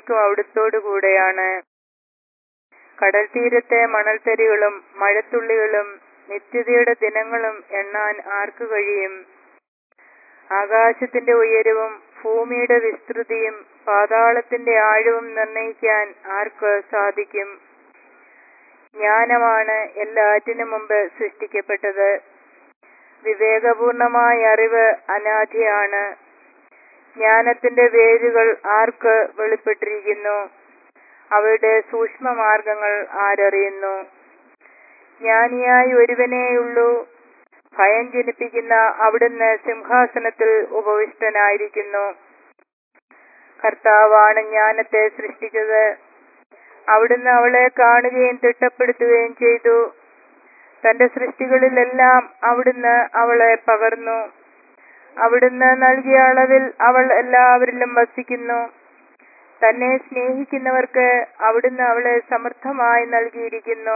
എന്നേക്കും അവിടുത്തോടു കൂടെയാണ് കടൽ തീരത്തെ മണൽത്തരികളും മഴത്തുള്ളികളും നിത്യതയുടെ ദിനങ്ങളും എണ്ണാൻ ആർക്കു കഴിയും ആകാശത്തിന്റെ ഉയരവും ഭൂമിയുടെ വിസ്തൃതിയും പാതാളത്തിന്റെ ആഴവും നിർണയിക്കാൻ ആർക്ക് സാധിക്കും ജ്ഞാനമാണ് എല്ലാറ്റിനു മുമ്പ് സൃഷ്ടിക്കപ്പെട്ടത് വിവേകപൂർണമായ അറിവ് അനാദിയാണ് ജ്ഞാനത്തിന്റെ വേരുകൾ ആർക്ക് വെളിപ്പെട്ടിരിക്കുന്നു അവയുടെ സൂക്ഷ്മമാർഗങ്ങൾ ആരറിയുന്നു ജ്ഞാനിയായി ഒരുവനേയുള്ളൂ ഭയം ജനിപ്പിക്കുന്ന അവിടുന്ന് സിംഹാസനത്തിൽ ഉപവിഷ്ടനായിരിക്കുന്നു കർത്താവാണ് ജ്ഞാനത്തെ സൃഷ്ടിച്ചത് അവിടുന്ന് അവളെ കാണുകയും തിട്ടപ്പെടുത്തുകയും ചെയ്തു തന്റെ സൃഷ്ടികളിലെല്ലാം അവിടുന്ന് അവളെ പകർന്നു അവിടുന്ന് നൽകിയ അളവിൽ അവൾ എല്ലാവരിലും വസിക്കുന്നു തന്നെ സ്നേഹിക്കുന്നവർക്ക് അവിടുന്ന് അവളെ സമൃദ്ധമായി നൽകിയിരിക്കുന്നു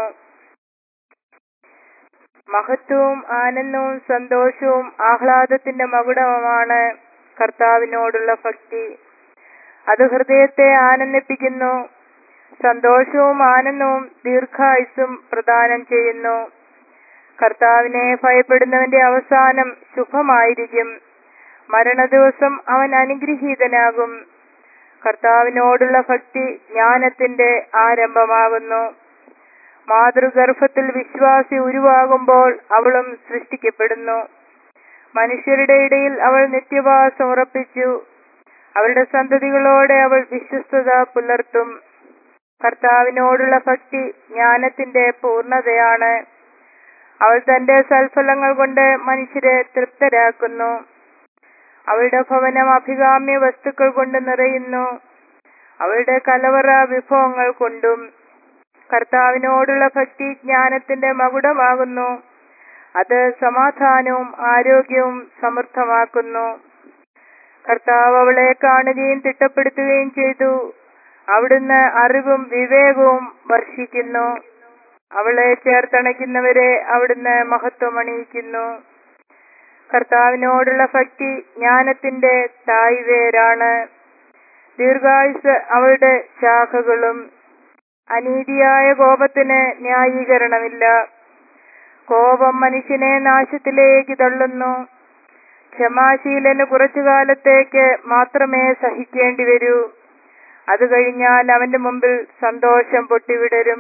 മഹത്വവും ആനന്ദവും സന്തോഷവും ആഹ്ലാദത്തിന്റെ മകുടവുമാണ് കർത്താവിനോടുള്ള ഭക്തി അത് ഹൃദയത്തെ ആനന്ദിപ്പിക്കുന്നു സന്തോഷവും ആനന്ദവും ദീർഘായുസും പ്രദാനം ചെയ്യുന്നു കർത്താവിനെ ഭയപ്പെടുന്നവന്റെ അവസാനം ശുഭമായിരിക്കും മരണദിവസം അവൻ അനുഗ്രഹീതനാകും കർത്താവിനോടുള്ള ഭക്തി ജ്ഞാനത്തിന്റെ ആരംഭമാകുന്നു മാതൃഗർഭത്തിൽ വിശ്വാസി ഉരുവാകുമ്പോൾ അവളും സൃഷ്ടിക്കപ്പെടുന്നു മനുഷ്യരുടെ ഇടയിൽ അവൾ നിത്യവാസം ഉറപ്പിച്ചു അവരുടെ സന്തതികളോടെ അവൾ വിശ്വസ്തത പുലർത്തും കർത്താവിനോടുള്ള ഭക്തി ജ്ഞാനത്തിന്റെ പൂർണ്ണതയാണ് അവൾ തന്റെ സൽഫലങ്ങൾ കൊണ്ട് മനുഷ്യരെ തൃപ്തരാക്കുന്നു അവളുടെ ഭവനം അഭികാമ്യ വസ്തുക്കൾ കൊണ്ട് നിറയുന്നു അവളുടെ കലവറ വിഭവങ്ങൾ കൊണ്ടും കർത്താവിനോടുള്ള ഭക്തി ജ്ഞാനത്തിന്റെ മകുടമാകുന്നു അത് സമാധാനവും ആരോഗ്യവും സമൃദ്ധമാക്കുന്നു കർത്താവ് അവളെ കാണുകയും തിട്ടപ്പെടുത്തുകയും ചെയ്തു അവിടുന്ന് അറിവും വിവേകവും വർഷിക്കുന്നു അവളെ ചേർത്തണയ്ക്കുന്നവരെ അവിടുന്ന് മഹത്വമണിയിക്കുന്നു കർത്താവിനോടുള്ള ഭക്തി ജ്ഞാനത്തിന്റെ തായ്വേരാണ് ദീർഘായുസ് അവളുടെ ശാഖകളും അനീതിയായ കോപത്തിന് ന്യായീകരണമില്ല കോപം മനുഷ്യനെ നാശത്തിലേക്ക് തള്ളുന്നു ക്ഷമാശീലന് കുറച്ചു കാലത്തേക്ക് മാത്രമേ സഹിക്കേണ്ടി വരൂ അത് കഴിഞ്ഞാൽ അവന്റെ മുമ്പിൽ സന്തോഷം പൊട്ടിവിടരും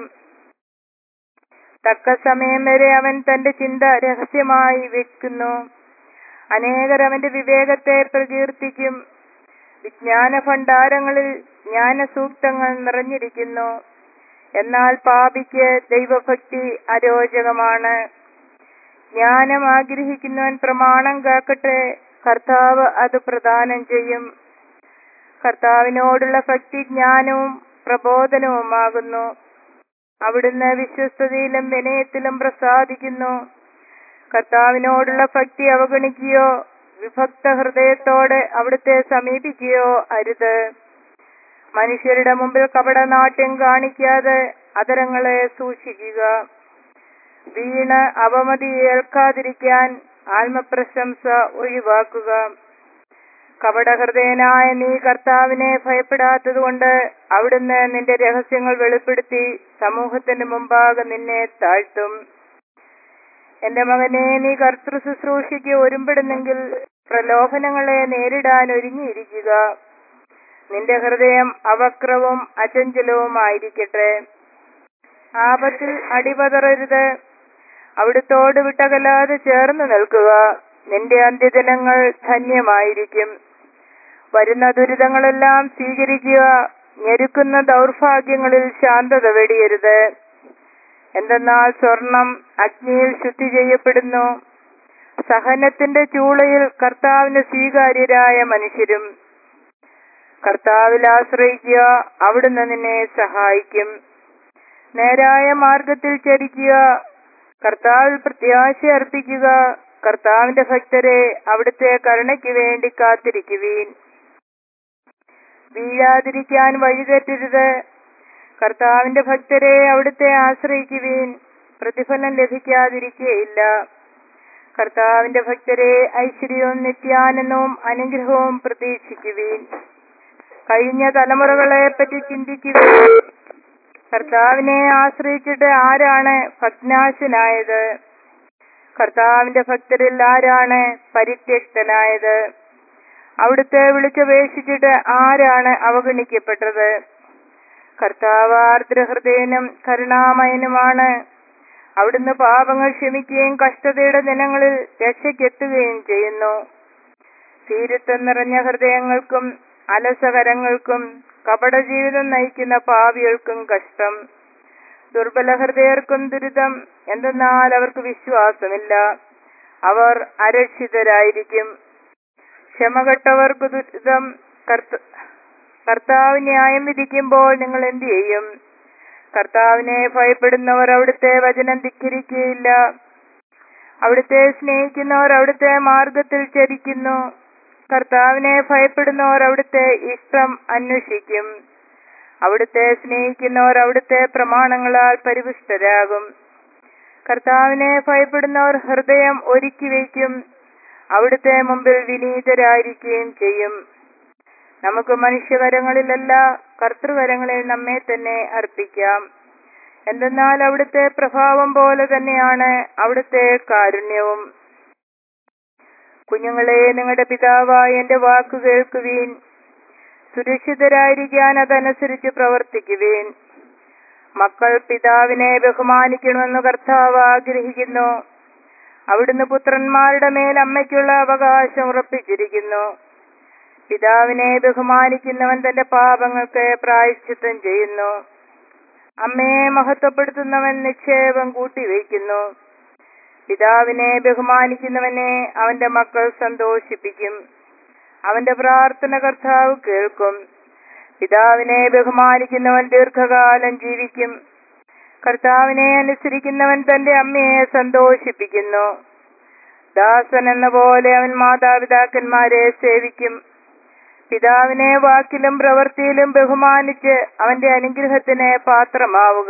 തക്ക സമയം വരെ അവൻ തന്റെ ചിന്ത രഹസ്യമായി വെക്കുന്നു അനേകർ അവന്റെ വിവേകത്തെ പ്രകീർത്തിക്കും വിജ്ഞാന ഭണ്ഡാരങ്ങളിൽ ജ്ഞാനസൂക്തങ്ങൾ നിറഞ്ഞിരിക്കുന്നു എന്നാൽ പാപിക്ക് ദൈവഭക്തി അരോചകമാണ് ജ്ഞാനം ആഗ്രഹിക്കുന്നവൻ പ്രമാണം കാക്കട്ടെ കർത്താവ് അത് പ്രദാനം ചെയ്യും കർത്താവിനോടുള്ള ഭക്തി ജ്ഞാനവും പ്രബോധനവുമാകുന്നു അവിടുന്ന് വിശ്വസ്തതയിലും വിനയത്തിലും പ്രസാദിക്കുന്നു കർത്താവിനോടുള്ള ഭക്തി അവഗണിക്കുകയോ വിഭക്ത ഹൃദയത്തോടെ അവിടുത്തെ സമീപിക്കുകയോ അരുത് മനുഷ്യരുടെ മുമ്പിൽ കപടനാട്യം കാണിക്കാതെ അതരങ്ങളെ സൂക്ഷിക്കുക വീണ് അവമതി ഏൽക്കാതിരിക്കാൻ ആത്മപ്രശംസ ഒഴിവാക്കുക കപടഹൃദയനായ നീ കർത്താവിനെ ഭയപ്പെടാത്തതുകൊണ്ട് അവിടുന്ന് നിന്റെ രഹസ്യങ്ങൾ വെളിപ്പെടുത്തി സമൂഹത്തിന് മുമ്പാകെ നിന്നെ താഴ്ത്തും എന്റെ മകനെ നീ കർത്തൃ ശുശ്രൂഷയ്ക്ക് ഒരുമ്പെടുന്നെങ്കിൽ പ്രലോഭനങ്ങളെ നേരിടാൻ ഒരുങ്ങിയിരിക്കുക നിന്റെ ഹൃദയം അവക്രവും അചഞ്ചലവുമായിരിക്കട്ടെ ആപത്തിൽ അടിപതറരുത് അവിടുത്തോട് വിട്ടകലാതെ ചേർന്ന് നിൽക്കുക നിന്റെ അന്ത്യദിനങ്ങൾ ധന്യമായിരിക്കും വരുന്ന ദുരിതങ്ങളെല്ലാം സ്വീകരിക്കുക ഞെരുക്കുന്ന ദൗർഭാഗ്യങ്ങളിൽ ശാന്തത വെടിയരുത് എന്തെന്നാൽ സ്വർണം അഗ്നിയിൽ ശുദ്ധി ചെയ്യപ്പെടുന്നു സഹനത്തിന്റെ ചൂളയിൽ കർത്താവിന് സ്വീകാര്യരായ മനുഷ്യരും കർത്താവിൽ ആശ്രയിക്കുക അവിടുന്ന് നിന്നെ സഹായിക്കും നേരായ മാർഗത്തിൽ ചരിക്കുക കർത്താവിൽ പ്രത്യാശ അർപ്പിക്കുക കർത്താവിന്റെ ഭക്തരെ അവിടുത്തെ കരുണയ്ക്ക് വേണ്ടി കാത്തിരിക്കുവീൻ വീഴാതിരിക്കാൻ വഴിതെറ്റരുത് കർത്താവിന്റെ ഭക്തരെ അവിടുത്തെ ആശ്രയിക്കുവീൻ പ്രതിഫലം ലഭിക്കാതിരിക്കുകയില്ല കർത്താവിന്റെ ഭക്തരെ ഐശ്വര്യവും നിത്യാനന്ദവും അനുഗ്രഹവും പ്രതീക്ഷിക്കുവീൻ കഴിഞ്ഞ തലമുറകളെ പറ്റി ചിന്തിക്കുക കർത്താവിനെ ആശ്രയിച്ചിട്ട് ആരാണ് ഭഗ്നാശനായത് കർത്താവിന്റെ ഭക്തരിൽ ആരാണ് പരിത്യക്തനായത് അവിടുത്തെ വിളിച്ചപേക്ഷിച്ചിട്ട് ആരാണ് അവഗണിക്കപ്പെട്ടത് കർത്താവ് ആർദ്രഹൃദയനും കരുണാമയനുമാണ് അവിടുന്ന് പാപങ്ങൾ ക്ഷമിക്കുകയും കഷ്ടതയുടെ ദിനങ്ങളിൽ രക്ഷയ്ക്കെത്തുകയും ചെയ്യുന്നു തീരുത്തം നിറഞ്ഞ ഹൃദയങ്ങൾക്കും അലസകരങ്ങൾക്കും കപട ജീവിതം നയിക്കുന്ന പാവികൾക്കും കഷ്ടം ദുർബല ഹൃദയർക്കും ദുരിതം എന്തെന്നാൽ അവർക്ക് വിശ്വാസമില്ല അവർ അരക്ഷിതരായിരിക്കും ക്ഷമകെട്ടവർക്ക് ദുരിതം കർത്ത കർത്താവ് ന്യായം വിധിക്കുമ്പോൾ നിങ്ങൾ എന്തു ചെയ്യും കർത്താവിനെ ഭയപ്പെടുന്നവർ അവിടുത്തെ വചനം ധിക്കരിക്കുകയില്ല അവിടുത്തെ സ്നേഹിക്കുന്നവർ അവിടുത്തെ മാർഗത്തിൽ ചരിക്കുന്നു കർത്താവിനെ ഭയപ്പെടുന്നവർ അവിടുത്തെ ഇഷ്ടം അന്വേഷിക്കും അവിടുത്തെ സ്നേഹിക്കുന്നവർ അവിടുത്തെ പ്രമാണങ്ങളാൽ പരിപുഷ്ടരാകും കർത്താവിനെ ഭയപ്പെടുന്നവർ ഹൃദയം ഒരുക്കി വയ്ക്കും അവിടുത്തെ മുമ്പിൽ വിനീതരായിരിക്കുകയും ചെയ്യും നമുക്ക് മനുഷ്യകരങ്ങളിലല്ല കർത്തൃകരങ്ങളിൽ നമ്മെ തന്നെ അർപ്പിക്കാം എന്തെന്നാൽ അവിടുത്തെ പ്രഭാവം പോലെ തന്നെയാണ് അവിടുത്തെ കാരുണ്യവും കുഞ്ഞുങ്ങളെ നിങ്ങളുടെ പിതാവായ എന്റെ വാക്കു കേൾക്കുവീൻ സുരക്ഷിതരായിരിക്കാൻ അതനുസരിച്ച് പ്രവർത്തിക്കുവീൻ മക്കൾ പിതാവിനെ ബഹുമാനിക്കണമെന്ന് കർത്താവ് ആഗ്രഹിക്കുന്നു അവിടുന്ന് പുത്രന്മാരുടെ മേൽ അമ്മയ്ക്കുള്ള അവകാശം ഉറപ്പിച്ചിരിക്കുന്നു പിതാവിനെ ബഹുമാനിക്കുന്നവൻ തന്റെ പാപങ്ങൾക്ക് പ്രായശ്ചിത്തം ചെയ്യുന്നു അമ്മയെ മഹത്വപ്പെടുത്തുന്നവൻ നിക്ഷേപം കൂട്ടിവയ്ക്കുന്നു പിതാവിനെ ബഹുമാനിക്കുന്നവനെ അവന്റെ മക്കൾ സന്തോഷിപ്പിക്കും അവന്റെ പ്രാർത്ഥന കർത്താവ് കേൾക്കും പിതാവിനെ ബഹുമാനിക്കുന്നവൻ ദീർഘകാലം ജീവിക്കും കർത്താവിനെ അനുസരിക്കുന്നവൻ തന്റെ അമ്മയെ സന്തോഷിപ്പിക്കുന്നു ദാസൻ എന്ന പോലെ അവൻ മാതാപിതാക്കന്മാരെ സേവിക്കും പിതാവിനെ വാക്കിലും പ്രവൃത്തിയിലും ബഹുമാനിച്ച് അവന്റെ അനുഗ്രഹത്തിന് പാത്രമാവുക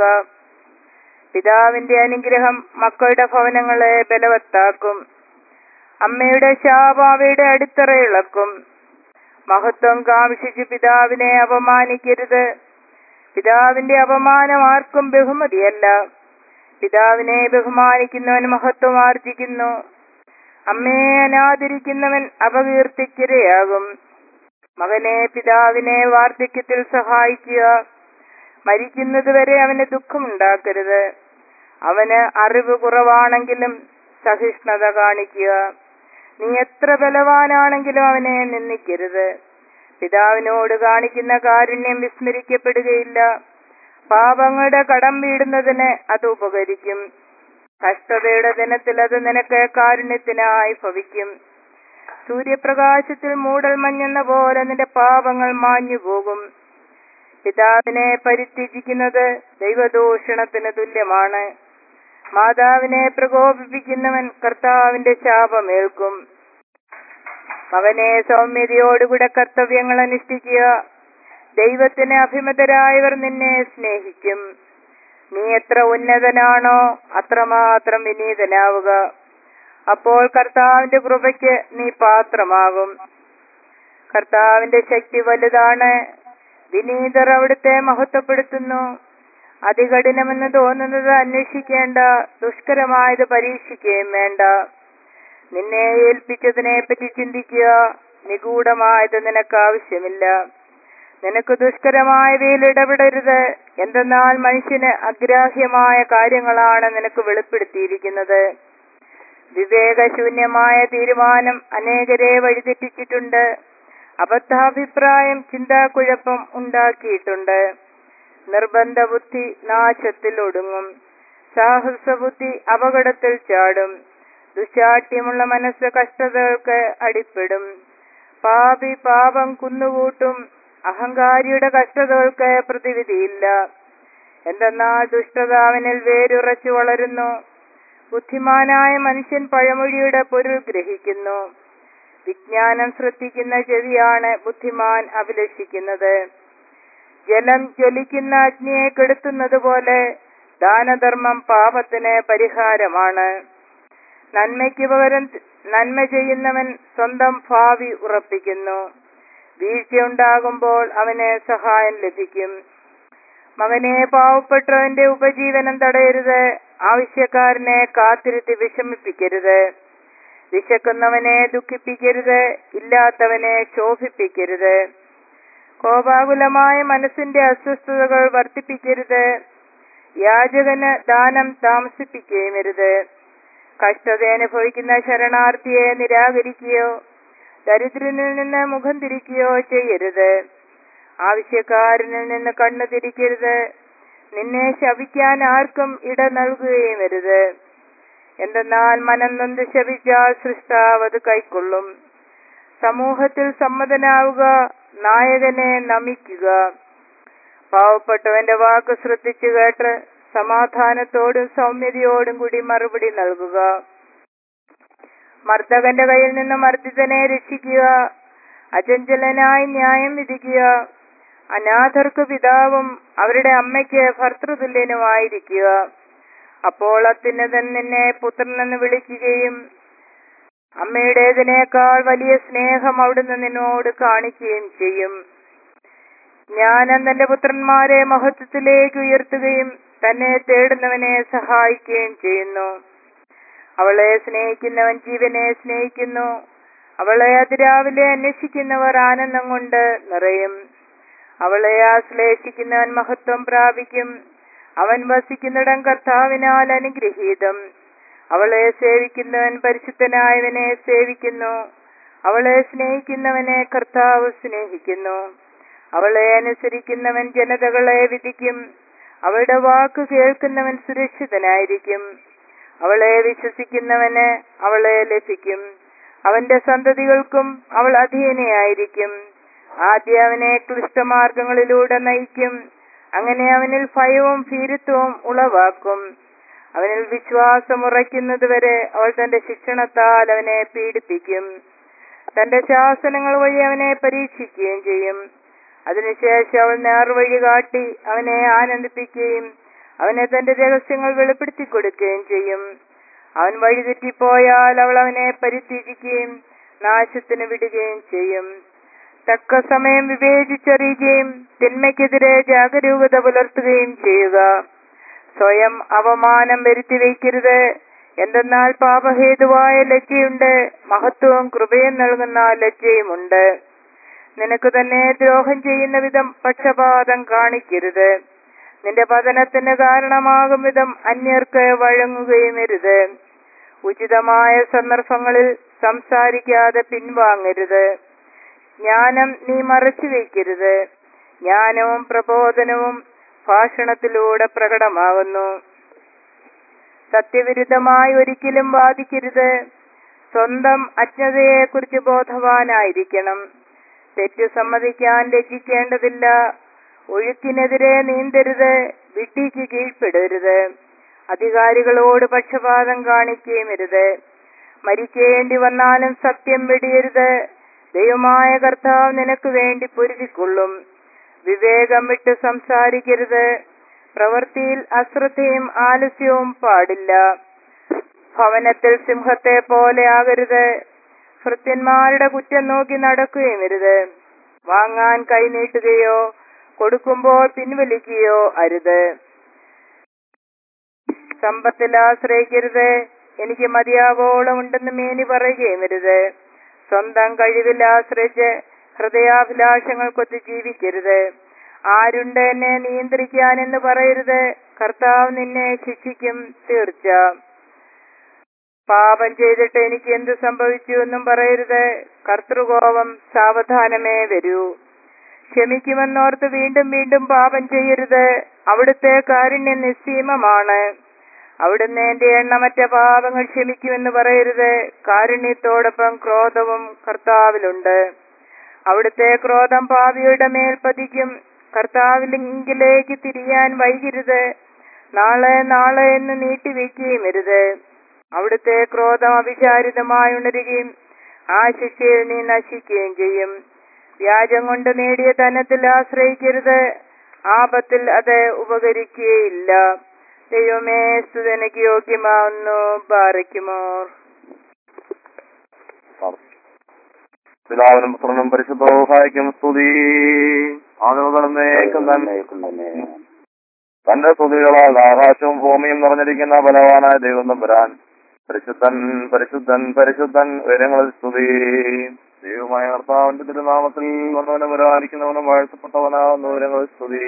പിതാവിന്റെ അനുഗ്രഹം മക്കളുടെ ഭവനങ്ങളെ ബലവത്താക്കും അമ്മയുടെ ശാപം അവയുടെ അടിത്തറ ഇളക്കും മഹത്വം കാംക്ഷിച്ച് പിതാവിനെ അപമാനിക്കരുത് പിതാവിന്റെ അപമാനം ആർക്കും ബഹുമതിയല്ല പിതാവിനെ ബഹുമാനിക്കുന്നവൻ മഹത്വം ആർജിക്കുന്നു അമ്മയെ അനാദരിക്കുന്നവൻ അപകീർത്തിക്കിരയാകും മകനെ പിതാവിനെ വാർദ്ധക്യത്തിൽ സഹായിക്കുക മരിക്കുന്നതുവരെ അവന് ദുഃഖമുണ്ടാക്കരുത് അവന് അറിവ് കുറവാണെങ്കിലും സഹിഷ്ണുത കാണിക്കുക നീ എത്ര ബലവാനാണെങ്കിലും അവനെ നിന്ദിക്കരുത് പിതാവിനോട് കാണിക്കുന്ന കാരുണ്യം വിസ്മരിക്കപ്പെടുകയില്ല പാപങ്ങളുടെ കടം വീടുന്നതിന് അത് ഉപകരിക്കും കഷ്ടതയുടെ ദിനത്തിൽ അത് നിനക്ക് കാരുണ്യത്തിനായി ഭവിക്കും സൂര്യപ്രകാശത്തിൽ മൂടൽ മഞ്ഞെന്ന പോലെ നിന്റെ പാപങ്ങൾ മാഞ്ഞു പോകും പിതാവിനെ പരിത്യജിക്കുന്നത് ദൈവദൂഷണത്തിന് തുല്യമാണ് മാതാവിനെ പ്രകോപിപ്പിക്കുന്നവൻ കർത്താവിന്റെ ശാപമേൽക്കും മകനെ സൗമ്യതയോടുകൂടെ കർത്തവ്യങ്ങൾ അനുഷ്ഠിക്കുക ദൈവത്തിന് അഭിമതരായവർ നിന്നെ സ്നേഹിക്കും നീ എത്ര ഉന്നതനാണോ അത്രമാത്രം വിനീതനാവുക അപ്പോൾ കർത്താവിന്റെ കൃപയ്ക്ക് നീ പാത്രമാകും കർത്താവിന്റെ ശക്തി വലുതാണ് വിനീതർ അവിടുത്തെ മഹത്വപ്പെടുത്തുന്നു അതികഠിനമെന്ന് തോന്നുന്നത് അന്വേഷിക്കേണ്ട ദുഷ്കരമായത് പരീക്ഷിക്കുകയും വേണ്ട നിന്നെ ഏൽപ്പിച്ചതിനെ പറ്റി ചിന്തിക്കുക നിഗൂഢമായത് നിനക്ക് ആവശ്യമില്ല നിനക്ക് ദുഷ്കരമായവയിൽ ഇടപെടരുത് എന്തെന്നാൽ മനുഷ്യന് അഗ്രാഹ്യമായ കാര്യങ്ങളാണ് നിനക്ക് വെളിപ്പെടുത്തിയിരിക്കുന്നത് വിവേകശൂന്യമായ തീരുമാനം അനേകരെ വഴിതെറ്റിച്ചിട്ടുണ്ട് അബദ്ധാഭിപ്രായം ചിന്താക്കുഴപ്പം ഉണ്ടാക്കിയിട്ടുണ്ട് നിർബന്ധ ബുദ്ധി നാശത്തിൽ ഒടുങ്ങും സാഹസബുദ്ധി അപകടത്തിൽ ചാടും ദുശാഠ്യമുള്ള മനസ്സ് കഷ്ടതകൾക്ക് അടിപ്പെടും പാപി പാപം കുന്നുകൂട്ടും അഹങ്കാരിയുടെ കഷ്ടതകൾക്ക് പ്രതിവിധിയില്ല എന്തെന്നാൽ ദുഷ്ടത അവനിൽ വേരുറച്ചു വളരുന്നു ബുദ്ധിമാനായ മനുഷ്യൻ പഴമൊഴിയുടെ പൊരുൾ ഗ്രഹിക്കുന്നു വിജ്ഞാനം ശ്രദ്ധിക്കുന്ന ചെവിയാണ് ബുദ്ധിമാൻ അഭിലഷിക്കുന്നത് ജലം ജ്വലിക്കുന്ന അഗ്നിയെ കെടുത്തുന്നത് പോലെ ദാനധർമ്മം പാപത്തിന് പരിഹാരമാണ് നന്മയ്ക്ക് പകരം നന്മ ചെയ്യുന്നവൻ സ്വന്തം ഭാവി ഉറപ്പിക്കുന്നു വീഴ്ചയുണ്ടാകുമ്പോൾ അവന് സഹായം ലഭിക്കും മകനെ പാവപ്പെട്ടവന്റെ ഉപജീവനം തടയരുത് ആവശ്യക്കാരനെ കാത്തിരുത്തി വിഷമിപ്പിക്കരുത് വിശക്കുന്നവനെ ദുഃഖിപ്പിക്കരുത് ഇല്ലാത്തവനെ ശോഭിപ്പിക്കരുത് കോപാകുലമായ മനസ്സിന്റെ അസ്വസ്ഥതകൾ വർദ്ധിപ്പിക്കരുത് യാചകന് ദാനം താമസിപ്പിക്കുകയുമരുത് കഷ്ടത അനുഭവിക്കുന്ന ശരണാർത്ഥിയെ നിരാകരിക്കുകയോ ദരിദ്രനിൽ നിന്ന് മുഖം തിരിക്കുകയോ ചെയ്യരുത് ആവശ്യക്കാരനിൽ നിന്ന് കണ്ണു തിരിക്കരുത് നിന്നെ ശപിക്കാൻ ആർക്കും ഇട നൽകുകയും അരുത് എന്തെന്നാൽ മനം നൊന്ത് ശപിച്ചാൽ സൃഷ്ടാവ് അത് കൈക്കൊള്ളും സമൂഹത്തിൽ സമ്മതനാവുക നായകനെ നമിക്കുക പാവപ്പെട്ടവന്റെ വാക്ക് ശ്രദ്ധിച്ചു കേട്ട് സമാധാനത്തോടും സൗമ്യതയോടും കൂടി മറുപടി നൽകുക മർദ്ദകന്റെ കയ്യിൽ നിന്ന് മർദ്ദിതനെ രക്ഷിക്കുക അചഞ്ചലനായി ന്യായം വിധിക്കുക അനാഥർക്ക് പിതാവും അവരുടെ അമ്മയ്ക്ക് ഭർത്തൃതുല്യനുമായിരിക്കുക അപ്പോൾ അത്യുന്നതൻ നിന്നെ പുത്രനെന്ന് വിളിക്കുകയും അമ്മയുടേതിനേക്കാൾ വലിയ സ്നേഹം അവിടുന്ന് നിന്നോട് കാണിക്കുകയും ചെയ്യും ജ്ഞാനം തന്റെ പുത്രന്മാരെ മഹത്വത്തിലേക്ക് ഉയർത്തുകയും തന്നെ തേടുന്നവനെ സഹായിക്കുകയും ചെയ്യുന്നു അവളെ സ്നേഹിക്കുന്നവൻ ജീവനെ സ്നേഹിക്കുന്നു അവളെ അതിരാവിലെ അന്വേഷിക്കുന്നവർ ആനന്ദം കൊണ്ട് നിറയും അവളെ ആശ്ലേഷിക്കുന്നവൻ മഹത്വം പ്രാപിക്കും അവൻ വസിക്കുന്നിടം കർത്താവിനാൽ അനുഗ്രഹീതം അവളെ സേവിക്കുന്നവൻ പരിശുദ്ധനായവനെ സേവിക്കുന്നു അവളെ സ്നേഹിക്കുന്നവനെ കർത്താവ് സ്നേഹിക്കുന്നു അവളെ അനുസരിക്കുന്നവൻ ജനതകളെ വിധിക്കും അവളുടെ വാക്ക് കേൾക്കുന്നവൻ സുരക്ഷിതനായിരിക്കും അവളെ വിശ്വസിക്കുന്നവന് അവളെ ലഭിക്കും അവന്റെ സന്തതികൾക്കും അവൾ അധീനയായിരിക്കും ആദ്യം അവനെ ക്ലിഷ്ടമാർഗങ്ങളിലൂടെ നയിക്കും അങ്ങനെ അവനിൽ ഭയവും ഭീരുത്വവും ഉളവാക്കും അവനിൽ വിശ്വാസം ഉറയ്ക്കുന്നത് വരെ അവൾ തന്റെ ശിക്ഷണത്താൽ അവനെ പീഡിപ്പിക്കും തന്റെ ശാസനങ്ങൾ വഴി അവനെ പരീക്ഷിക്കുകയും ചെയ്യും അതിനുശേഷം അവൾ നേർവഴി കാട്ടി അവനെ ആനന്ദിപ്പിക്കുകയും അവനെ തന്റെ രഹസ്യങ്ങൾ വെളിപ്പെടുത്തി കൊടുക്കുകയും ചെയ്യും അവൻ വഴിതെറ്റിപ്പോയാൽ അവൾ അവനെ പരിത്യജിക്കുകയും നാശത്തിന് വിടുകയും ചെയ്യും തക്ക സമയം വിവേചിച്ചറിയുകയും തിന്മയ്ക്കെതിരെ ജാഗരൂകത പുലർത്തുകയും ചെയ്യുക സ്വയം അവമാനം വരുത്തി വയ്ക്കരുത് എന്തെന്നാൽ പാപഹേതുവായ ലജ്ജയുണ്ട് മഹത്വവും കൃപയും നൽകുന്ന ലജ്ജയുമുണ്ട് നിനക്ക് തന്നെ ദ്രോഹം ചെയ്യുന്ന വിധം പക്ഷപാതം കാണിക്കരുത് നിന്റെ പതനത്തിന് കാരണമാകും വിധം അന്യർക്ക് വഴങ്ങുകയുമരുത് ഉചിതമായ സന്ദർഭങ്ങളിൽ സംസാരിക്കാതെ പിൻവാങ്ങരുത് ജ്ഞാനം നീ മറച്ചു വയ്ക്കരുത് ജ്ഞാനവും പ്രബോധനവും ഭാഷണത്തിലൂടെ പ്രകടമാകുന്നു സത്യവിരുദ്ധമായി ഒരിക്കലും വാദിക്കരുത് സ്വന്തം അജ്ഞതയെക്കുറിച്ച് ബോധവാനായിരിക്കണം തെറ്റു സമ്മതിക്കാൻ ലജ്ജിക്കേണ്ടതില്ല ഒഴുക്കിനെതിരെ നീന്തരുത് വിട്ടിക്ക് കീഴ്പ്പെടരുത് അധികാരികളോട് പക്ഷപാതം കാണിക്കുകയുമരുത് മരിക്കേണ്ടി വന്നാലും സത്യം വെടിയരുത് ദൈവമായ കർത്താവ് നിനക്ക് വേണ്ടി പൊരുതിക്കൊള്ളും വിവേകം വിട്ട് സംസാരിക്കരുത് പ്രവൃത്തിയിൽ അശ്രദ്ധയും ആലസ്യവും പാടില്ല ഭവനത്തിൽ സിംഹത്തെ പോലെ ആകരുത് ഭൃത്യന്മാരുടെ കുറ്റം നോക്കി നടക്കുകയുമരുത് വാങ്ങാൻ കൈനീട്ടുകയോ കൊടുക്കുമ്പോൾ പിൻവലിക്കുകയോ അരുത് സമ്പത്തിൽ ആശ്രയിക്കരുത് എനിക്ക് മതിയാവോളം ഉണ്ടെന്ന് മേനി പറയുകയും അരുത് സ്വന്തം കഴിവിൽ ആശ്രയിച്ച് ഹൃദയാഭിലാഷങ്ങൾക്കൊത്ത് ജീവിക്കരുത് ആരുണ്ട് എന്നെ നിയന്ത്രിക്കാൻ എന്ന് പറയരുത് കർത്താവ് നിന്നെ ശിക്ഷിക്കും തീർച്ച പാപം ചെയ്തിട്ട് എനിക്ക് എന്ത് സംഭവിച്ചു എന്നും പറയരുത് കർത്തൃകോപം സാവധാനമേ വരൂ ക്ഷമിക്കുമെന്നോർത്ത് വീണ്ടും വീണ്ടും പാപം ചെയ്യരുത് അവിടുത്തെ കാരുണ്യം നിസ്സീമമാണ് അവിടുന്ന് എന്റെ എണ്ണമറ്റ പാപങ്ങൾ ക്ഷമിക്കുമെന്ന് പറയരുത് കാരുണ്യത്തോടൊപ്പം ക്രോധവും കർത്താവിലുണ്ട് അവിടുത്തെ ക്രോധം പാപിയുടെ മേൽ പതിക്കും കർത്താവിലെങ്കിലേക്ക് തിരിയാൻ വൈകരുത് നാളെ നാളെ എന്ന് നീട്ടിവെക്കുകയും അരുത് അവിടുത്തെ ക്രോധം അവിചാരിതമായി ഉണരുകയും ആ ശിക്ഷയിൽ നീ നശിക്കുകയും ചെയ്യും വ്യാജം കൊണ്ട് നേടിയ ധനത്തിൽ ആശ്രയിക്കരുത് ആപത്തിൽ അത് ഉപകരിക്കുകയില്ല ദൈവമേ സ്തുതനക്ക് യോഗ്യമാവുന്നു ബാറയ്ക്കുമോർ പിതാവിനും പുത്രനും പരിശുദ്ധോഹായിക്കും സ്തുതി ആദരവേക്കും തന്നെ തന്റെ സ്തുതികളാൽ ആകാശവും ഭൂമിയും നിറഞ്ഞിരിക്കുന്ന ബലവാനായ ദൈവം തമ്പുരാൻ പരിശുദ്ധൻ പരിശുദ്ധൻ പരിശുദ്ധൻ ഉയരങ്ങളിൽ സ്തുതി ദൈവമായ കർത്താവിന്റെ തിരുനാമത്തിൽ വന്നവനും വരാനിരിക്കുന്നവനും വാഴ്ത്തപ്പെട്ടവനാകുന്ന ഉയരങ്ങളിൽ സ്തുതി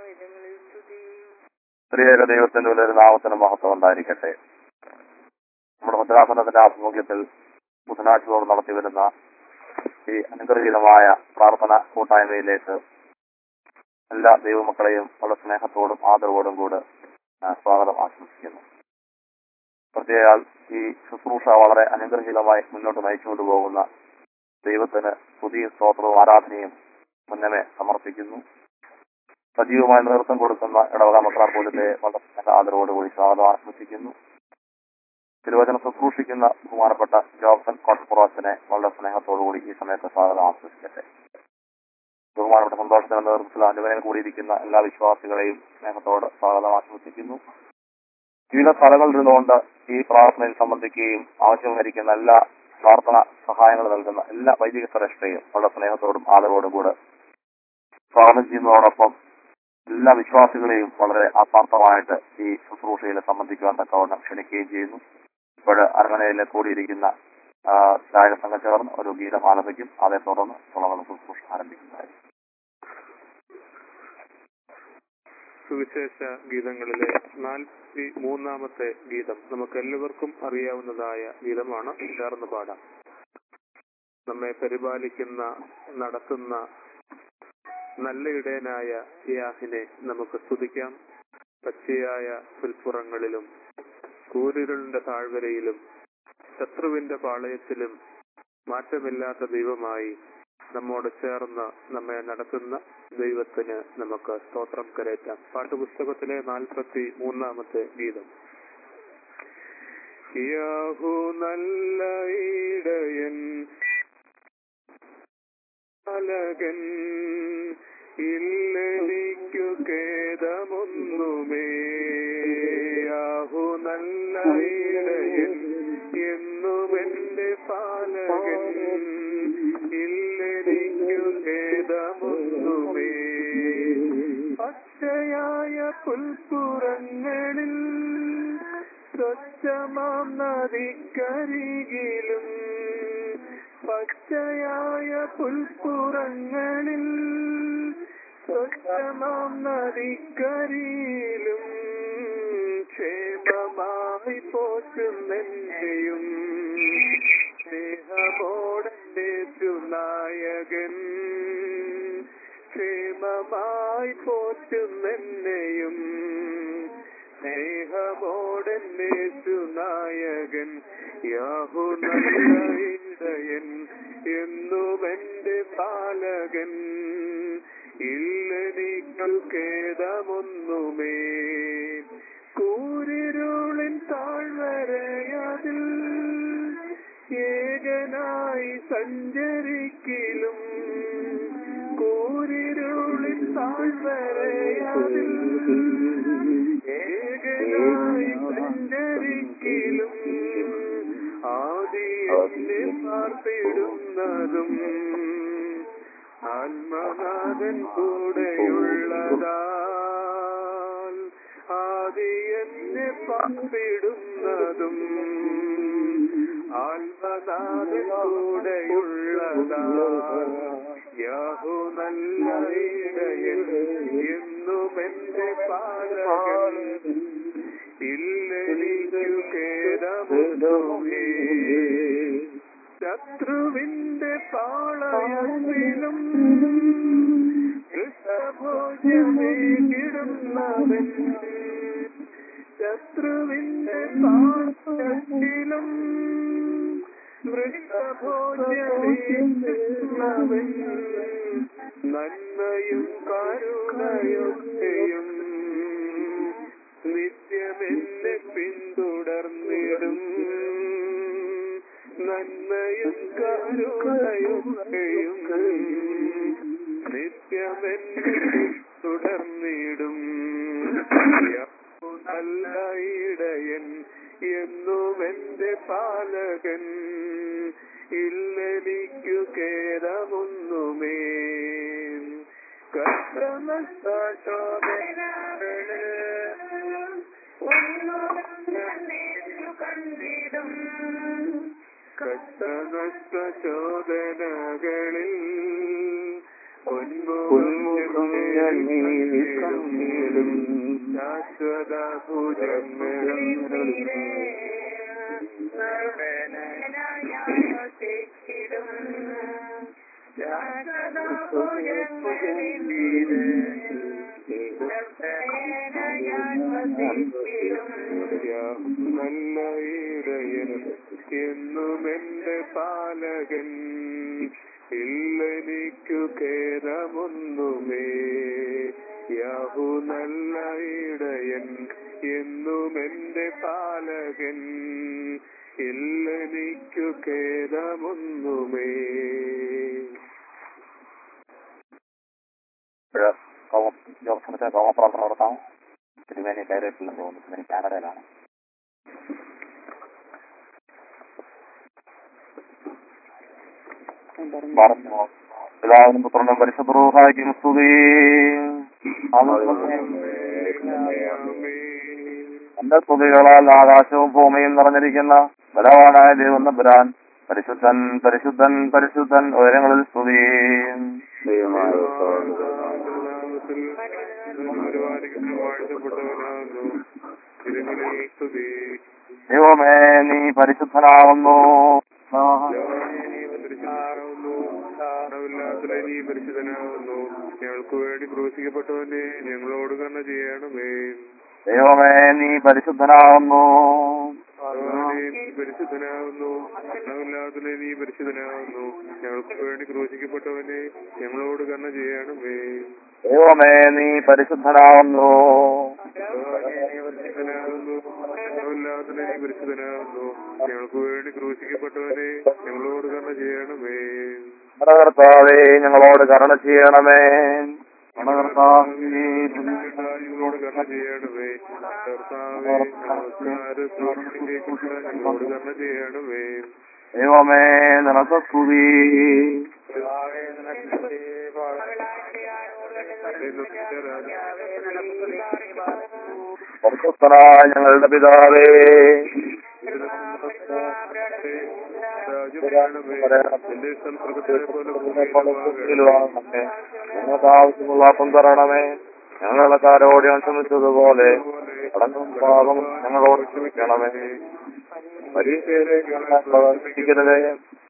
സ്ത്രീയേക ദൈവത്തിന്റെ ഒരു നാമത്തിന് മഹത്വം ഉണ്ടായിരിക്കട്ടെ നമ്മുടെ ഭദ്രാസനത്തിന്റെ ആഭിമുഖ്യത്തിൽ ബുധനാഴ്ചയോട് നടത്തി വരുന്ന ഈ അനുഗ്രഹീതമായ പ്രാർത്ഥന കൂട്ടായ്മയിലേക്ക് എല്ലാ ദൈവമക്കളെയും വളരെ സ്നേഹത്തോടും ആദരവോടും കൂടെ ആ, സ്വാഗതം ആശംസിക്കുന്നു പ്രത്യേകാൽ ഈ ശുശ്രൂഷ വളരെ അനുഗ്രഹീതമായി മുന്നോട്ട് നയിച്ചുകൊണ്ട് പോകുന്ന ദൈവത്തിന് പുതിയ സ്തോത്രവും ആരാധനയും മുന്നമേ സമർപ്പിക്കുന്നു സജീവമായ നേതൃത്വം കൊടുക്കുന്ന ഇടവക മക്രാർ പോലത്തെ വളരെ സ്നേഹ ആദരവോടുകൂടി സ്വാഗതം ആശംസിക്കുന്നു തിരുവചനം ശുശ്രൂഷിക്കുന്ന ബഹുമാനപ്പെട്ട ജോബ്സൺ കോട്ടപ്പുറാസിനെ വളരെ സ്നേഹത്തോടുകൂടി ഈ സമയത്ത് സ്വാഗതം ആശംസിക്കട്ടെ ബഹുമാനപ്പെട്ട സന്തോഷത്തിന്റെ നേതൃത്വത്തിൽ അനുവനം കൂടിയിരിക്കുന്ന എല്ലാ വിശ്വാസികളെയും സ്നേഹത്തോട് സ്വാഗതം ആശംസിക്കുന്നു വിവിധ സ്ഥലങ്ങളിൽ നിന്നുകൊണ്ട് ഈ പ്രാർത്ഥനയിൽ സംബന്ധിക്കുകയും ആവശ്യമായിരിക്കുന്ന എല്ലാ പ്രാർത്ഥന സഹായങ്ങൾ നൽകുന്ന എല്ലാ വൈദിക ശ്രേഷ്ഠയും വളരെ സ്നേഹത്തോടും ആദരവോടും കൂടെ സ്വാഗതം ചെയ്യുന്നതോടൊപ്പം എല്ലാ വിശ്വാസികളെയും വളരെ ആത്മാർത്ഥമായിട്ട് ഈ ശുശ്രൂഷയിൽ സംബന്ധിക്കുവാൻ തക്കവണ്ണം ക്ഷണിക്കുകയും ചെയ്യുന്നു ഇപ്പോൾ അരമനയിൽ കൂടിയിരിക്കുന്ന ആ, ഗായക സംഘം ചേർന്ന് ഒരു ഗീതം ആലപിക്കും അതേ തുടർന്ന് തുളവന ശുശ്രൂഷ ആരംഭിക്കുന്നതായിരിക്കും സുവിശേഷ ഗീതങ്ങളിലെ നാൽപ്പത്തി മൂന്നാമത്തെ ഗീതം നമുക്ക് എല്ലാവർക്കും അറിയാവുന്നതായ ഗീതമാണ് ചേർന്ന് പാടാം നമ്മെ പരിപാലിക്കുന്ന നടത്തുന്ന നല്ല ഇടയനായ യാഹിനെ നമുക്ക് സ്തുതിക്കാം പച്ചയായ പുൽപ്പുറങ്ങളിലും കൂരിരുളിന്റെ താഴ്വരയിലും ശത്രുവിന്റെ പാളയത്തിലും മാറ്റമില്ലാത്ത ദൈവമായി നമ്മോട് ചേർന്ന് നമ്മെ നടത്തുന്ന ദൈവത്തിന് നമുക്ക് സ്തോത്രം കരയറ്റാം പാട്ടുപുസ്തകത്തിലെ നാൽപ്പത്തി മൂന്നാമത്തെ ഗീതം യാഹു നല്ല ഇടയൻ അലകൻ ഇല്ലെനിക്കു ഖേദമൊന്നുമേ യാഹു നല്ല ഇടയൻ എന്നും എന്റെ പാലകൻ ഇല്ലെനിക്കു ഖേദമൊന്നുമേ പച്ചയായ പുൽപ്പുറങ്ങളിൽ സ്വച്ഛമാം നദിക്കരികിലും പച്ചയായ പുൽപ്പുറങ്ങളിൽ സ്വച്ഛമാം നദിക്കരിയിലും ക്ഷേമമായി പോറ്റുന്നെന്നെയും സ്നേഹമോടെ നായകൻ ക്ഷേമമായി പോറ്റുന്നെന്നെയും സ്നേഹമോടെ നായകൻ യാഹു നല്ല ഇടയൻ എന്നും എന്റെ പാലകൻ ഇല്ലെനിക്കു ഖേദമൊന്നുമേ കൂരിരുളിൻ താഴ്വരയതിൽ ഏകനായി സഞ്ചരിക്കിലും കൂരിരുളിൻ താഴ്വരയതിൽ ഏകനായി സഞ്ചരിക്കിലും ആദിയെ പാർത്തിടുന്നതും ആത്മനാഥൻ കൂടെയുള്ളതാൽ ആദി എന്നെ പാർത്തിടുന്നതും ആത്മനാഥൻ കൂടെയുള്ളതാൽ യാഹു നല്ല ഇടയൻ എന്നും എന്റെ പാലകൻ ഇല്ലെനിക്കു ഖേദമൊന്നുമേ ശത്രുവിന്റെ പാളയത്തിലും കൃഷ്ണഭോജ്യമേകിടുന്നവൻ ശത്രുവിന്റെ പാളയത്തിലും വൃഷഭോജ്യമേകിടുന്നവൻ നന്മയും കരുണയൊക്കെയും നിത്യമെന്നെ പിന്തുടർന്നിടും നന്മയും കരുണയൊക്കെയും നിത്യമെന്നെ തുടർന്നിടും യാഹു നല്ല ഇടയൻ എന്നും എന്റെ പാലകൻ ഇല്ലെനിക്കു കേര കഷ്ടനഷ്ട ചോദനകളിൽ ഉന്മുഖം കണ്ണീടും ശാശ്വത ഭുജങ്ങളും നല്ല ഇടയൻ എന്നും എന്റെ പാലകൻ ഇല്ലെനിക്കു ഖേദമൊന്നുമേ യാഹു നല്ല ഇടയൻ എന്നും എന്റെ പാലകൻ ഇല്ലെനിക്കു ഖേദമൊന്നുമേ ജോസഫിന്റെ കോമപ്രവർത്തനം നടത്താം തിരുമേനി കയറിയിട്ടില്ലെന്ന് തോന്നുന്നു തിരുമേനി കാനഡയിലാണ് പറഞ്ഞു പിതാവിനും പുത്രനും പരിശുദ്ധൂഹായിക്കും സ്തുതി എന്റെ സ്തുതികളാൽ ആകാശവും ഭൂമിയും നിറഞ്ഞിരിക്കുന്ന ബലവാനായ ദൈവം നമ്പുരാൻ പരിശുദ്ധൻ പരിശുദ്ധൻ പരിശുദ്ധൻ ഉയരങ്ങളിൽ സ്തുതി വാഴ്ത്തപ്പെട്ടവനാകുന്നു തിരുമലയിൽ സ്തുതി ദൈവമേ നീ പരിശുദ്ധനാവുന്നു നീ പരിശുദ്ധനാകുന്നു മരണമില്ലാത്തവനെ നീ പരിശുദ്ധനാകുന്നു ഞങ്ങൾക്ക് വേണ്ടി ക്രൂശിക്കപ്പെട്ടവനെ ഞങ്ങളോട് കണ്ണ ചെയ്യണമേ ദൈവമേ നീ പരിശുദ്ധനാവുന്നു ഭഗവാനേ, നീ പരിശുദ്ധനാകുന്നു മരണമില്ലാത്തവനെ നീ പരിശുദ്ധനാകുന്നു ഞങ്ങൾക്ക് വേണ്ടി ക്രൂശിക്കപ്പെട്ടവനെ ഞങ്ങളോട് കണ്ണ ചെയ്യണമേ ദൈവമേ നീ പരിശുദ്ധനാവുന്നു ഭഗവാനേ, നീ പരിശുദ്ധനാകുന്നു മരണമില്ലാത്തവനെ നീ പരിശുദ്ധനാകുന്നു ഞങ്ങൾക്ക് വേണ്ടി ക്രൂശിക്കപ്പെട്ടവനെ ഞങ്ങളോട് കണ്ണ ചെയ്യണമേ നമ്മുടെ കർത്താവേ ഞങ്ങളോട് കരുണ ചെയ്യണമേ നമ്മുടെ കർത്താവേ ഞങ്ങളോട് കരുണ ചെയ്യണമേ കർത്താവേ നമസ്കാര സമർപ്പിക്കേണ്ട ഞങ്ങളോട് കരുണ ചെയ്യണമേ ദൈവമേ നിനക്ക് സ്തുതി പരിശുദ്ധനായ ഞങ്ങളുടെ പിതാവേ എന്റെ സംസ്കൃതത്തെ പോലെ ഭൂമിയിലുമാകണമേ. ഞങ്ങൾക്ക് ആവശ്യമുള്ള അപ്പം തരണമേ ഞങ്ങളുടെ കാരോട് ഞാൻ ക്ഷമിച്ചതുപോലെ കടന്നും പാപം ഞങ്ങളോട് ക്ഷമിക്കണമേ പരീക്ഷയിലേക്ക് ഞങ്ങളെ പ്രവേശിപ്പിക്കരുതേ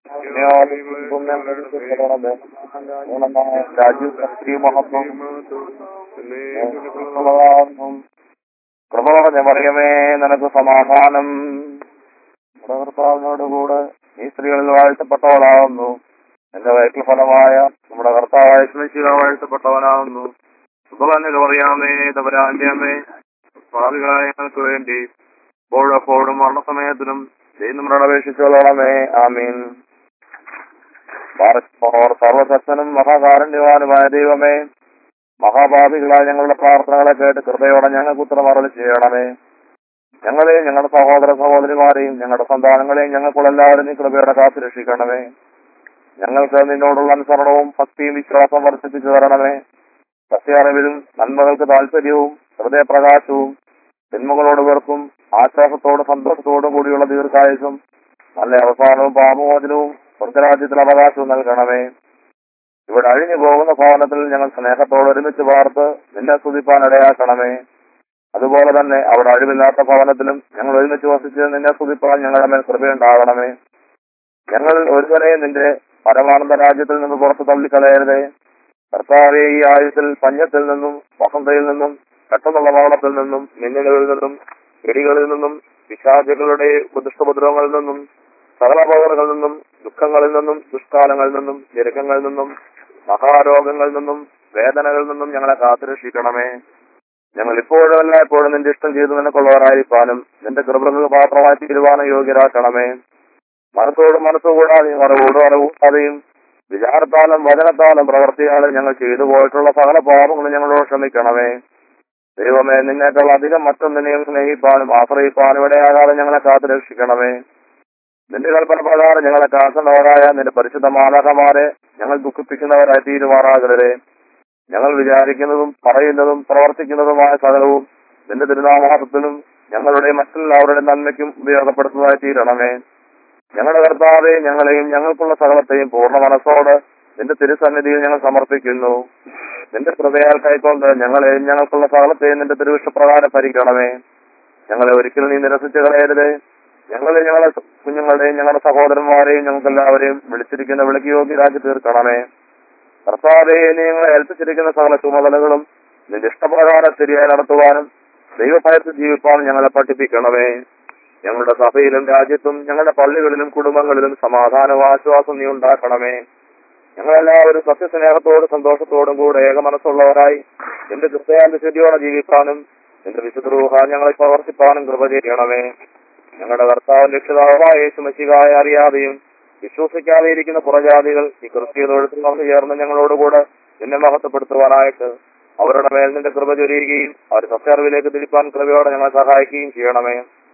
രാജ്യം ശക്തി മഹത്വം കൃപ പറഞ്ഞ പറയുമേ നിനക്ക് സമാധാനം നമ്മുടെ കർത്താവിനോടുകൂടെ ഈ സ്ത്രീകളിൽ വാഴ്ത്തപ്പെട്ടവളാകുന്നു എന്റെ വയറ്റിൽ ഫലമായ നമ്മുടെ കർത്താവായ സ്മരിച്ചുക വാഴ്ത്തപ്പെട്ടവനാകുന്നു സുഖനിൽ പറയാമേ തവരാന്റെ അമ്മേ ഭാവികളായ ഞങ്ങൾക്ക് വേണ്ടി ഇപ്പോഴെപ്പോഴും മരണസമയത്തിനും ദൈവം അപേക്ഷിച്ചോളണമേ ആമീൻ പാറസ്മോർ സർവശക്തനും മഹാകാരണ്യവാനുമായ ദൈവമേ മഹാഭാവികളായ ഞങ്ങളുടെ പ്രാർത്ഥനകളെ കേട്ട് കൃപയോടെ ഞങ്ങൾക്ക് ഉത്തരമറളി ചെയ്യണമേ ഞങ്ങളെയും ഞങ്ങളുടെ സഹോദര സഹോദരിമാരെയും ഞങ്ങളുടെ സന്താനങ്ങളെയും ഞങ്ങൾക്കുള്ള എല്ലാവരും നീ കൃപയോടെ കാത്തു രക്ഷിക്കണമേ ഞങ്ങൾക്ക് നിന്നോടുള്ള അനുസരണവും ഭക്തിയും വിശ്വാസം വർദ്ധിപ്പിച്ചു തരണമേ സത്യാറിവിലും നന്മകൾക്ക് താല്പര്യവും ഹൃദയപ്രകാശവും തിന്മകളോട് വെറുപ്പും ആശ്വാസത്തോടും സന്തോഷത്തോടും കൂടിയുള്ള ദീർഘായുസും നല്ല അവസാനവും പാപമോചനവും സ്വർഗരാജ്യത്തിൽ അവകാശവും നൽകണമേ ഇവിടെ അഴിഞ്ഞു പോകുന്ന ഭവനത്തിൽ ഞങ്ങൾ സ്നേഹത്തോട് ഒരുമിച്ച് പാർത്ത് നിന്നെ സ്തുതിപ്പാൻ ഇടയാക്കണമേ അതുപോലെ തന്നെ അവിടെ അഴിവില്ലാത്ത ഭവനത്തിലും ഞങ്ങൾ ഒരുമിച്ച് വസിച്ച് നിന്നെ സ്തുതിപ്പാൻ ഞങ്ങളുടെ മേൽ കൃപയുണ്ടാകണമേ ഞങ്ങൾ ഒരുവനെയും നിന്റെ പരമാനന്ദ രാജ്യത്തിൽ നിന്ന് പുറത്ത് തള്ളിക്കളയരുതേ കർത്താവെ ഈ ആയുസിൽ പഞ്ഞത്തിൽ നിന്നും വസന്തയിൽ നിന്നും പെട്ടെന്നുള്ള മരണത്തിൽ നിന്നും മിന്നലുകളിൽ നിന്നും ഇടികളിൽ നിന്നും പിശാചുകളുടെ ദുഷ്ടപദ്രവങ്ങളിൽ നിന്നും സകലപകറുകളിൽ നിന്നും ദുഃഖങ്ങളിൽ നിന്നും ദുഷ്കാലങ്ങളിൽ നിന്നും ഞെരുക്കങ്ങളിൽ നിന്നും മഹാരോഗങ്ങളിൽ നിന്നും വേദനകളിൽ നിന്നും ഞങ്ങളെ കാത്തുരക്ഷിക്കണമേ ഞങ്ങൾ ഇപ്പോഴും അല്ല എപ്പോഴും നിന്റെ ഇഷ്ടം ചെയ്തു നിനക്കുള്ളവരായിരിക്കാനും നിന്റെ കൃപകൾക്ക് പാത്രമായി തീരുവാനും യോഗ്യരാക്കണമേ മനസ്സോട് മനസ്സുകൂടാതെയും അറിവോടും അറിവുകൂടാതെയും വിചാരത്താലും വചനത്താലും പ്രവർത്തിയാലും ഞങ്ങൾ ചെയ്തു പോയിട്ടുള്ള സകല പാപങ്ങളും ഞങ്ങളോട് ക്ഷമിക്കണമേ ദൈവമേ നിന്നേക്കാൾ അധികം മറ്റൊന്നിനെയും സ്നേഹിപ്പാനും ആശ്രയിപ്പാനും ഇടയാകാതെ ഞങ്ങളെ കാത്തു രക്ഷിക്കണമേ നിന്റെ കൽപ്പന പ്രകാരം ഞങ്ങളെ കാക്കുന്നവരായ നിന്റെ പരിശുദ്ധ മാതാക്കന്മാരെ ഞങ്ങൾ ദുഃഖിപ്പിക്കുന്നവരായി തീരുമാറാകരുതേ ഞങ്ങൾ വിചാരിക്കുന്നതും പറയുന്നതും പ്രവർത്തിക്കുന്നതുമായ സകലവും നിന്റെ തിരുനാമത്തിനും ഞങ്ങളുടെ മറ്റെല്ലാവരുടെ നന്മയ്ക്കും ഉപയോഗപ്പെടുത്തുന്നതായി തീരണമേ ഞങ്ങളുടെ കർത്താവെ ഞങ്ങളെയും ഞങ്ങൾക്കുള്ള സകലത്തെയും പൂർണ്ണ മനസ്സോട് നിന്റെ തിരുസന്നിധിയിൽ ഞങ്ങൾ സമർപ്പിക്കുന്നു നിന്റെ കൃപയാൽ കൈക്കൊണ്ട് ഞങ്ങളെയും ഞങ്ങൾക്കുള്ള സകലത്തെയും നിന്റെ തിരുവിഷ്ടപ്രകാരം ഭരിക്കണമേ ഞങ്ങളെ ഒരിക്കലും നീ നിരസിച്ചു കളയരുതേ ഞങ്ങളെ ഞങ്ങളെ കുഞ്ഞുങ്ങളുടെയും ഞങ്ങളുടെ സഹോദരന്മാരെയും ഞങ്ങൾക്കെല്ലാവരെയും വിളിച്ചിരിക്കുന്ന വിളിക്ക് യോഗ്യരാക്കി തീർക്കണമേ കർത്താവെ നീ ഞങ്ങളെ ഏൽപ്പിച്ചിരിക്കുന്ന സകല ചുമതലകളും നിന്റെ ഇഷ്ടപ്രകാരം ശരിയായി നടത്തുവാനും ദൈവഭയത്തിൽ ജീവിപ്പാനും ഞങ്ങളെ പഠിപ്പിക്കണമേ ഞങ്ങളുടെ സഭയിലും രാജ്യത്തും ഞങ്ങളുടെ പള്ളികളിലും കുടുംബങ്ങളിലും സമാധാനവും ആശ്വാസം നീ ഉണ്ടാക്കണമേ ഞങ്ങളെല്ലാവരും സത്യസ്നേഹത്തോടും സന്തോഷത്തോടും കൂടെ ഏകമനസ്സുള്ളവരായി നിന്റെ ക്രിസ്തയാന്റെ ശുദ്ധിയോടെ ജീവിക്കാനും നിന്റെ വിശുദ്ധ റൂഹ ഞങ്ങളെ പ്രവർത്തിപ്പാനും കൃപ ചെയ്യണമേ ഞങ്ങളുടെ കർത്താവ് രക്ഷിതാവായ യേശു മശികായ അറിയാതെയും വിശ്വസിക്കാതെ ഇരിക്കുന്ന പുറജാതികൾ ഈ ക്രിസ്തീയ തൊഴുത്തിൽ വന്നു ചേർന്ന് ഞങ്ങളോടുകൂടെ നിന്നെ മഹത്വപ്പെടുത്തുവാനായിട്ട് അവരുടെ മേൽ നിന്റെ കൃപ ചൊരിയുകയും അവർ സത്യാറിവിലേക്ക് തിരിപ്പാൻ കൃപയോടെ ഞങ്ങളെ സഹായിക്കുകയും ചെയ്യണമേ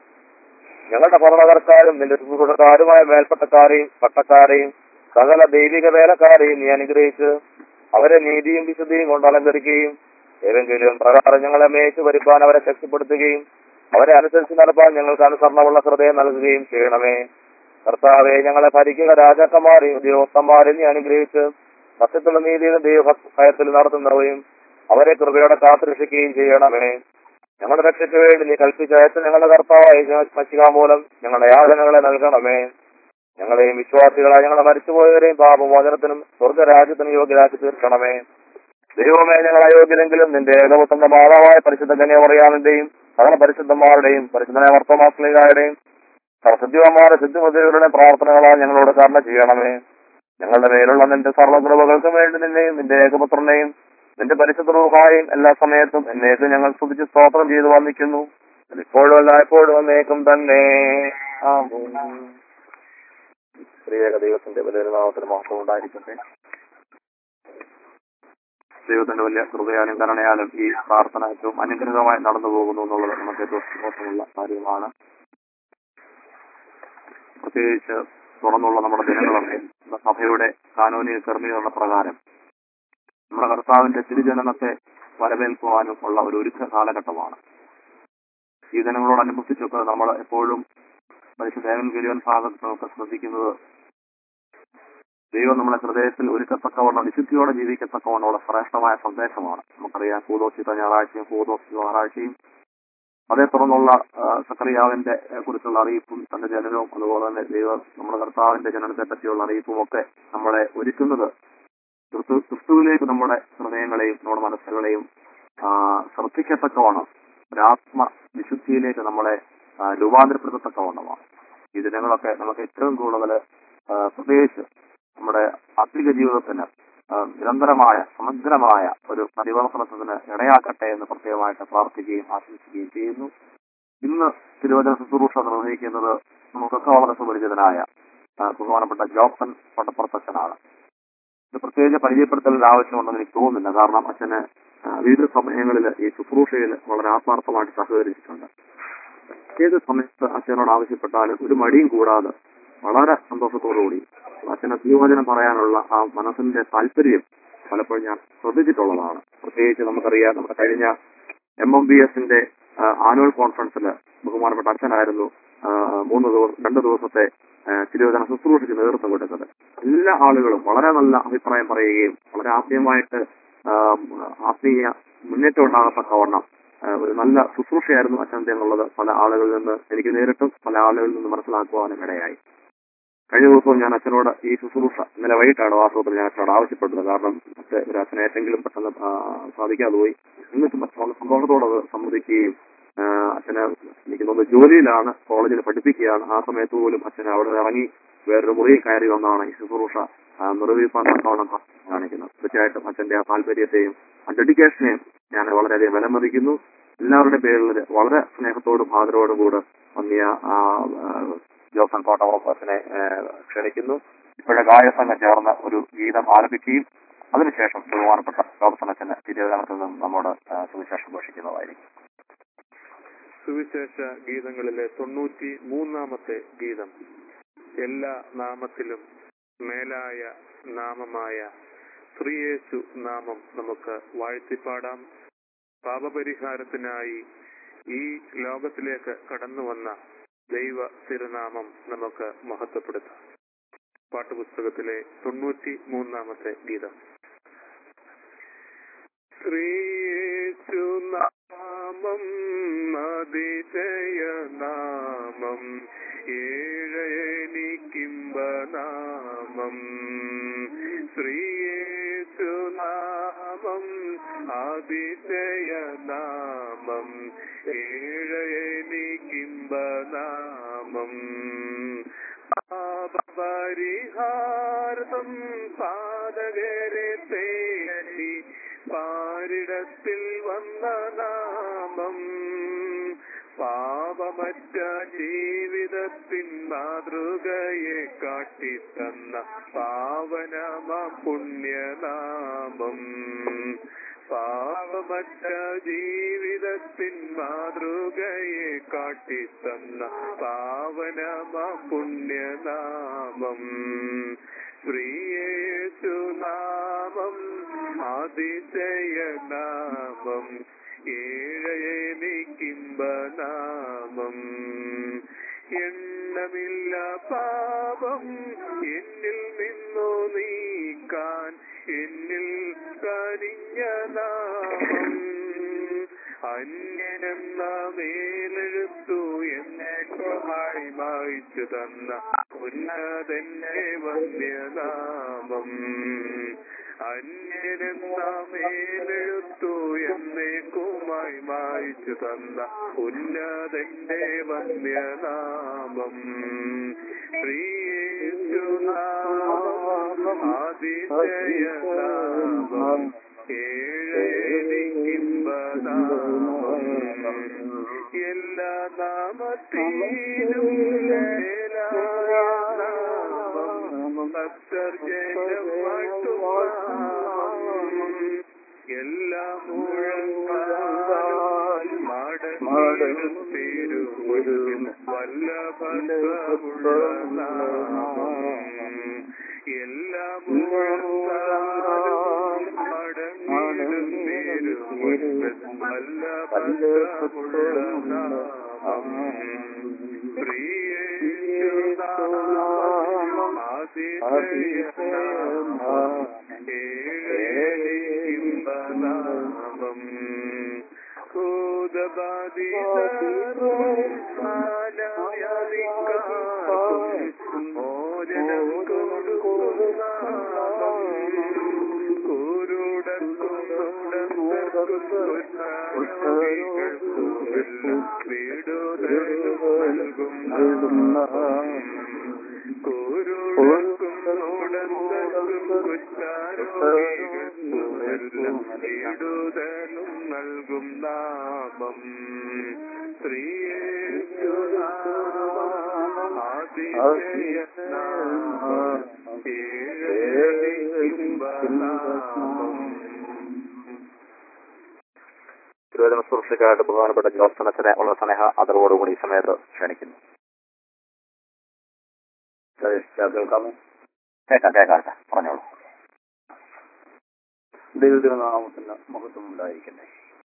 ഞങ്ങളുടെ ഭരണകർത്താരും നിന്റെ സുഹൃത്തുക്കാരുമായ മേൽപ്പട്ടക്കാരെയും പട്ടക്കാരെയും സകല ദൈവിക വേലക്കാരെയും നീ അനുഗ്രഹിച്ച് അവരെ നീതിയും വിശുദ്ധിയും കൊണ്ട് അലങ്കരിക്കുകയും ഏതെങ്കിലും പ്രകാരം ഞങ്ങളെ മേച്ചു വരുപ്പാൻ അവരെ ശക്തിപ്പെടുത്തുകയും അവരെ അനുസരിച്ച് നടപ്പാൻ ഞങ്ങൾക്ക് അനുസരണമുള്ള ഹൃദയം നൽകുകയും ചെയ്യണമേ കർത്താവെ ഞങ്ങളെ ഭരിക്കുക രാജാക്കന്മാരെയും ഉദ്യോഗസ്ഥന്മാരെയും നീ അനുഗ്രഹിച്ച് സത്യത്തിലുള്ള നീതിയിലും ദൈവഭയത്തിൽ നടത്തുന്നവയും അവരെ കൃപയോടെ കാത്തുരക്ഷിക്കുകയും ചെയ്യണമേ ഞങ്ങളുടെ രക്ഷയ്ക്ക് വേണ്ടി നീ കൽപ്പിച്ചയച്ച ഞങ്ങളുടെ കർത്താവായ മഷിക മൂലം ഞങ്ങളുടെ യാതനകളെ നൽകണമേ ഞങ്ങളെയും വിശ്വാസികളായ ഞങ്ങളെ മരിച്ചുപോയവരെയും പാപമോചനത്തിനും സ്വർഗരാജ്യത്തിനും യോഗ്യരാക്കി തീർക്കണമേ ദൈവമേ ഞങ്ങൾ അയോഗ്യരെങ്കിലും നിന്റെ ഏകപുത്രന്റെ മാതാവായ പരിശുദ്ധ കന്യാമറിയാമിന്റെയും സകല പരിശുദ്ധന്മാരുടെയും പരിശുദ്ധനായ വർത്തമാസ്ലികാരുടെയും സിദ്ധിവന്മാരുടെ സിദ്ധിമതികളുടെ പ്രാർത്ഥനകളാൽ ഞങ്ങളോട് കർണ ചെയ്യണമേ ഞങ്ങളുടെ മേലുള്ള നിന്റെ സർവ്വകൃപകൾക്കും വേണ്ടി നിന്നെയും നിന്റെ ഏകപുത്രനെയും നിന്റെ പരിശുദ്ധ റൂഹായും എല്ലാ സമയത്തും എന്നേക്കും ഞങ്ങൾ സ്തുതിച്ച് സ്തോത്രം ചെയ്തു വന്നിക്കുന്നു ഇപ്പോഴും അല്ല എപ്പോഴും എന്നേക്കും തന്നെ ആമേൻ. സ്ത്രീയേക ദൈവത്തിന്റെ വലിയ നാമത്തിന് മഹത്വം ഉണ്ടായിരിക്കട്ടെ ദൈവത്തിന്റെ വലിയ കൃപയാലും കരുണയാലും ഈ പ്രാർത്ഥന ഏറ്റവും അനുഗ്രഹമായി നടന്നു പോകുന്നു എന്നുള്ളത് നമുക്ക് ഏറ്റവും സന്തോഷമുള്ള കാര്യമാണ് പ്രത്യേകിച്ച് തുറന്നുള്ള നമ്മുടെ ദിനങ്ങളൊക്കെ നമ്മുടെ സഭയുടെ കാനൂനിക ക്രമീകരണ പ്രകാരം നമ്മുടെ കർത്താവിന്റെ തിരുജനനത്തെ വരവേൽക്കുവാനും ഉള്ള ഒരു ഒരുക്ക കാലഘട്ടമാണ് ഈ ദിനങ്ങളോടനുബന്ധിച്ചൊക്കെ നമ്മൾ എപ്പോഴും പരിശുദ്ധ ഗിരിവൻ ഭാഗത്തൊക്കെ ശ്രദ്ധിക്കുന്നത് ദൈവം നമ്മളെ ഹൃദയത്തിൽ ഒരുക്കത്തക്കവണ്ണം വിശുദ്ധിയോടെ ജീവിക്കത്തക്കവണ്ണമുള്ള ശ്രേഷ്ഠമായ സന്ദേശമാണ് നമുക്കറിയാം കൂതോഷിത്ത ഞായറാഴ്ചയും കൂതോഷി ഞായറാഴ്ചയും അതേ തുടർന്നുള്ള ആ, സക്കറിയാവിന്റെ ആ, കുറിച്ചുള്ള അറിയിപ്പും തന്റെ ജനനവും അതുപോലെ തന്നെ ദൈവം നമ്മുടെ കർത്താവിന്റെ ജനനത്തെ പറ്റിയുള്ള അറിയിപ്പും ഒക്കെ നമ്മളെ ഒരുക്കുന്നത് ക്രിസ്തു ക്രിസ്തുവിലേക്ക് നമ്മുടെ ഹൃദയങ്ങളെയും നമ്മുടെ മനസ്സുകളെയും ആ, ശ്രദ്ധിക്കത്തക്കവണ്ണം ഒരാത്മ വിശുദ്ധിയിലേക്ക് നമ്മളെ ആ, രൂപാന്തരപ്പെടുത്തത്തക്കവണ്ണമാണ് ഈ ദിനങ്ങളൊക്കെ നമുക്ക് ഏറ്റവും കൂടുതൽ ആ, പ്രത്യേകിച്ച് നമ്മുടെ ആത്മിക ജീവിതത്തിന് ആ, നിരന്തരമായ സമഗ്രമായ ഒരു പരിവർത്തനത്തിന് ഇടയാക്കട്ടെ എന്ന് പ്രത്യേകമായിട്ട് പ്രാർത്ഥിക്കുകയും ആശംസിക്കുകയും ചെയ്യുന്നു ഇന്ന് തിരുവചന ശുശ്രൂഷ നിർവഹിക്കുന്നത് നമുക്കൊക്കെ വളരെ സുപരിചിതനായ ആ, ബഹുമാനപ്പെട്ട ജോസൻ പട്ടപ്പുറത്തച്ഛനാണ് ഇത് പ്രത്യേക പരിചയപ്പെടുത്തലിന്റെ ആവശ്യമുണ്ടെന്ന് എനിക്ക് തോന്നുന്നില്ല കാരണം അച്ഛന് ആ, വിവിധ സമയങ്ങളിൽ ഈ ശുശ്രൂഷയിൽ വളരെ ആത്മാർത്ഥമായിട്ട് സഹകരിച്ചിട്ടുണ്ട് ഏത് സമയത്ത് അച്ഛനോട് ആവശ്യപ്പെട്ടാലും ഒരു മടിയും കൂടാതെ വളരെ സന്തോഷത്തോടുകൂടി അച്ഛനെ തിരുവചനം പറയാനുള്ള ആ മനസ്സിന്റെ താല്പര്യം പലപ്പോഴും ഞാൻ ശ്രദ്ധിച്ചിട്ടുള്ളതാണ് പ്രത്യേകിച്ച് നമുക്കറിയാം നമ്മുടെ കഴിഞ്ഞ എം എം ബി എസിന്റെ ആനുവൽ കോൺഫറൻസിൽ ബഹുമാനപ്പെട്ട അച്ഛനായിരുന്നു ആ, മൂന്ന് ദിവസം രണ്ട് ദിവസത്തെ ആ, തിരുവചന ശുശ്രൂഷയ്ക്ക് നേതൃത്വം കൊടുത്തത് എല്ലാ ആളുകളും വളരെ നല്ല അഭിപ്രായം പറയുകയും വളരെ ആത്മീയമായിട്ട് ആ, ആത്മീയ മുന്നേറ്റം ഉണ്ടാകത്തക്കവണ്ണം ആ, ഒരു നല്ല ശുശ്രൂഷയായിരുന്നു അച്ഛൻ്റെ എന്നുള്ളത് പല ആളുകളിൽ നിന്ന് എനിക്ക് നേരിട്ടും പല ആളുകളിൽ നിന്ന് മനസ്സിലാക്കുവാനും ഇടയായി കഴിഞ്ഞ ദിവസവും ഞാൻ അച്ഛനോട് ഈ ശുശ്രൂഷ ഇന്നലെ വൈകിട്ടാണ് വാസ്തവത്തിൽ ഞാൻ അച്ഛനോട് ആവശ്യപ്പെട്ടത് കാരണം മറ്റേ ഒരു അച്ഛനെ ഏറ്റെങ്കിലും പെട്ടെന്ന് ആ, സാധിക്കാതെ പോയി എന്നിട്ടും അച്ഛൻ വളരെ സന്തോഷത്തോടെ അത് സമ്മതിക്കുകയും ആ, അച്ഛന് എനിക്ക് തോന്നുന്നു ജോലിയിലാണ് കോളേജിൽ പഠിപ്പിക്കുകയാണ് ആ സമയത്ത് പോലും അച്ഛൻ അവിടെ ഇറങ്ങി വേറൊരു മുറിയിൽ കയറി വന്നാണ് ഈ ശുശ്രൂഷ ആ, നിർവഹിപ്പാൻ തക്കവണ്ണം കാണിക്കുന്നത് തീർച്ചയായിട്ടും അച്ഛന്റെ ആ താല്പര്യത്തെയും ആ ഡെഡിക്കേഷനെയും ഞാൻ വളരെയധികം വിലമതിക്കുന്നു എല്ലാവരുടെ പേരിൽ വളരെ സ്നേഹത്തോടും ആദരവോടും കൂടെ വന്നിയ ആ, ആ, ജോസൺ കോട്ടവറപ്പസിനെ ക്ഷണിക്കുന്നു ഇപ്പോഴെ ഗായസംഘം ചേർന്ന് ഒരു ഗീതം ആലപിക്കുകയും അതിനുശേഷം ബഹുമാനപ്പെട്ട ജോസൺ അച്ഛന് തിരുവനന്തപുരത്ത് നിന്നും നമ്മോട് ആ, സുവിശേഷം ഘോഷിക്കുന്നതായിരിക്കും സുവിശേഷ ഗീതങ്ങളിലെ തൊണ്ണൂറ്റി മൂന്നാമത്തെ ഗീതം എല്ലാ നാമത്തിലും മേലായ നാമമായ ശ്രീയേശു നാമം നമുക്ക് വാഴ്ത്തിപ്പാടാം പാപപരിഹാരത്തിനായി ഈ ലോകത്തിലേക്ക് കടന്നു വന്ന ദൈവ തിരുനാമം നമുക്ക് മഹത്വപ്പെടുത്താം പാട്ടുപുസ്തകത്തിലെ തൊണ്ണൂറ്റി മൂന്നാമത്തെ ഗീതം ശ്രീയേശുനാമം അതിശയനാമം ഏഴനിക്കിംബനാമം ശ്രീയേശുനാമം അതിശയനാമം ഏഴനിക്കിംബനാമം പാപപരിഹാരം പാതകരെ തേടി പാരിടത്തിൽ വന്ന നാമം പാപമറ്റ ജീവിതത്തിൻ മാതൃകയെ കാട്ടിത്തന്ന പാവനമ പുണ്യനാമം പാപമറ്റ ജീവിതത്തിൻ മാതൃകയെ കാട്ടിത്തന്ന പാവനമ പുണ്യനാമം ശ്രീയേശുനാമം അതിശയനാമം ഏഴയനിക്കിംബനാമം എണ്ണമില്ല പാപം എന്നിൽ നിന്നു നീക്കാൻ എന്നിൽ കരിഞ്ഞ നാമം അന്യനെന്ന മേലെഴുത്തു എന്നെ സഹായി മായിച്ചു തന്ന ഉന്നതന്റെ വന്യനാമം അന്യനെന്ന മേലെഴുത്തു എന്നേക്കുമായി മായിച്ചു തന്ന ഉന്നതന്റെ വന്യനാമം ശ്രീയേശുനാമം ആദിശയനാമം ഏഴേലിംബനാമം എല്ലാ നാമത്തിലും മേലായ നാമം ഭക്തർജനം എല്ലാ മുഴങ്ങാലും മടങ്ങിടും തിരുമുരുകും വല്ലഭമുള്ള നാമം എല്ലാ മുഴങ്ങാലും മടങ്ങിടും തിരുമുരുകും വല്ലഭമുള്ള നാമം പ്രിയേശുനാമം ആദിശയനാമം ഏഴേലിംബനാമം ക്രോധബാധിതരും മോചനം കൊടുക്കും വീടുതലും വീടുതലും നൽകും നാമം ശ്രീയേശുനാമം ആദിശയനാമം ഏഴേലിംബനാമം തിരുവചന സുഹൃത്തുക്കായിട്ട് ബഹുമാനപ്പെട്ട ജോസനത്തിനെ ഉള്ള സ്നേഹ അതർവോടുകൂടി ഈ സമയത്ത് ക്ഷണിക്കുന്നു കേൾക്കാമോ കേൾക്കാം കേൾക്കാം കേൾക്കാം. പറഞ്ഞോളൂ ദൈവത്തിന് നാമത്തിന് മഹത്വം ഉണ്ടായിരിക്കട്ടെ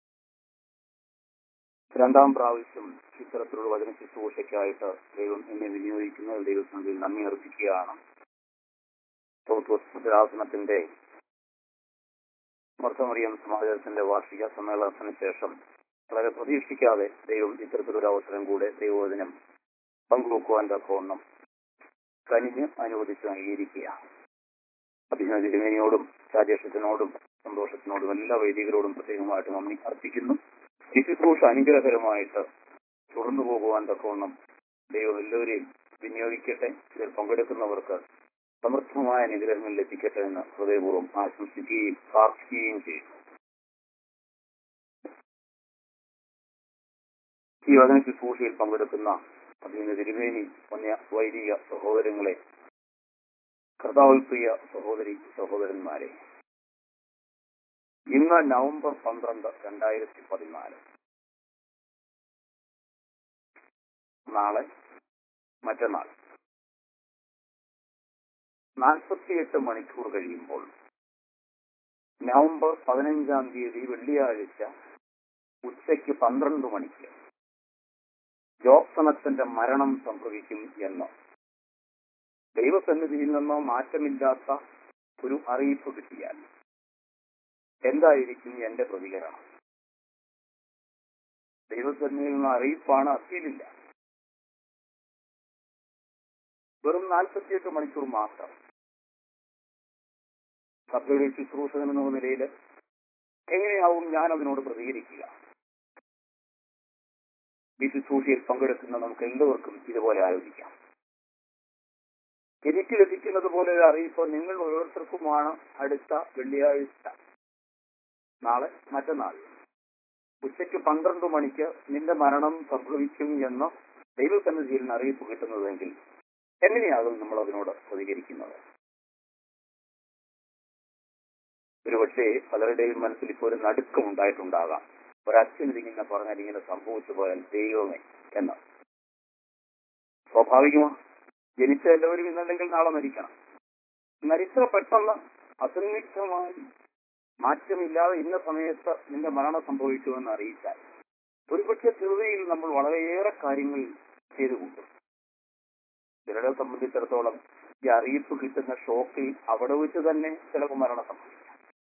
രണ്ടാം പ്രാവശ്യം ഇത്തരത്തിലുള്ള വചന ശുശ്രൂഷയ്ക്കായിട്ട് ദൈവം എന്നെ വിനിയോഗിക്കുന്നത് ദൈവസന്നിധിയിൽ നന്ദി അർപ്പിക്കുകയാണ് ഭദ്രാസനത്തിന്റെ മർത്തമറിയം സമാജത്തിന്റെ വാർഷിക സമ്മേളനത്തിന് ശേഷം വളരെ പ്രതീക്ഷിക്കാതെ ദൈവം ഇത്തരത്തിലൊരു അവസരം കൂടെ ദൈവവചനം പങ്കുവെക്കുവാൻ തക്കവണ്ണം കനിഞ്ഞ് അനുവദിച്ച് അംഗീകരിക്കുക അഭിനയ തിരുമേനിയോടും രാജേഷത്തിനോടും സന്തോഷത്തിനോടും എല്ലാ വൈദികരോടും പ്രത്യേകമായിട്ട് നന്ദി അർപ്പിക്കുന്നു ഈ ശുശ്രൂഷ അനുഗ്രഹകരമായിട്ട് തുടർന്നു പോകുവാൻ തക്കവണ്ണം ദൈവം എല്ലാവരെയും വിനിയോഗിക്കട്ടെ ഇതിൽ പങ്കെടുക്കുന്നവർക്ക് സമൃദ്ധമായ അനുഗ്രഹങ്ങൾ ലഭിക്കട്ടെ എന്ന് ഹൃദയപൂർവ്വം ആശംസിക്കുകയും പ്രാർത്ഥിക്കുകയും ചെയ്യുന്നു ഈ വചന ശുശ്രൂഷയിൽ പങ്കെടുക്കുന്ന അതിന് തിരുമേനി വന്യ വൈദിക സഹോദരങ്ങളെ കർത്താവിൽ പ്രിയ സഹോദരി സഹോദരന്മാരെ ഇന്ന് നവംബർ പന്ത്രണ്ട് രണ്ടായിരത്തി പതിനാല് നാളെ മറ്റന്നാൾ നാൽപ്പത്തിയെട്ട് മണിക്കൂർ കഴിയുമ്പോൾ നവംബർ പതിനഞ്ചാം തീയതി വെള്ളിയാഴ്ച ഉച്ചയ്ക്ക് പന്ത്രണ്ട് മണിക്ക് ജോക്സണത്തിന്റെ മരണം സംഭവിക്കും എന്ന് ദൈവസന്നിധിയിൽ നിന്നോ മാറ്റമില്ലാത്ത ഒരു അറിയിപ്പ് കിട്ടിയാൽ എന്തായിരിക്കും എന്റെ പ്രതികരണം ദൈവസന്നിധിയിൽ നിന്ന് അറിയിപ്പാണ് അപ്പീലില്ല വെറും നാൽപ്പത്തിയെട്ട് മണിക്കൂർ മാത്രം സഭയുടെ ശുശ്രൂഷകൻ എന്ന നിലയിൽ എങ്ങനെയാവും ഞാൻ അതിനോട് പ്രതികരിക്കുക ഈ ശുശ്രൂഷയിൽ പങ്കെടുക്കുന്ന നമുക്ക് എല്ലാവർക്കും ഇതുപോലെ ആലോചിക്കാം എനിക്ക് ലഭിക്കുന്നത് പോലെ ഒരു അറിയിപ്പ് നിങ്ങൾ ഓരോരുത്തർക്കുമാണ് അടുത്ത വെള്ളിയാഴ്ച നാളെ മറ്റന്നാൾ ഉച്ചയ്ക്ക് പന്ത്രണ്ട് മണിക്ക് നിന്റെ മരണം സംഭവിക്കും എന്ന് ദൈവസന്നിധിയിൽ നിന്ന് അറിയിപ്പ് കിട്ടുന്നതെങ്കിൽ എങ്ങനെയാകും നമ്മൾ അതിനോട് പ്രതികരിക്കുന്നത് ഒരുപക്ഷെ പലരുടെയും മനസ്സിൽ ഇപ്പോൾ ഒരു നടുക്കം ഉണ്ടായിട്ടുണ്ടാകാം ഒരച്ഛൻ ഇതിങ്ങനെ പറഞ്ഞാൽ ഇങ്ങനെ സംഭവിച്ചു പോയാൽ ദൈവമേ എന്ന് സ്വാഭാവികമാണ് ജനിച്ച എല്ലാവരും ഇന്നല്ലെങ്കിൽ നാളെ മരിക്കണം എന്നാൽ ഇത്ര പെട്ടെന്ന് അസന്നിഗ്ധമായി മാറ്റമില്ലാതെ ഇന്ന സമയത്ത് നിന്റെ മരണം സംഭവിക്കുമെന്ന് അറിയിച്ചാൽ ഒരുപക്ഷെ ചെറുതയിൽ നമ്മൾ വളരെയേറെ കാര്യങ്ങൾ ചെയ്തു കൂട്ടും ചിലരെ സംബന്ധിച്ചിടത്തോളം ഈ അറിയിപ്പ് കിട്ടുന്ന ഷോക്കിൽ അവിടെ വെച്ച് തന്നെ ചിലപ്പോൾ മരണം സംഭവിക്കാം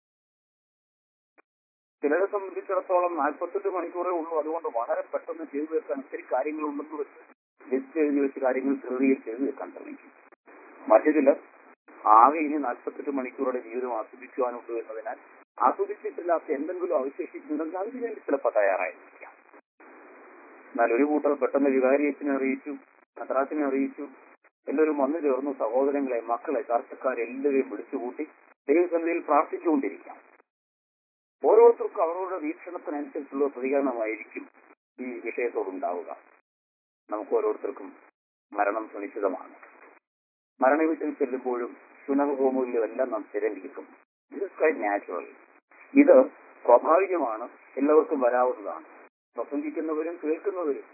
ചിലരെ സംബന്ധിച്ചിടത്തോളം നാൽപ്പത്തെട്ട് മണിക്കൂറേ ഉള്ളൂ അതുകൊണ്ട് വളരെ പെട്ടെന്ന് ചെയ്തു തീർക്കാൻ ഒത്തിരി കാര്യങ്ങളുണ്ടെന്ന് വെച്ച് ലിസ്റ്റ് എഴുതി വെച്ച് കാര്യങ്ങൾ ചെറുതിയിൽ ചെയ്തു തീർക്കാൻ ശ്രമിക്കും മറ്റു ചിലർ ആകെ ഇനി നാൽപ്പത്തെട്ട് മണിക്കൂറുടെ ജീവിതം ആസ്വദിക്കുവാനുണ്ട് എന്നതിനാൽ ആസ്വദിച്ചിട്ടില്ലാത്ത എന്തെങ്കിലും അവശേഷിക്കുന്നുണ്ടെങ്കിൽ അതിനു വേണ്ടി ചിലപ്പോൾ തയ്യാറായിരിക്കാം എന്നാൽ ഒരു കൂട്ടർ പെട്ടെന്ന് വികാരിയച്ഛനെ അറിയിച്ചു നത്രാസിനെ അറിയിച്ചു എല്ലാവരും വന്നു ചേർന്നു സഹോദരങ്ങളെ മക്കളെ ചർച്ചക്കാരെല്ലാവരെയും വിളിച്ചുകൂട്ടി ദൈവസന്നിധിയിൽ പ്രാർത്ഥിച്ചുകൊണ്ടിരിക്കാം ഓരോരുത്തർക്കും അവരുടെ വീക്ഷണത്തിനനുസരിച്ചുള്ള പ്രതികരണമായിരിക്കും ഈ വിഷയത്തോടുണ്ടാവുക നമുക്ക് ഓരോരുത്തർക്കും മരണം സുനിശ്ചിതമാണ് മരണവീട്ടിൽ ചെല്ലുമ്പോഴും സുനകഹോമങ്ങളിലും എല്ലാം നാം തിരഞ്ഞെടുക്കും ഇത് ക്വൈറ്റ് നാച്ചുറൽ ഇത് സ്വാഭാവികമാണ് എല്ലാവർക്കും വരാവുന്നതാണ് പ്രസംഗിക്കുന്നവരും കേൾക്കുന്നവരും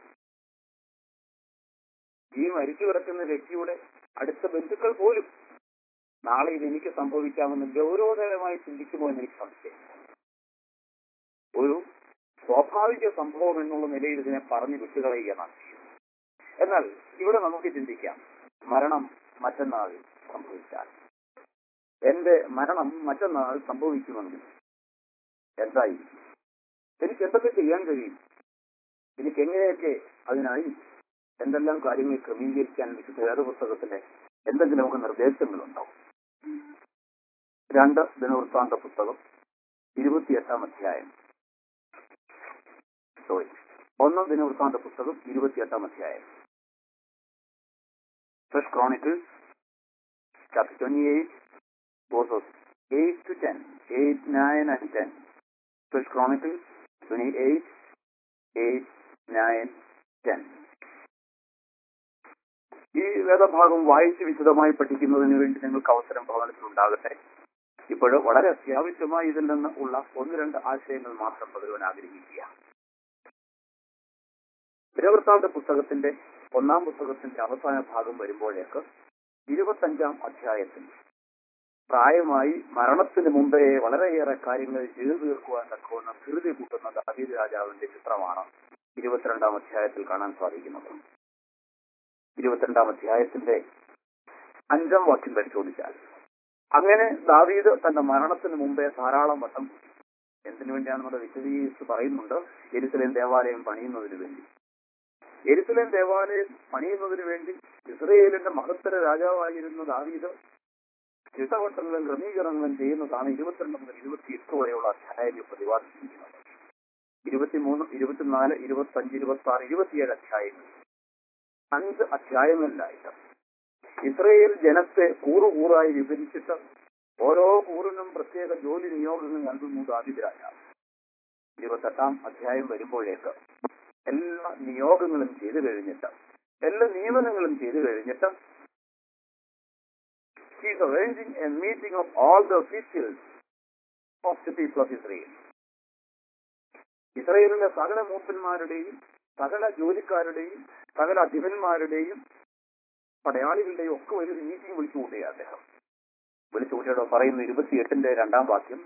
ഈ മരിച്ചു കിടക്കുന്ന വ്യക്തിയുടെ അടുത്ത ബന്ധുക്കൾ പോലും നാളെ ഇത് എനിക്ക് സംഭവിക്കാമെന്ന് ഗൗരവതരമായി ചിന്തിക്കുമോ എന്ന് എനിക്ക് സംശയം ഒരു സ്വാഭാവിക സംഭവം എന്നുള്ള നിലയിൽ ഇതിനെ പറഞ്ഞു വിട്ടുകളയുകയാണ് ചെയ്യുന്നത് എന്നാൽ ഇവിടെ നമുക്ക് ചിന്തിക്കാം മരണം മറ്റന്നാൾ സംഭവിച്ചാൽ എന്റെ മരണം മറ്റന്നാൾ സംഭവിക്കുമെങ്കിൽ എന്തായിരിക്കും എനിക്ക് എന്തൊക്കെ ചെയ്യാൻ കഴിയും എനിക്ക് എങ്ങനെയൊക്കെ അതിനായി എന്തെല്ലാം കാര്യങ്ങൾ ക്രമീകരിക്കാൻ വിശുദ്ധ വേദപുസ്തകത്തിലെ എന്തെങ്കിലും നമുക്ക് നിർദ്ദേശങ്ങളുണ്ടോ രണ്ട് ദിനവൃത്താന്ത പുസ്തകം ഇരുപത്തിയെട്ടാം അധ്യായം സോറി ഒന്നാം ദിനവൃത്താന്ത പുസ്തകം ഇരുപത്തിയെട്ടാം അധ്യായം first chronicles chapter 28 verses 8 to 10 8 9 and 10 first chronicles 28 8 9 10 ഈ വേദഭാഗം വായിച്ച് വിശദമായി പഠിക്കുന്നതിന് വേണ്ടി നിങ്ങൾക്ക് അവസരം ഭവനത്തിൽ ഉണ്ടാകട്ടെ ഇപ്പോൾ വളരെ അത്യാവശ്യമായി ഇതിൽ നിന്ന് ഉള്ള ഒന്ന് രണ്ട് ആശയങ്ങൾ മാത്രം പകരുവാൻ ആഗ്രഹിക്കുക ദിനവൃത്താന്ത പുസ്തകത്തിന്റെ ഒന്നാം പുസ്തകത്തിന്റെ അവസാന ഭാഗം വരുമ്പോഴേക്ക് ഇരുപത്തഞ്ചാം അധ്യായത്തിൽ പ്രായമായി മരണത്തിന് മുമ്പേ വളരെയേറെ കാര്യങ്ങൾ ചെയ്തു തീർക്കുവാൻ തക്കവണ്ണം ധൃതി കൂട്ടുന്ന ദാവീദ് രാജാവിന്റെ ചിത്രമാണ് ഇരുപത്തിരണ്ടാം അധ്യായത്തിൽ കാണാൻ സാധിക്കുന്നത് ഇരുപത്തിരണ്ടാം അധ്യായത്തിന്റെ അഞ്ചാം വാക്യം പരിശോധിച്ചാൽ അങ്ങനെ ദാവീദ് തന്റെ മരണത്തിന് മുമ്പേ ധാരാളം വട്ടം എന്തിനു വേണ്ടിയാണെന്നുള്ള വിശദീകരിച്ച് പറയുന്നുണ്ട് എരുസലേം ദേവാലയം പണിയുന്നതിന് വേണ്ടി എരുസലേം ദേവാലയം പണിയുന്നതിന് വേണ്ടി ഇസ്രയേലിന്റെ മഹത്തര രാജാവായിരുന്ന ദാവീദ് ചിട്ടവട്ടങ്ങളും ക്രമീകരണങ്ങളും ചെയ്യുന്നതാണ് ഇരുപത്തിരണ്ട് മുതൽ ഇരുപത്തിയെട്ട് വരെയുള്ള അധ്യായം പ്രതിപാദിച്ചിരിക്കുന്നത് ഇരുപത്തിമൂന്ന് ഇരുപത്തിനാല് ഇരുപത്തി അഞ്ച് ഇരുപത്തി ആറ് ഇരുപത്തിയേഴ് അധ്യായങ്ങൾ അഞ്ച് അധ്യായങ്ങളിലായിട്ട് ഇസ്രയേൽ ജനത്തെ കൂറുകൂറായി വിഭജിച്ചിട്ട് ഓരോ കൂറിനും പ്രത്യേക ജോലി നിയോഗങ്ങൾ നൽകുന്നു ദാവിദ് രാജാവ് ഇരുപത്തെട്ടാം അധ്യായം വരുമ്പോഴേക്ക് എല്ലാ നിയോഗങ്ങളും ചെയ്തു കഴിഞ്ഞിട്ട് എല്ലാ നിയമനങ്ങളും ചെയ്തു കഴിഞ്ഞിട്ട് he is arranging a meeting of all the officials of the people of Israel. ഇസ്രയേലിലെ സകല മൂപ്പന്മാരുടെയും സകല ജോലിക്കാരുടെയും സകല അധിപന്മാരുടെയും പടയാളികളുടെയും ഒക്കെ ഒരു മീറ്റിംഗ് വിളിച്ചു കൂട്ടിയ അദ്ദേഹം വിളിച്ചു കൂട്ടിയുടെ പറയുന്നു ഇരുപത്തിയെട്ടിന്റെ രണ്ടാം വാക്യം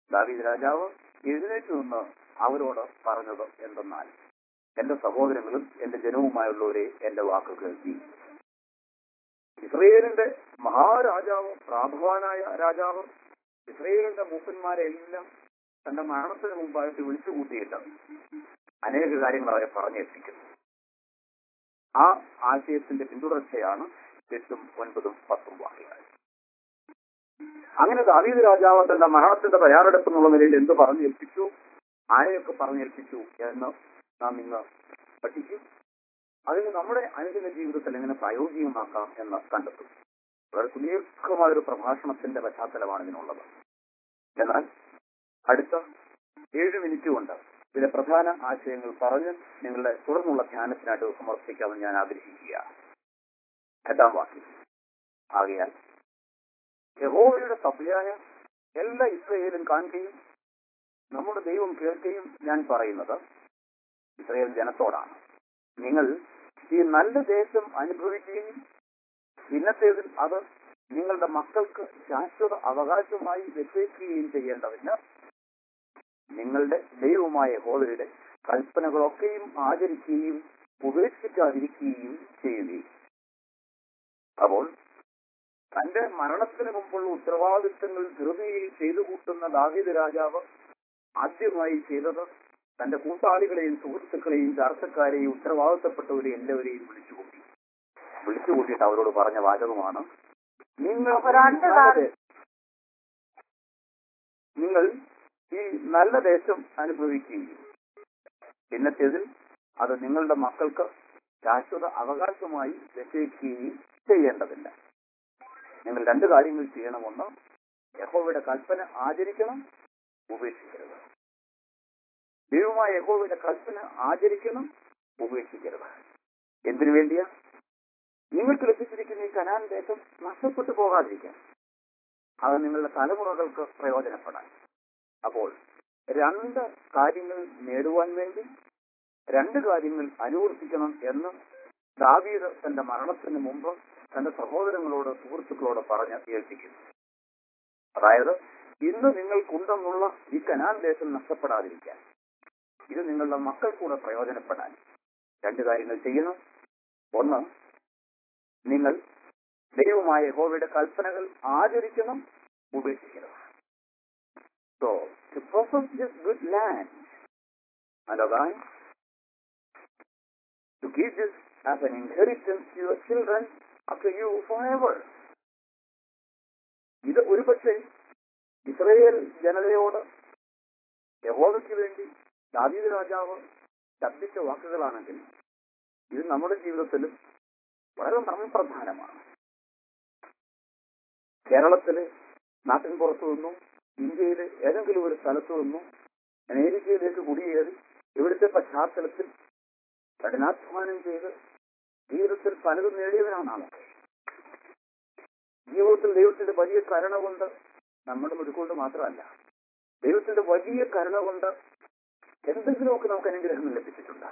ദാവീദ് രാജാവ് എഴുന്നേറ്റ് നിന്ന് അവരോട് പറഞ്ഞത് എന്തെന്നാൽ എന്റെ സഹോദരങ്ങളും എന്റെ ജനവുമായുള്ളവരെ എന്റെ വാക്ക് കേൾക്കി ഇസ്രയേലിന്റെ മഹാരാജാവ് പ്രാഭവാനായ രാജാവ് ഇസ്രയേലിന്റെ മൂപ്പന്മാരെ എല്ലാം തന്റെ മരണത്തിന് മുമ്പായിട്ട് വിളിച്ചു കൂട്ടിയിട്ട് അനേക കാര്യങ്ങൾ അവരെ പറഞ്ഞേൽപ്പിക്കുന്നു ആ ആശയത്തിന്റെ പിന്തുടർച്ചയാണ് എട്ടും ഒൻപതും പത്തും വാക്യങ്ങൾ അങ്ങനെ ദാവീദ് രാജാവ് തന്റെ മരണത്തിന്റെ തയ്യാറെടുപ്പ് എന്നുള്ള നിലയിൽ എന്ത് പറഞ്ഞേൽപ്പിച്ചു ആരെയൊക്കെ പറഞ്ഞേൽപ്പിച്ചു എന്ന് നാം ഇന്ന് പഠിക്കും അതിന് നമ്മുടെ അനുദിന ജീവിതത്തിൽ എങ്ങനെ പ്രായോഗികമാക്കാം എന്ന് കണ്ടെത്തും വളരെ സുദീർഘമായ ഒരു പ്രഭാഷണത്തിന്റെ പശ്ചാത്തലമാണ് ഇതിനുള്ളത് എന്നാൽ അടുത്ത ഏഴ് മിനിറ്റ് കൊണ്ട് ചില പ്രധാന ആശയങ്ങൾ പറഞ്ഞ് നിങ്ങളുടെ തുടർന്നുള്ള ധ്യാനത്തിനായിട്ട് സമർപ്പിക്കാമെന്ന് ഞാൻ ആഗ്രഹിക്കുകയാണ് എട്ടാം വാക്യം ആകയാൽ യഹോവയുടെ സഭയായ എല്ലാ ഇസ്രയേലും കാണുകയും നമ്മുടെ ദൈവം കേൾക്കുകയും ഞാൻ പറയുന്നത് ഇസ്രയേൽ ജനത്തോടാണ് നിങ്ങൾ ഈ നല്ല ദേശം അനുഭവിക്കുകയും ഇന്നത്തേതിൽ അത് നിങ്ങളുടെ മക്കൾക്ക് ശാശ്വത അവകാശമായി വെച്ചേക്കുകയും ചെയ്യേണ്ടതിന് നിങ്ങളുടെ ദൈവമായ യഹോവയുടെ കൽപ്പനകളൊക്കെയും ആചരിക്കുകയും ഉപേക്ഷിക്കാതിരിക്കുകയും ചെയ്യുകയും അപ്പോൾ തന്റെ മരണത്തിന് മുമ്പുള്ള ഉത്തരവാദിത്തങ്ങൾ ധൃതിയിൽ ചെയ്തു കൂട്ടുന്ന ദാവീദ് രാജാവ് ആദ്യമായി ചെയ്തത് തന്റെ കൂട്ടാളികളെയും സുഹൃത്തുക്കളെയും ചർച്ചക്കാരെയും ഉത്തരവാദിത്തപ്പെട്ടവരെയും എല്ലാവരെയും വിളിച്ചുകൂട്ടി വിളിച്ചുകൂട്ടിയിട്ട് അവരോട് പറഞ്ഞ വാചകമാണ് നിങ്ങൾ രണ്ട് നല്ല ദേ- നിങ്ങൾ ഈ നല്ല ദേശം അനുഭവിക്കുകയും പിന്നത്തേതിൽ അത് നിങ്ങളുടെ മക്കൾക്ക് ശാശ്വത അവകാശമായി വെച്ചേക്കുകയും ചെയ്യേണ്ടതില്ല നിങ്ങൾ രണ്ട് കാര്യങ്ങൾ ചെയ്യണമെന്ന് യഹോവയുടെ കൽപ്പന ആചരിക്കണം ഉപേക്ഷിക്കരുത് ദൈവമായ യഹോവയുടെ കൽപ്പന ആചരിക്കണം ഉപേക്ഷിക്കരുത് എന്തിനു വേണ്ടിയാ നിങ്ങൾക്ക് ലഭിച്ചിരിക്കുന്ന ഈ കനാൻ ദേശം നഷ്ടപ്പെട്ടു പോകാതിരിക്കാൻ അത് നിങ്ങളുടെ തലമുറകൾക്ക് പ്രയോജനപ്പെടാൻ അപ്പോൾ രണ്ട് കാര്യങ്ങൾ നേടുവാൻ വേണ്ടി രണ്ട് കാര്യങ്ങൾ അനുവർത്തിക്കണം എന്ന് ദാവീദ് തന്റെ മരണത്തിന് മുമ്പ് തന്റെ സഹോദരങ്ങളോട് സുഹൃത്തുക്കളോട് പറഞ്ഞ് ഏൽപ്പിക്കുന്നു അതായത് ഇന്ന് നിങ്ങൾക്കുണ്ടെന്നുള്ള ഈ കനാൻ ദേശം നഷ്ടപ്പെടാതിരിക്കാൻ ഇത് നിങ്ങളുടെ മക്കൾക്കൂടെ പ്രയോജനപ്പെടാൻ രണ്ട് കാര്യങ്ങൾ ചെയ്യണം ഒന്ന് നിങ്ങൾ ദൈവമായ യഹോവയുടെ കൽപ്പനകൾ ആചരിക്കണം ഉപേക്ഷിക്കണം So, to possess this good land and alliance, to give this as an inheritance to your children after you forever. ഇത് ഒരുപക്ഷെ ഇസ്രയേൽ ജനതയോട് യഹോവയ്ക്ക് വേണ്ടി ദാവീദ് രാജാവ് ശബ്ദിച്ച വാക്കുകളാണെങ്കിൽ ഇത് നമ്മുടെ ജീവിതത്തിലും വളരെ മർമ്മപ്രധാനമാണ് കേരളത്തിലെ നാട്ടിൻ പുറത്തു നിന്നും ഇന്ത്യയിലെ ഏതെങ്കിലും ഒരു സ്ഥലത്തു നിന്നും അമേരിക്കയിലേക്ക് കുടിയേറി ഇവിടുത്തെ പശ്ചാത്തലത്തിൽ കഠിനാധ്വാനം ചെയ്ത് ജീവിതത്തിൽ പലതും നേടിയവരാണ് നാമൊക്കെ ജീവിതത്തിൽ ദൈവത്തിന്റെ വലിയ കരുണ കൊണ്ട് നമ്മുടെ മുരുക്കൊണ്ട് മാത്രമല്ല ദൈവത്തിന്റെ വലിയ കരുണ കൊണ്ട് എന്തെങ്കിലുമൊക്കെ നമുക്ക് അനുഗ്രഹം ലഭിച്ചിട്ടുണ്ട്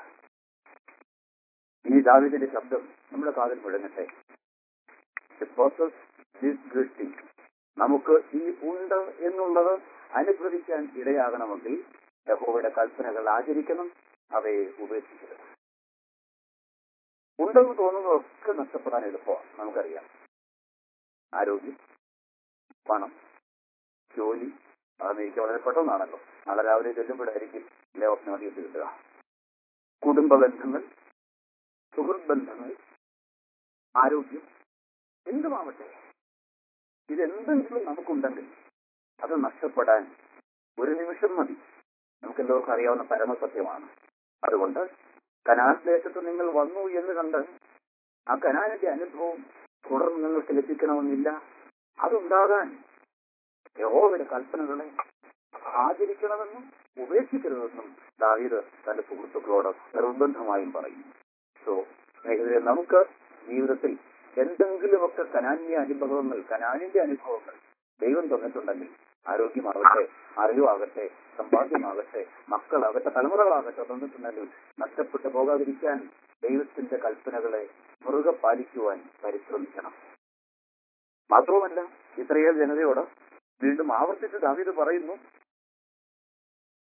ഈ ദാവിദിന്റെ ശബ്ദം നമ്മുടെ കാതിൽ മുഴങ്ങട്ടെ The process is good thing. നമുക്ക് ഈ ഉണ്ട് എന്നുള്ളത് അനുഭവിക്കാൻ ഇടയാകണമെങ്കിൽ യഹോവയുടെ കൽപ്പനകൾ ആചരിക്കണം അവയെ ഉപേക്ഷിക്കരുത് ഉണ്ടെന്ന് തോന്നുന്നതൊക്കെ നഷ്ടപ്പെടാൻ എളുപ്പമാണ് നമുക്കറിയാം ആരോഗ്യം പണം ജോലി അത് എനിക്ക് വളരെ പെട്ടെന്നാണല്ലോ നാളെ രാവിലെ ചെല്ലുമ്പോഴായിരിക്കും ലേ ഓഫ് നോട്ടീസ് കിട്ടുക കുടുംബ ബന്ധങ്ങൾ സുഹൃത്ത് ബന്ധങ്ങൾ ആരോഗ്യം എന്തുമാവട്ടെ ഇതെന്തെങ്കിലും നമുക്കുണ്ടെങ്കിൽ അത് നഷ്ടപ്പെടാൻ ഒരു നിമിഷം മതി നമുക്ക് എല്ലാവർക്കും അറിയാവുന്ന പരമസത്യമാണ് അതുകൊണ്ട് കനാൻ ദേശത്ത് നിങ്ങൾ വന്നു എന്ന് കണ്ട് ആ കനാനിന്റെ അനുഭവം തുടർന്ന് നിങ്ങൾക്ക് ലഭിക്കണമെന്നില്ല അതുണ്ടാകാൻ യഹോവയുടെ കൽപ്പനകളെ ആചരിക്കണമെന്നും ഉപേക്ഷിക്കരുതെന്നും ദാവീദ് തന്റെ സുഹൃത്തുക്കളോട് നിർബന്ധമായും പറയും സോ സ്നേഹിതരെ നമുക്ക് ജീവിതത്തിൽ എന്തെങ്കിലുമൊക്കെ കനാന്യ അനുഭവങ്ങൾ കനാനിന്റെ അനുഭവങ്ങൾ ദൈവം തന്നിട്ടുണ്ടെങ്കിൽ ആരോഗ്യമാകട്ടെ അറിവാകട്ടെ സമ്പാദ്യമാകട്ടെ മക്കളാകട്ടെ തലമുറകളാകട്ടെ തന്നിട്ടുണ്ടെങ്കിൽ നഷ്ടപ്പെട്ടു പോകാതിരിക്കാൻ ദൈവത്തിന്റെ കൽപ്പനകളെ മുറുകെ പാലിക്കുവാൻ പരിശ്രമിക്കണം മാത്രവുമല്ല ഇസ്രയേൽ ജനതയോട് വീണ്ടും ആവർത്തിച്ച് ദാവീദ് പറയുന്നു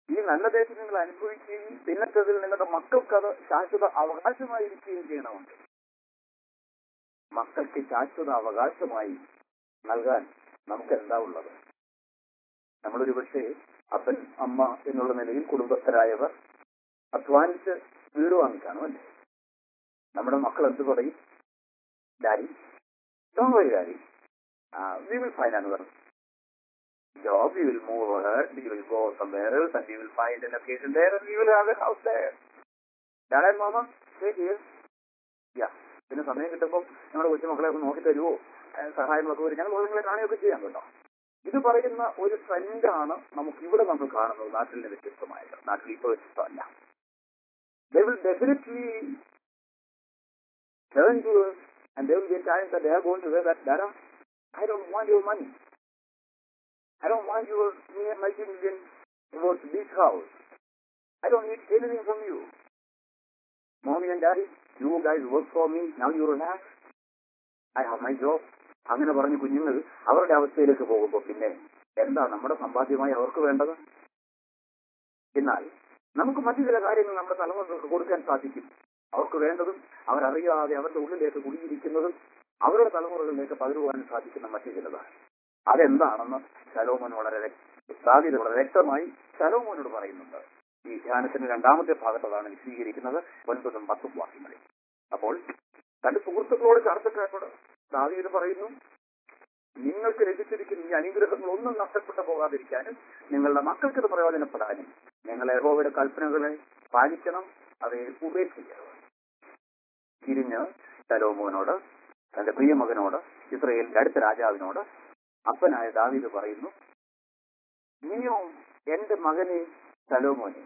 ഈ നല്ല ദേശം നിങ്ങൾ അനുഭവിക്കുകയും പിന്നത്തതിൽ നിങ്ങളുടെ മക്കൾക്ക് അത് ശാശ്വത അവകാശമായിരിക്കുകയും ചെയ്യണമെങ്കിൽ മക്കൾക്ക് ശാശ്വത അവകാശമായി നൽകാൻ നമുക്ക് എന്താ ഉള്ളത് നമ്മളൊരു പക്ഷേ അപ്പൻ അമ്മ എന്നുള്ള നിലയിൽ കുടുംബസ്ഥരായവർ അധ്വാനിച്ച് വീട് വാങ്ങിക്കാണോ അല്ലേ നമ്മുടെ മക്കൾ എന്ത് പറയും daddy don't worry daddy we will find another job, we will move ahead, we will go somewhere else and we will find a location there and we will have a house there. Dad and mama, stay here. Yeah. പിന്നെ സമയം കിട്ടുമ്പോൾ ഞങ്ങളുടെ കൊച്ചുമക്കളെ ഒന്ന് നോക്കി തരുമോ ഏഹ് സഹായങ്ങളൊക്കെ വരും ഞങ്ങൾ നിങ്ങളെ കാണുകയൊക്കെ ചെയ്യാൻ കേട്ടോ ഇത് പറയുന്ന ഒരു ട്രെൻഡാണ് നമുക്ക് ഇവിടെ നമ്മൾ കാണുന്നത് നാട്ടിൽ നിന്ന് വ്യത്യസ്തമായത് നാട്ടിൽ ഇപ്പോൾ വ്യത്യസ്തമല്ല they will definitely turn to us and there will be times that they are going to say that Dada, I don't want your money. I don't want your multi-million worth big house. I don't need anything from you. Mommy and daddy, you guys work for me, now you relax. I have my job. അങ്ങനെ പറഞ്ഞ് കുഞ്ഞുങ്ങൾ അവരുടെ അവസ്ഥയിലേക്ക് പോകുമ്പോൾ പിന്നെ എന്താ നമ്മുടെ സമ്പാദ്യമായി അവർക്ക് വേണ്ടത് എന്നാൽ നമുക്ക് മറ്റു ചില കാര്യങ്ങൾ നമ്മുടെ തലമുറകൾക്ക് കൊടുക്കാൻ സാധിക്കും അവർക്ക് വേണ്ടതും അവരറിയാതെ അവരുടെ ഉള്ളിലേക്ക് കുടിയിരിക്കുന്നതും അവരുടെ തലമുറകളിലേക്ക് പകരുവാൻ സാധിക്കുന്ന മറ്റു ചിലതാണ് അതെന്താണെന്ന് ശലോമോൻ വളരെ വ്യക്ത- സാധ്യത വളരെ വ്യക്തമായി ശലോമോനോട് പറയുന്നുണ്ട് ഈ ധ്യാനത്തിന്റെ രണ്ടാമത്തെ ഭാഗത്തതാണ് വിശദീകരിക്കുന്നത് ഒൻപതും പത്തും വാക്യങ്ങളിൽ അപ്പോൾ തന്റെ സുഹൃത്തുക്കളോട് ചർച്ചക്കാരോട് ദാവീദ് പറയുന്നു നിങ്ങൾക്ക് ലഭിച്ചിരിക്കുന്ന ഈ അനുഗ്രഹങ്ങൾ ഒന്നും നഷ്ടപ്പെട്ടു പോകാതിരിക്കാനും നിങ്ങളുടെ മക്കൾക്ക് ഇത് പ്രയോജനപ്പെടാനും നിങ്ങൾ യഹോവയുടെ കൽപ്പനകളെ പാലിക്കണം അവയെ ഉപേക്ഷിക്കരുത് തിരിഞ്ഞ് ശലോമോനോട് തന്റെ പ്രിയമകനോട് ഇസ്രയേലിന്റെ അടുത്ത രാജാവിനോട് അപ്പനായ ദാവീദ് പറയുന്നു നീയോ എന്റെ മകനെ സലോമോനെ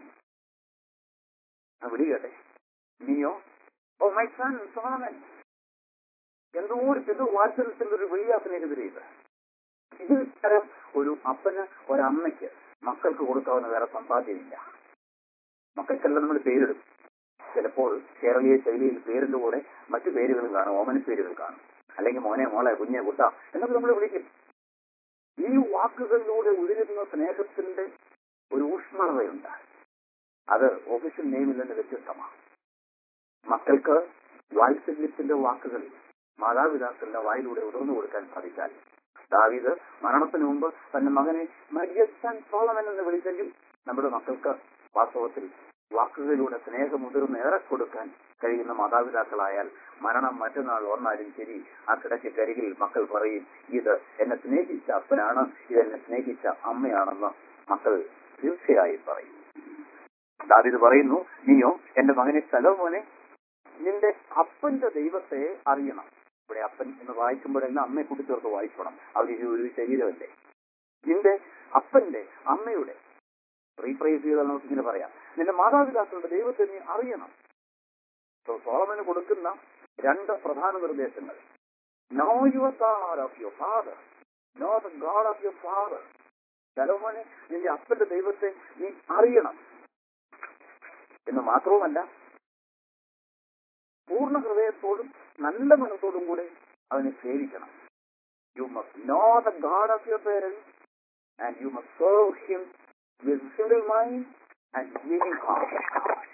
ആ വിളി കേട്ടെ നീയോ ഓ മൈ സൺ സോളമൻ എന്തോ ഒരു പിതൃ വാത്സല്യത്തിന്റെ ഒരു വിളിയാ സ്നേഹിതരെ ഇത് ഇത് തരം ഒരു അപ്പന് ഒരമ്മയ്ക്ക് മക്കൾക്ക് കൊടുക്കാവുന്ന വേറെ സമ്പാദ്യമില്ല മക്കൾക്കെല്ലാം നമ്മൾ പേരിടും ചിലപ്പോൾ കേരളീയ ശൈലിയിൽ പേരിന്റെ കൂടെ മറ്റു പേരുകളും കാണും ഓമന പേരുകൾ കാണും അല്ലെങ്കിൽ മോനെ മോളെ കുഞ്ഞെ കുട്ട എന്നൊക്കെ നമ്മൾ വിളിക്കും ഈ വാക്കുകളിലൂടെ ഉയരുന്ന സ്നേഹത്തിന്റെ ഒരു ഊഷ്മളതയുണ്ട് അത് ഒഫീഷ്യൽ നെയിമിൽ നിന്ന് വ്യത്യസ്തമാണ് മക്കൾക്ക് വാത്സല്യത്തിന്റെ വാക്കുകൾ മാതാപിതാക്കളുടെ വായിലൂടെ ഉതിർന്നു കൊടുക്കാൻ സാധിച്ചാൽ ദാവീദ് മരണത്തിന് മുമ്പ് തന്റെ മകനെ മരിയസ്ഥാൻ സോളമൻ എന്ന് വിളിച്ചെങ്കിൽ നമ്മുടെ മക്കൾക്ക് വാസ്തവത്തിൽ വാക്കുകളിലൂടെ സ്നേഹമുതിർന്ന് ഏറെ കൊടുക്കാൻ കഴിയുന്ന മാതാപിതാക്കളായാൽ മരണം മറ്റന്നാൾ വന്നാലും ശരി ആ കിടക്കക്കരികിൽ മക്കൾ പറയും ഇത് എന്നെ സ്നേഹിച്ച അപ്പനാണ് ഇത് എന്നെ സ്നേഹിച്ച അമ്മയാണെന്ന് മക്കൾ തീർച്ചയായും പറയും ദാവിത് പറയുന്നു നീയോ എന്റെ മകനെ സലോമോനെ നിന്റെ അപ്പന്റെ ദൈവത്തെ അറിയണം ഇവിടെ അപ്പൻ എന്ന് വായിക്കുമ്പോഴെല്ലാം അമ്മയെ കൂട്ടിച്ചേർത്ത് വായിക്കണം അവർ ഒരു ശരീരമല്ലേ നിന്റെ അപ്പന്റെ അമ്മയുടെ റീഫ്രൈസ് ചെയ്താൽ നമുക്ക് ഇങ്ങനെ പറയാം നിന്റെ മാതാപിതാക്കളുടെ ദൈവത്തെ നീ അറിയണം So, സോളമന് കൊടുക്കുന്ന രണ്ട് പ്രധാന നിർദ്ദേശങ്ങൾ know your god of your father know the god of your father സലോമോനെ നിന്റെ അപ്പന്റെ ദൈവത്തെ നീ അറിയണം എന്ന് മാത്രവുമല്ല പൂർണ്ണ ഹൃദയത്തോടും നല്ല മനത്തോടും കൂടെ അവനെ സേവിക്കണം you must know the god of your parents and you must serve him with single mind and living heart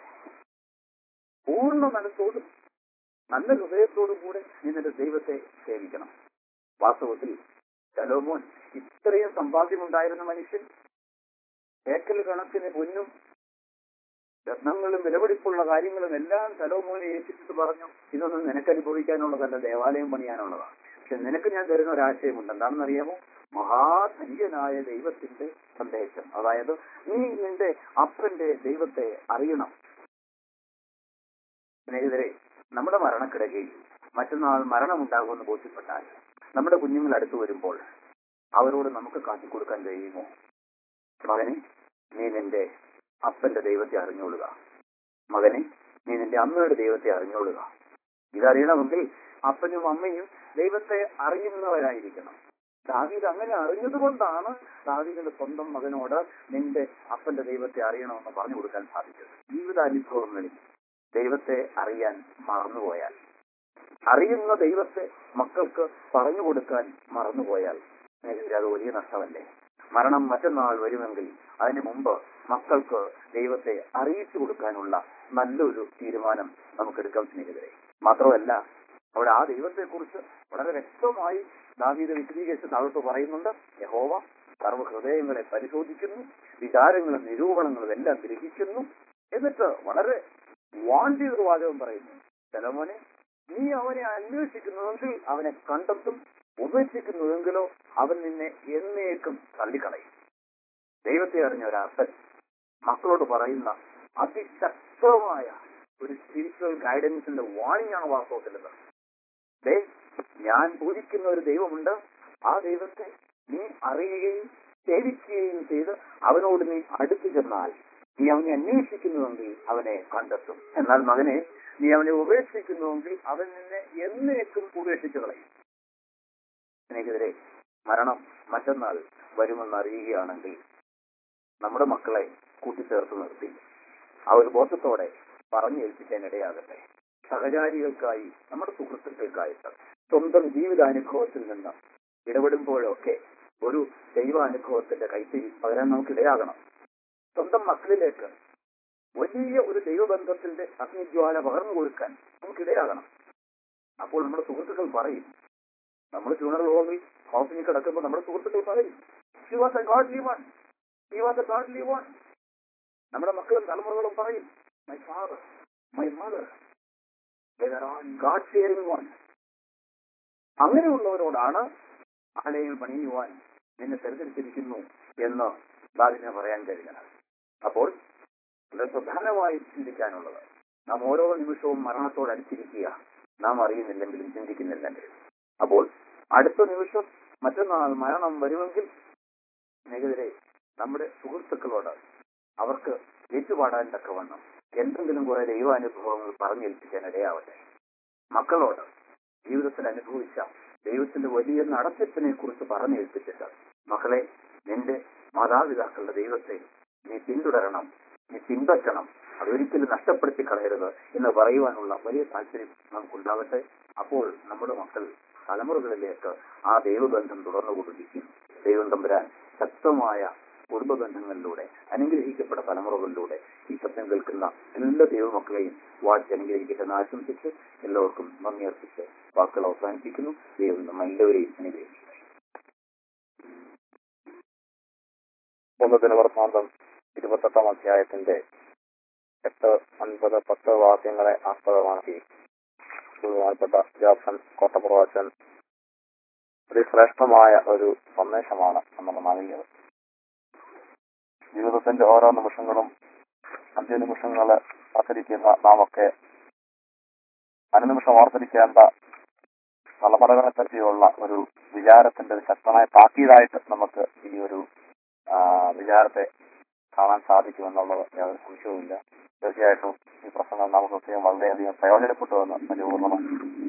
പൂർണ്ണ മനസ്സോടും നല്ല ഹൃദയത്തോടും കൂടെ നീ നിന്റെ ദൈവത്തെ സേവിക്കണം വാസ്തവത്തിൽ ശലോമോൻ ഇത്രയും സമ്പാദ്യമുണ്ടായിരുന്ന മനുഷ്യൻ ഏക്കൽ കണക്കിന് പൊന്നും രത്നങ്ങളും വിലപിടിപ്പുള്ള കാര്യങ്ങളും എല്ലാം ശലോമോനെ ഏൽപ്പിച്ചിട്ട് പറഞ്ഞു ഇതൊന്നും നിനക്ക് അനുഭവിക്കാനുള്ളതല്ല ദേവാലയം പണിയാനുള്ളതാണ് പക്ഷെ നിനക്ക് ഞാൻ തരുന്ന ഒരാശയമുണ്ട് എന്താണെന്നറിയാമോ മഹാധന്യനായ ദൈവത്തിന്റെ സന്ദേശം അതായത് നീ നിന്റെ അപ്പന്റെ ദൈവത്തെ അറിയണം സ്നേഹിതരെ നമ്മുടെ മരണക്കിടകയിൽ മറ്റന്നാൾ മരണമുണ്ടാകുമെന്ന് ബോധ്യപ്പെട്ടാൽ നമ്മുടെ കുഞ്ഞുങ്ങൾ അടുത്തു വരുമ്പോൾ അവരോട് നമുക്ക് കാട്ടിക്കൊടുക്കാൻ കഴിയുമോ മകനെ നീ നിന്റെ അപ്പന്റെ ദൈവത്തെ അറിഞ്ഞോളുക മകനെ നീ നിന്റെ അമ്മയുടെ ദൈവത്തെ അറിഞ്ഞോളുക ഇതറിയണമെങ്കിൽ അപ്പനും അമ്മയും ദൈവത്തെ അറിയുന്നവരായിരിക്കണം ദാവീദ് അങ്ങനെ അറിഞ്ഞതുകൊണ്ടാണ് ദാവീദിന്റെ സ്വന്തം മകനോട് നിന്റെ അപ്പന്റെ ദൈവത്തെ അറിയണമെന്ന് പറഞ്ഞു കൊടുക്കാൻ സാധിച്ചത് ജീവിതാനുഭവങ്ങളിൽ ദൈവത്തെ അറിയാൻ മറന്നുപോയാൽ അറിയുന്ന ദൈവത്തെ മക്കൾക്ക് പറഞ്ഞു കൊടുക്കാൻ മറന്നുപോയാൽ സ്നേഹിതരെ അത് വലിയ നഷ്ടമല്ലേ മരണം മറ്റന്നാൾ വരുമെങ്കിൽ അതിനു മുമ്പ് മക്കൾക്ക് ദൈവത്തെ അറിയിച്ചു കൊടുക്കാനുള്ള നല്ലൊരു തീരുമാനം നമുക്ക് എടുക്കാൻ സ്നേഹിതരെ മാത്രമല്ല അവിടെ ആ ദൈവത്തെക്കുറിച്ച് വളരെ വ്യക്തമായി ദാവീദ് വിശദീകരിച്ച് താഴോട്ട് പറയുന്നുണ്ട് യഹോവ സർവ്വ ഹൃദയങ്ങളെ പരിശോധിക്കുന്നു വിചാരങ്ങളും നിരൂപണങ്ങളും എല്ലാം ഗ്രഹിക്കുന്നു എന്നിട്ട് വളരെ വാണ്ടിയൊരു വാചകം പറയുന്നു ചിലമോനെ നീ അവനെ അന്വേഷിക്കുന്നുവെങ്കിൽ അവനെ കണ്ടെത്തും ഉപേക്ഷിക്കുന്നുവെങ്കിലോ അവൻ നിന്നെ എന്നേക്കും തള്ളിക്കളയും ദൈവത്തെ അറിഞ്ഞ ഒരു അപ്പൻ മക്കളോട് പറയുന്ന അതിശക്തമായ ഒരു സ്പിരിച്വൽ ഗൈഡൻസിന്റെ വാണിംഗ് ആണ് വാസ്തവത്തിലുള്ളത് ദേ ഞാൻ പൂജിക്കുന്ന ഒരു ദൈവമുണ്ട് ആ ദൈവത്തെ നീ അറിയുകയും സേവിക്കുകയും ചെയ്ത് അവനോട് നീ അടുത്തു ചെന്നാൽ നീ അവനെ അന്വേഷിക്കുന്നുവെങ്കിൽ അവനെ കണ്ടെത്തും എന്നാൽ മകനെ നീ അവനെ ഉപേക്ഷിക്കുന്നുവെങ്കിൽ അവൻ നിന്നെ എന്നേക്കും ഉപേക്ഷിച്ചു കളയും സ്നേഹിതരെ മരണം മറ്റന്നാൾ വരുമെന്ന് അറിയുകയാണെങ്കിൽ നമ്മുടെ മക്കളെ കൂട്ടിച്ചേർത്ത് നിർത്തി ആ ഒരു ബോധത്തോടെ പറഞ്ഞു ഏൽപ്പിക്കാൻ ഇടയാകട്ടെ സഹചാരികൾക്കായി നമ്മുടെ സുഹൃത്തുക്കൾക്കായിട്ട് സ്വന്തം ജീവിതാനുഭവത്തിൽ നിന്ന് ഇടപെടുമ്പോഴൊക്കെ ഒരു ദൈവാനുഭവത്തിന്റെ കൈത്തിരി പകരാൻ നമുക്ക് ഇടയാകണം സ്വന്തം മക്കളിലേക്ക് വലിയ ഒരു ദൈവബന്ധത്തിന്റെ അഗ്നിജ്വാല പകർന്നു കൊടുക്കാൻ നമുക്ക് ഇടയാകണം അപ്പോൾ നമ്മുടെ സുഹൃത്തുക്കൾ പറയും നമ്മൾ ഫ്യൂണറൽ ഹോമിൽ ഹൗസിൽ കിടക്കുമ്പോൾ നമ്മുടെ സുഹൃത്തുക്കൾ പറയും she was a godly one she was a godly one നമ്മുടെ മക്കളും തലമുറകളും പറയും my father my mother god fearing one അങ്ങനെയുള്ളവരോടാണ് ആലയം പണിയുവാൻ നിന്നെ തെരഞ്ഞെടുത്തിരിക്കുന്നു എന്ന് ദാവിദിനെ പറയാൻ കഴിയണം അപ്പോൾ വളരെ പ്രധാനമായി ചിന്തിക്കാനുള്ളത് നാം ഓരോ നിമിഷവും മരണത്തോട് അടുത്തിരിക്കുക നാം അറിയുന്നില്ലെങ്കിലും ചിന്തിക്കുന്നില്ലെങ്കിലും അപ്പോൾ അടുത്ത നിമിഷം മറ്റന്നാൾ മരണം വരുമെങ്കിൽ സ്നേഹിതരെ നമ്മുടെ സുഹൃത്തുക്കളോട് അവർക്ക് ഏറ്റുപാടാൻ തക്കവണ്ണം എന്തെങ്കിലും കുറെ ദൈവാനുഭവങ്ങൾ പറഞ്ഞേൽപ്പിക്കാൻ ഇടയാവട്ടെ മക്കളോട് ജീവിതത്തിൽ അനുഭവിച്ച ദൈവത്തിന്റെ വലിയ നടത്തിപ്പിനെ കുറിച്ച് പറഞ്ഞേൽപ്പിച്ചിട്ട് മക്കളെ നിന്റെ മാതാപിതാക്കളുടെ ദൈവത്തെ നീ പിന്തുടരണം നീ പിൻപറ്റണം അതൊരിക്കലും നഷ്ടപ്പെടുത്തി കളയരുത് എന്ന് പറയുവാനുള്ള വലിയ താല്പര്യം നമുക്കുണ്ടാവട്ടെ അപ്പോൾ നമ്മുടെ മക്കൾ തലമുറകളിലേക്ക് ആ ദൈവബന്ധം തുടർന്നുകൊണ്ടിരിക്കും ദൈവം തമ്പുരാൻ ശക്തമായ കുടുംബ ബന്ധങ്ങളിലൂടെ അനുഗ്രഹിക്കപ്പെട്ട തലമുറകളിലൂടെ ഈ ശബ്ദം കേൾക്കുന്ന എല്ലാ ദൈവമക്കളെയും വാഴ്ച അനുഗ്രഹിക്കട്ടെ ആശംസിച്ച് എല്ലാവർക്കും നന്ദി അർപ്പിച്ച് വാക്കുകൾ അവസാനിപ്പിക്കുന്നു ദൈവം നമ്മെല്ലാവരെയും അനുഗ്രഹിക്കട്ടെ ഒന്ന് ദിനവൃത്താന്തം ഇരുപത്തെട്ടാം അധ്യായത്തിന്റെ എട്ട് ഒൻപത് പത്ത് വാക്യങ്ങളെ ആസ്പദമാക്കി ബഹുമാനപ്പെട്ട ജോസൻ കോട്ടപ്രവാച്ചൻ അതിശ്രേഷ്ഠമായ ഒരു സന്ദേശമാണ് നമ്മൾ നൽകിയത് ജീവിതത്തിന്റെ ഓരോ നിമിഷങ്ങളും അന്ത്യനിമിഷങ്ങള് കാത്തിരിക്കുന്ന നാമൊക്കെ അനുനിമിഷം ഓർത്തിരിക്കേണ്ട തലമുറകളെ പറ്റിയുള്ള ഒരു വിചാരത്തിന്റെ ഒരു ശക്തമായ താക്കീതായിട്ട് നമുക്ക് ഈ ഒരു ആ, വിചാരത്തെ കാണാൻ സാധിക്കുമെന്നുള്ളത് യാതൊരു സംശയവുമില്ല തീർച്ചയായിട്ടും ഈ പ്രസംഗം നമുക്കൊക്കെ വളരെയധികം പ്രയോജനപ്പെട്ടുവെന്ന് വലിയ ഓർമ്മ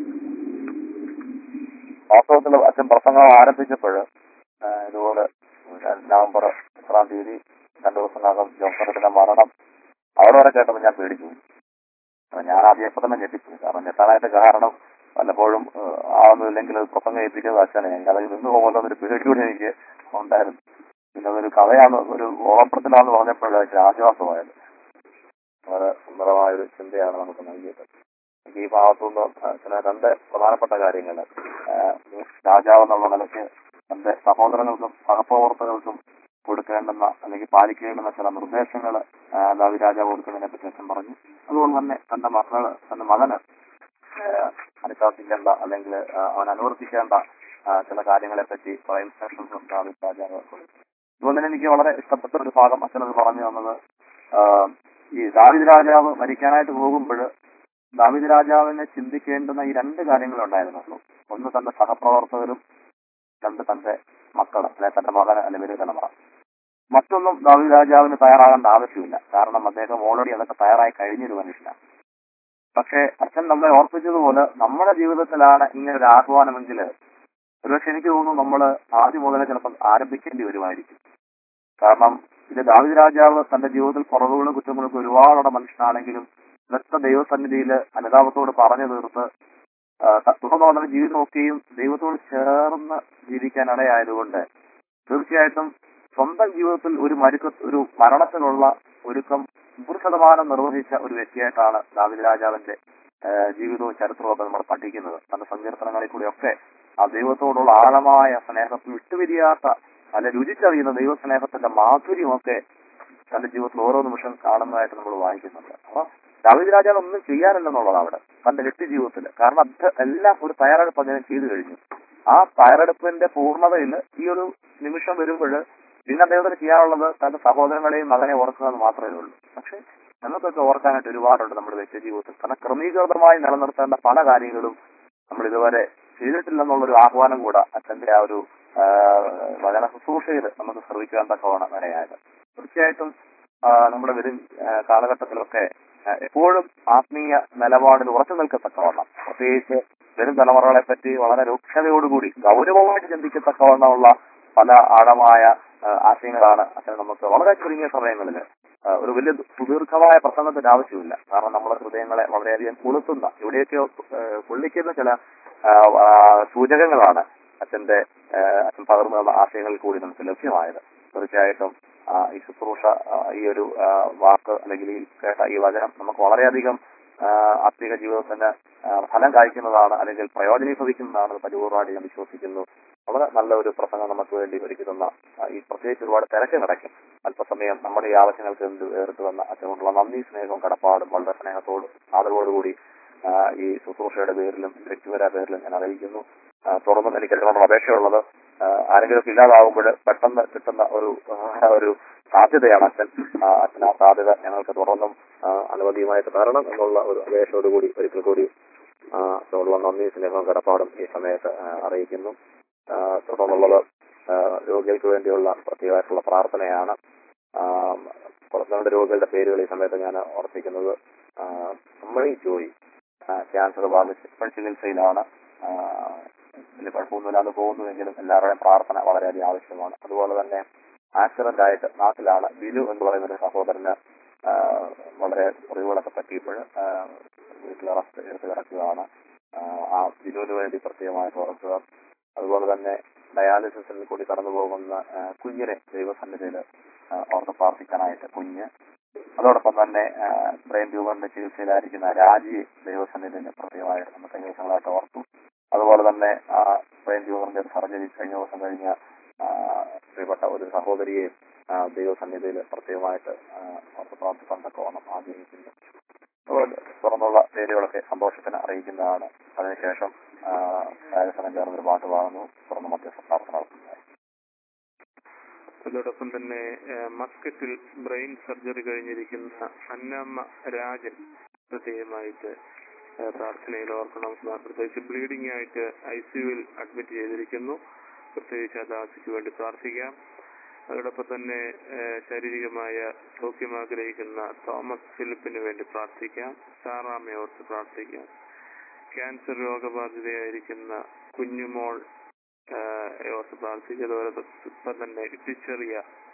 വാസ്തവത്തിൽ അച്ഛൻ പ്രസംഗം ആരംഭിച്ചപ്പോൾ ഇതുപോലെ നവംബർ എത്രാം തീയതി രണ്ടു ദിവസത്തിനകം ജോസഫത്തിന്റെ മരണം അവിടെ വരെ കേട്ടപ്പോൾ ഞാൻ പേടിച്ചു പോയി. അപ്പൊ ഞാൻ ആദ്യം ഇപ്പൊ തന്നെ ഞെട്ടിപ്പോയി കാരണം ഞെട്ടാനായിട്ട് കാരണം പലപ്പോഴും ഏഹ്, ആവുന്നില്ലെങ്കിൽ അത് പ്രസംഗം ഏൽപ്പിക്കുന്നത് അച്ഛനെ എനിക്ക് അതിൽ നിന്ന് പോകുമല്ലോ എന്നൊരു പേടിയോടെ എനിക്ക് ഉണ്ടായിരുന്നു പിന്നെ അതൊരു കഥയാണ് ഒരു ഓളപ്പുറത്തിലാന്ന് പറഞ്ഞപ്പോഴാണ് ആശ്വാസമായത് വളരെ സുന്ദരമായ ഒരു ചിന്തയാണ് നമുക്ക് നൽകിയത് എനിക്ക് ഈ ഭാഗത്തുനിന്ന് ചില രണ്ട് പ്രധാനപ്പെട്ട കാര്യങ്ങൾ രാജാവ് എന്നുള്ള നിലയ്ക്ക് തന്റെ സഹോദരങ്ങൾക്കും സഹപ്രവർത്തകർക്കും കൊടുക്കേണ്ടുന്ന അല്ലെങ്കിൽ പാലിക്കേണ്ടുന്ന ചില നിർദ്ദേശങ്ങൾ ദാവി രാജാവ് കൊടുക്കുന്നതിനെ പറ്റി അച്ഛൻ പറഞ്ഞു അതുകൊണ്ട് തന്നെ തന്റെ മക്കള് തന്റെ മകന് ആഹ് അനുശാസിക്കേണ്ട അല്ലെങ്കിൽ ആഹ് അവൻ അനുവർത്തിക്കേണ്ട ആഹ് ചില കാര്യങ്ങളെ പറ്റി കുറെ ഇൻസ്ട്രക്ഷൻസും ദാവി രാജാവ് കൊടുത്തു അതുകൊണ്ട് തന്നെ എനിക്ക് വളരെ ഇഷ്ടപ്പെട്ട ഒരു ഭാഗം അച്ഛനത് പറഞ്ഞു തന്നത് ആഹ് ഈ ദാവിദ് രാജാവ് മരിക്കാനായിട്ട് പോകുമ്പോൾ ദാവിദ് രാജാവിനെ ചിന്തിക്കേണ്ടുന്ന ഈ രണ്ട് കാര്യങ്ങളുണ്ടായിരുന്നു ഒന്ന് തന്റെ സഹപ്രവർത്തകരും രണ്ട് തന്റെ മക്കൾ അല്ലെ തന്റെ മകൻ അല്ലെ വലിയ തലമുറ മറ്റൊന്നും ദാവിദ് രാജാവിന് തയ്യാറാകേണ്ട ആവശ്യമില്ല കാരണം അദ്ദേഹം ഓൾറെഡി അതൊക്കെ തയ്യാറായി കഴിഞ്ഞൊരു മനുഷ്യനാണ് പക്ഷേ അച്ഛൻ നമ്മളെ ഓർപ്പിച്ചതുപോലെ നമ്മുടെ ജീവിതത്തിലാണ് ഇങ്ങനെ ഒരു ആഹ്വാനമെങ്കിൽ ഒരുപക്ഷെ എനിക്ക് തോന്നുന്നു നമ്മൾ ആദ്യം മുതലേ ചിലപ്പോൾ ആരംഭിക്കേണ്ടി വരുമായിരിക്കും കാരണം ഇത് ദാവിദ് രാജാവ് തന്റെ ജീവിതത്തിൽ കുറവുകളും കുറ്റങ്ങളൊക്കെ ഒരുപാടുള്ള മനുഷ്യനാണെങ്കിലും ഇതൊക്കെ ദൈവസന്നിധിയിൽ അനുതാപത്തോട് പറഞ്ഞു തീർത്ത് ആ, തുടർന്ന് വന്ന ജീവിതം നോക്കുകയും ദൈവത്തോട് ചേർന്ന് ജീവിക്കാൻ ഇടയായതുകൊണ്ട് തീർച്ചയായിട്ടും സ്വന്തം ജീവിതത്തിൽ ഒരു മരുക്ക ഒരു മരണത്തിനുള്ള ഒരുക്കം നൂറ് ശതമാനം നിർവഹിച്ച ഒരു വ്യക്തിയായിട്ടാണ് ദാവിദ് രാജാവിന്റെ ആ, ജീവിതവും ചരിത്രവും ഒക്കെ നമ്മൾ പഠിക്കുന്നത് തന്റെ സങ്കീർത്തനങ്ങളിൽ കൂടിയൊക്കെ ആ ദൈവത്തോടുള്ള ആഴമായ സ്നേഹത്തിൽ വിട്ടുപിരിയാത്ത അല്ലെ രുചിച്ചറിയുന്ന ദൈവസ്നേഹത്തിന്റെ മാധുര്യമൊക്കെ തന്റെ ജീവിതത്തിൽ ഓരോ നിമിഷം കാണുന്നതായിട്ട് നമ്മൾ വായിക്കുന്നുണ്ട് അപ്പൊ ദാവീദ് രാജാവ് ഒന്നും ചെയ്യാനില്ലെന്നുള്ളതാണ് അവിടെ തന്റെ വ്യക്തി ജീവിതത്തിൽ കാരണം അത് എല്ലാം ഒരു തയ്യാറെടുപ്പ് അദ്ദേഹം ചെയ്തു കഴിഞ്ഞു ആ തയ്യാറെടുപ്പിന്റെ പൂർണ്ണതയിൽ ഈ ഒരു നിമിഷം വരുമ്പോൾ പിന്നെ അദ്ദേഹത്തിന് ചെയ്യാനുള്ളത് തന്റെ സഹോദരങ്ങളെയും മകനെ ഓർക്കുക എന്ന് മാത്രമേ ഉള്ളൂ പക്ഷെ നമുക്കൊക്കെ ഓർക്കാനായിട്ട് ഒരുപാടുണ്ട് നമ്മുടെ വ്യക്തി ജീവിതത്തിൽ കാരണം ക്രമീകൃതമായി നിലനിർത്തേണ്ട പല കാര്യങ്ങളും നമ്മൾ ഇതുവരെ ചെയ്തിട്ടില്ലെന്നുള്ളൊരു ആഹ്വാനം കൂടെ അച്ഛന്റെ ആ ഒരു ആ, വചന ശുശ്രൂഷയിൽ നമുക്ക് ശ്രമിക്കാൻ തക്കവണ്ണം വരെയായത് തീർച്ചയായിട്ടും ആ, നമ്മുടെ വരും ആ, കാലഘട്ടത്തിലൊക്കെ ആ, എപ്പോഴും ആത്മീയ നിലപാടിൽ ഉറച്ചു നിൽക്കത്തക്കവണ്ണം പ്രത്യേകിച്ച് വരും തലമുറകളെ പറ്റി വളരെ രൂക്ഷതയോടുകൂടി ഗൗരവമായിട്ട് ചിന്തിക്കത്തക്കവണ്ണമുള്ള പല ആഴമായ ആ, ആശയങ്ങളാണ് അച്ഛൻ നമുക്ക് വളരെ ചുരുങ്ങിയ സമയങ്ങളിൽ ആ, ഒരു വലിയ സുദീർഘമായ പ്രസംഗത്തിന്റെ ആവശ്യമില്ല കാരണം നമ്മുടെ ഹൃദയങ്ങളെ വളരെയധികം കൊളുത്തുന്ന ഇവിടെയൊക്കെ ആ, കൊള്ളിക്കുന്ന ചില ആ, ആ, സൂചകങ്ങളാണ് അച്ഛന്റെ ആ, അച്ഛൻ പകർന്നു തന്ന ആശയങ്ങളിൽ കൂടി നമുക്ക് ലഭ്യമായത് തീർച്ചയായിട്ടും ആ, ഈ ശുശ്രൂഷ ആ, ഈ ഒരു ആ, വാക്ക് അല്ലെങ്കിൽ ഈ കേട്ട ഈ വചനം നമുക്ക് വളരെയധികം ആ, ആത്മീക ജീവിതത്തിന് ആ, ഫലം കായ്ക്കുന്നതാണ് അല്ലെങ്കിൽ പ്രയോജനീഭവിക്കുന്നതാണ് പരിപൂർണ്ണമായിട്ട് ഞാൻ വിശ്വസിക്കുന്നു വളരെ നല്ല ഒരു പ്രസംഗം നമുക്ക് വേണ്ടി ഒരുക്കി തന്ന ആ, ഈ പ്രത്യേകിച്ച് ഒരുപാട് തിരക്ക് നടക്കും അല്പസമയം നമ്മുടെ ഈ ആവശ്യങ്ങൾക്ക് വേണ്ടി എടുത്തു വന്ന അച്ഛനോടുള്ള നന്ദി സ്നേഹവും കടപ്പാടും വളരെ സ്നേഹത്തോടും ആദരവോടുകൂടി ആ, ഈ ശുശ്രൂഷയുടെ പേരിലും വ്യക്തിപര പേരിലും ഞാൻ അറിയിക്കുന്നു ആ, തുടർന്നും എനിക്ക് അതിനോടുള്ള അപേക്ഷയുള്ളത് ആ, ആരെങ്കിലും ഒക്കെ ഇല്ലാതാവുമ്പോൾ പെട്ടെന്ന് കിട്ടുന്ന ഒരു ആ, ഒരു സാധ്യതയാണ് അച്ഛൻ ആ, അച്ഛൻ ആ സാധ്യത ഞങ്ങൾക്ക് തുടർന്നും ആ, അനുമതിയുമായിട്ട് തരണം എന്നുള്ള ഒരു അപേക്ഷയോടുകൂടി ഒരിക്കൽ കൂടി ആ, അതിനോടുള്ള നന്ദി സ്നേഹവും കടപ്പാടും ഈ സമയത്ത് ആ, അറിയിക്കുന്നു ആ, തുടർന്നുള്ളത് ആ, രോഗികൾക്ക് വേണ്ടിയുള്ള പ്രത്യേകമായിട്ടുള്ള പ്രാർത്ഥനയാണ് ആ, നമ്മുടെ രോഗികളുടെ പേരുകൾ ഈ സമയത്ത് ഞാൻ ഓർപ്പിക്കുന്നത് ആ, അമ്മണി ജോയി ആ, ക്യാൻസർ ബാധിച്ച് ഇപ്പോൾ ചികിത്സയിലാണ് ആ, വലിയ കുഴപ്പമൊന്നുമില്ലാതെ പോകുന്നുവെങ്കിലും എല്ലാവരുടെയും പ്രാർത്ഥന വളരെയധികം ആവശ്യമാണ് അതുപോലെ തന്നെ ആക്സിഡന്റ് ആയിട്ട് നാട്ടിലാണ് ബിനു എന്ന് പറയുന്ന ഒരു സഹോദരന് ആ, വളരെ മുറിവുകളൊക്കെ പറ്റിയപ്പോൾ ആ, വീട്ടിൽ അറസ്റ്റ് എടുത്ത് കിടക്കുകയാണ് ആ, ആ ബിനുവിന് വേണ്ടി പ്രത്യേകമായിട്ട് ഓർക്കുക അതുപോലെ തന്നെ ഡയാലിസിസിൽ കൂടി കടന്നു പോകുന്ന ആ, കുഞ്ഞിനെ ദൈവസന്നിധിയിൽ ഓർത്ത് പ്രാർത്ഥിക്കാനായിട്ട് കുഞ്ഞ് അതോടൊപ്പം തന്നെ ആ, ബ്രെയിൻ ട്യൂമറിന്റെ ചികിത്സയിലായിരിക്കുന്ന രാജിയെ ദൈവസന്നിധിയിൽ പ്രത്യേകമായിട്ട് നമ്മൾ കഴിഞ്ഞ ദിവസങ്ങളായിട്ട് ഓർത്തു അതുപോലെ തന്നെ ആ ബ്രെയിൻ ട്യൂമറിന്റെ സർജറി കഴിഞ്ഞ ദിവസം കഴിഞ്ഞ ആ, പ്രിയപ്പെട്ട ഒരു സഹോദരിയെ ആ, ദൈവസന്നിധിയിൽ പ്രത്യേകമായിട്ട് ആ, ഓർത്ത് പ്രാർത്ഥിക്കാൻ തക്കവണ്ണം ആഗ്രഹിക്കുന്നു അതുപോലെ തുറന്നുള്ള പേരുകളൊക്കെ സന്തോഷത്തിന് അറിയിക്കുന്നതാണ് അതിനുശേഷം രാജസനം ചേർന്നൊരു പാട്ട് പാടുന്നു തുറന്ന് മധ്യസ്ഥ പ്രാർത്ഥന നടത്തുന്നത് അതോടൊപ്പം തന്നെ ഏഹ്, മസ്കറ്റിൽ ബ്രെയിൻ സർജറി കഴിഞ്ഞിരിക്കുന്ന അന്നമ്മ രാജൻ പ്രത്യേകമായിട്ട് ഏഹ്, പ്രാർത്ഥനയിൽ ഓർക്കണം പ്രത്യേകിച്ച് ബ്ലീഡിംഗ് ആയിട്ട് ഐ സിയുവിൽ അഡ്മിറ്റ് ചെയ്തിരിക്കുന്നു പ്രത്യേകിച്ച് ആ ദാസിക്ക് വേണ്ടി പ്രാർത്ഥിക്കാം അതോടൊപ്പം തന്നെ ഏഹ്, ശാരീരികമായ സൗഖ്യം ആഗ്രഹിക്കുന്ന തോമസ് ഫിലിപ്പിന് വേണ്ടി പ്രാർത്ഥിക്കാം സാറാമ്മയെ ഓർത്ത് പ്രാർത്ഥിക്കാം ക്യാൻസർ രോഗബാധിതയായിരിക്കുന്ന കുഞ്ഞുമോൾ ആഹ് ഓർത്ത് പ്രാർത്ഥിക്കുക അതുപോലെ ഇപ്പം തന്നെ തിരിച്ചറിയ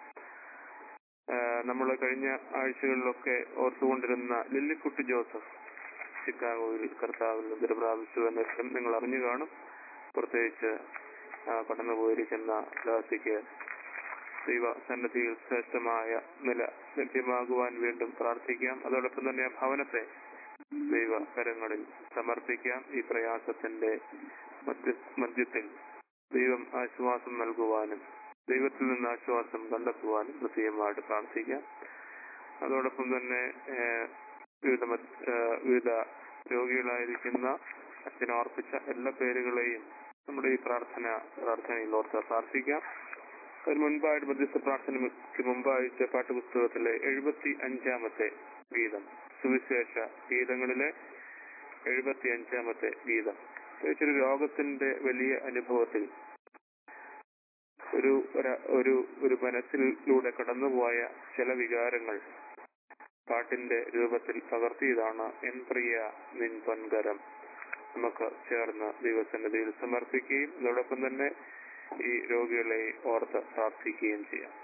നമ്മൾ കഴിഞ്ഞ ആഴ്ചകളിലൊക്കെ ഓർത്തുകൊണ്ടിരുന്ന ലില്ലിക്കുട്ടി ജോസഫ് ചിക്കാഗോയിൽ കർത്താവിൽ നിദ്ര പ്രാപിച്ചു എന്നെല്ലാം നിങ്ങൾ അറിഞ്ഞു കാണും പ്രത്യേകിച്ച് ആ, കടന്നുപോയിരിക്കുന്ന ദാസിക്ക് ദൈവ സന്നദ്ധിയിൽ ശ്രേഷ്ഠമായ നില ലഭ്യമാകുവാൻ വീണ്ടും പ്രാർത്ഥിക്കാം അതോടൊപ്പം തന്നെ ആ ഭവനത്തെ ദൈവ കരങ്ങളിൽ സമർപ്പിക്കാം ഈ പ്രയാസത്തിന്റെ മധ്യ മധ്യത്തിൽ ദൈവം ആശ്വാസം നൽകുവാനും ദൈവത്തിൽ നിന്ന് ആശ്വാസം കണ്ടെത്തുവാനും പ്രത്യേകമായിട്ട് പ്രാർത്ഥിക്കാം അതോടൊപ്പം തന്നെ ഏഹ്, വിവിധ മറ്റ്- ഏഹ്, വിവിധ രോഗികളായിരിക്കുന്ന അച്ഛനോർപ്പിച്ച എല്ലാ പേരുകളെയും നമ്മുടെ ഈ പ്രാർത്ഥന പ്രാർത്ഥനയിൽ ഓർത്ത് പ്രാർത്ഥിക്കാം അതിന് മുൻപായിട്ട് മധ്യസ്ഥ പ്രാർത്ഥനയ്ക്ക് മുമ്പായിട്ട് പാഠപുസ്തകത്തിലെ എഴുപത്തി അഞ്ചാമത്തെ ഗീതം സുവിശേഷ ഗീതങ്ങളിലെ എഴുപത്തി അഞ്ചാമത്തെ ഗീതം ഒരു രോഗത്തിന്റെ വലിയ അനുഭവത്തിൽ ഒരു ഒരു- ഒരു ഒരു മനസ്സിലൂടെ കടന്നുപോയ ചില വികാരങ്ങൾ പാട്ടിന്റെ രൂപത്തിൽ പകർത്തിയതാണ് എൻ പ്രിയ നിൻ പൊൻകരം നമുക്ക് ചേർന്ന് ദൈവസന്നിധിയിൽ സമർപ്പിക്കുകയും അതോടൊപ്പം തന്നെ ഈ രോഗികളെ ഓർത്ത് പ്രാർത്ഥിക്കുകയും ചെയ്യാം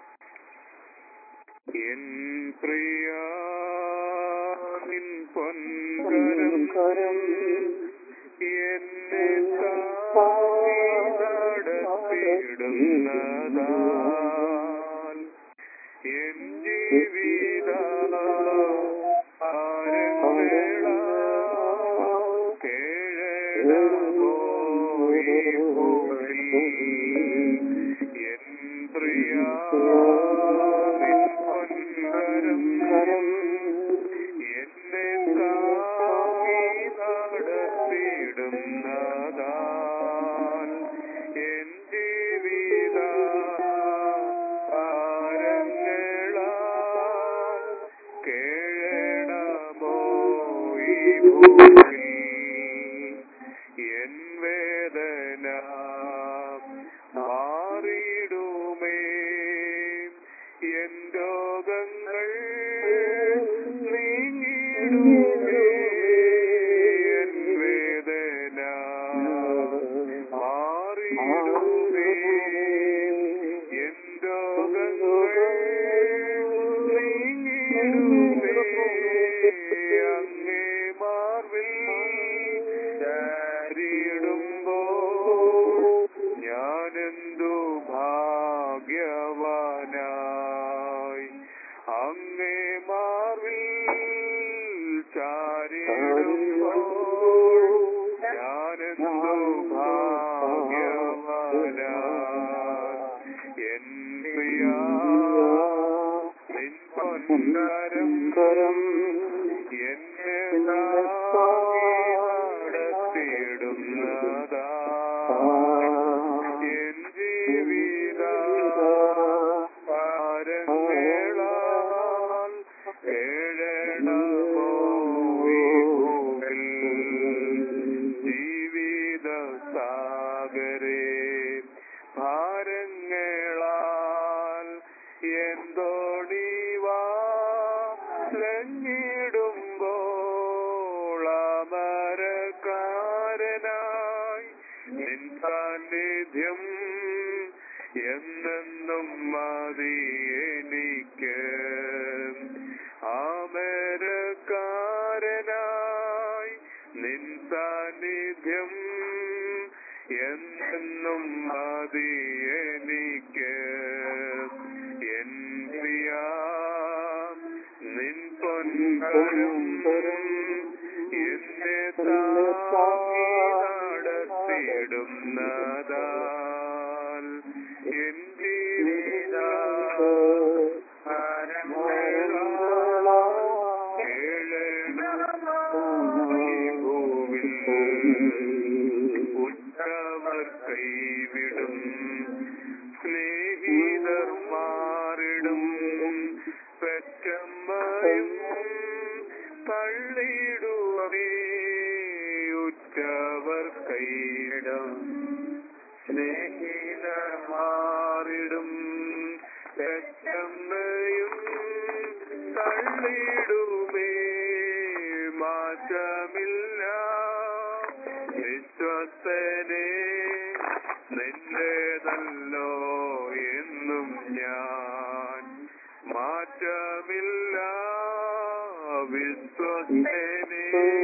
എൻ പ്രിയ നിൻ പൊൻകരം എന്നെ താങ്ങി നടത്തിയിടുന്നതാൽ കേഴണമോ ഈ ഭൂമി എൻ പ്രിയാവിൻ പൊൻകരം എന്നെ താങ്ങി നടത്തിയിടുന്നതാൽ എൻ ജീവിത ഭാരങ്ങളാൽ കേഴണമോ ഈ ഭൂമി എൻ വേദന മാറിയിടുമേ എൻ രോഗങ്ങൾ നീങ്ങിടുമേ എൻ വേദന മാറിയിടുമേ എൻ രോഗങ്ങൾ നീങ്ങിടുമേ അങ്ങേ മാർവിൽ ചാരിടുമ്പോ ഞാനെന്തു ഭാഗ്യവാനായി അങ്ങേ മാർവിൽ ചാരിടുമ്പോൾ ഞാനെന്തു ഭാഗ്യവാനായി എൻ പ്രിയ നിൻ പൊൻകരം എന്നെ താങ്ങി നടത്തിയിടുന്നതാ എൻ ജീവിത ഭാരങ്ങളാൽ കേഴണമോ ഈ ഭൂമിൽ ജീവിത സാഗരേ ഭാരങ്ങളാൽ എന്തോണിവാ ലഞ്ഞിടുമ്പോൾ അമരക്കാരനായി നിൻ സാന്നിധ്യം എന്നെന്നും മതി എനിക്ക് അമരക്കാരനായി നിൻ സാന്നിധ്യം എന്നെന്നും മതി എനിക്ക് എൻ പ്രിയ നിൻ പൊൻകരം എന്നെ താങ്ങി നടത്തിയിടുന്നതാൽ എൻ ജീവിത ഉറ്റവർ കൈവിടും സ്നേഹിതർ മാറിടും പെറ്റമ്മയും തള്ളിടുവേ ഉറ്റവർ കൈവിടും സ്നേഹിതർ മാറിടും പെറ്റമ്മയും തള്ളിടുമേ മാറ്റമില്ല വിശ്വസ്തനെ നിന്റേതല്ലോ എന്നും ഞാൻ മാറ്റമില്ല വിശ്വസ്തനെ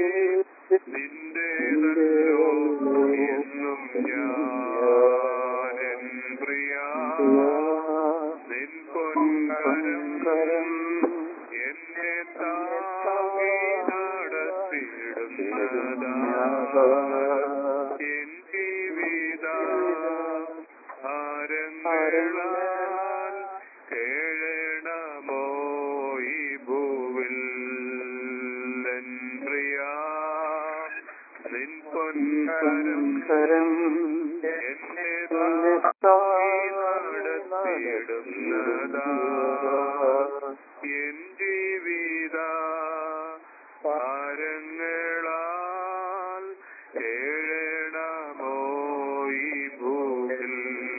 നിന്റേതല്ലോ എന്നും ഞാൻ എൻ പ്രിയ നിൻ പൊൻകരം എന്നെ താങ്ങി നടത്തിയിടുന്നതാ എൻ ജീവിത ഭാരങ്ങളാൽ കേഴണമോ ഈ ഭൂവിൽ എൻ പ്രിയ നിൻ പൊൻകരം എന്നെ താങ്ങി നടത്തിയിടുന്നതാ എൻ ജീവിത ഭാരങ്ങളാൽ കേഴണമോ ഈ ഭൂമിൽ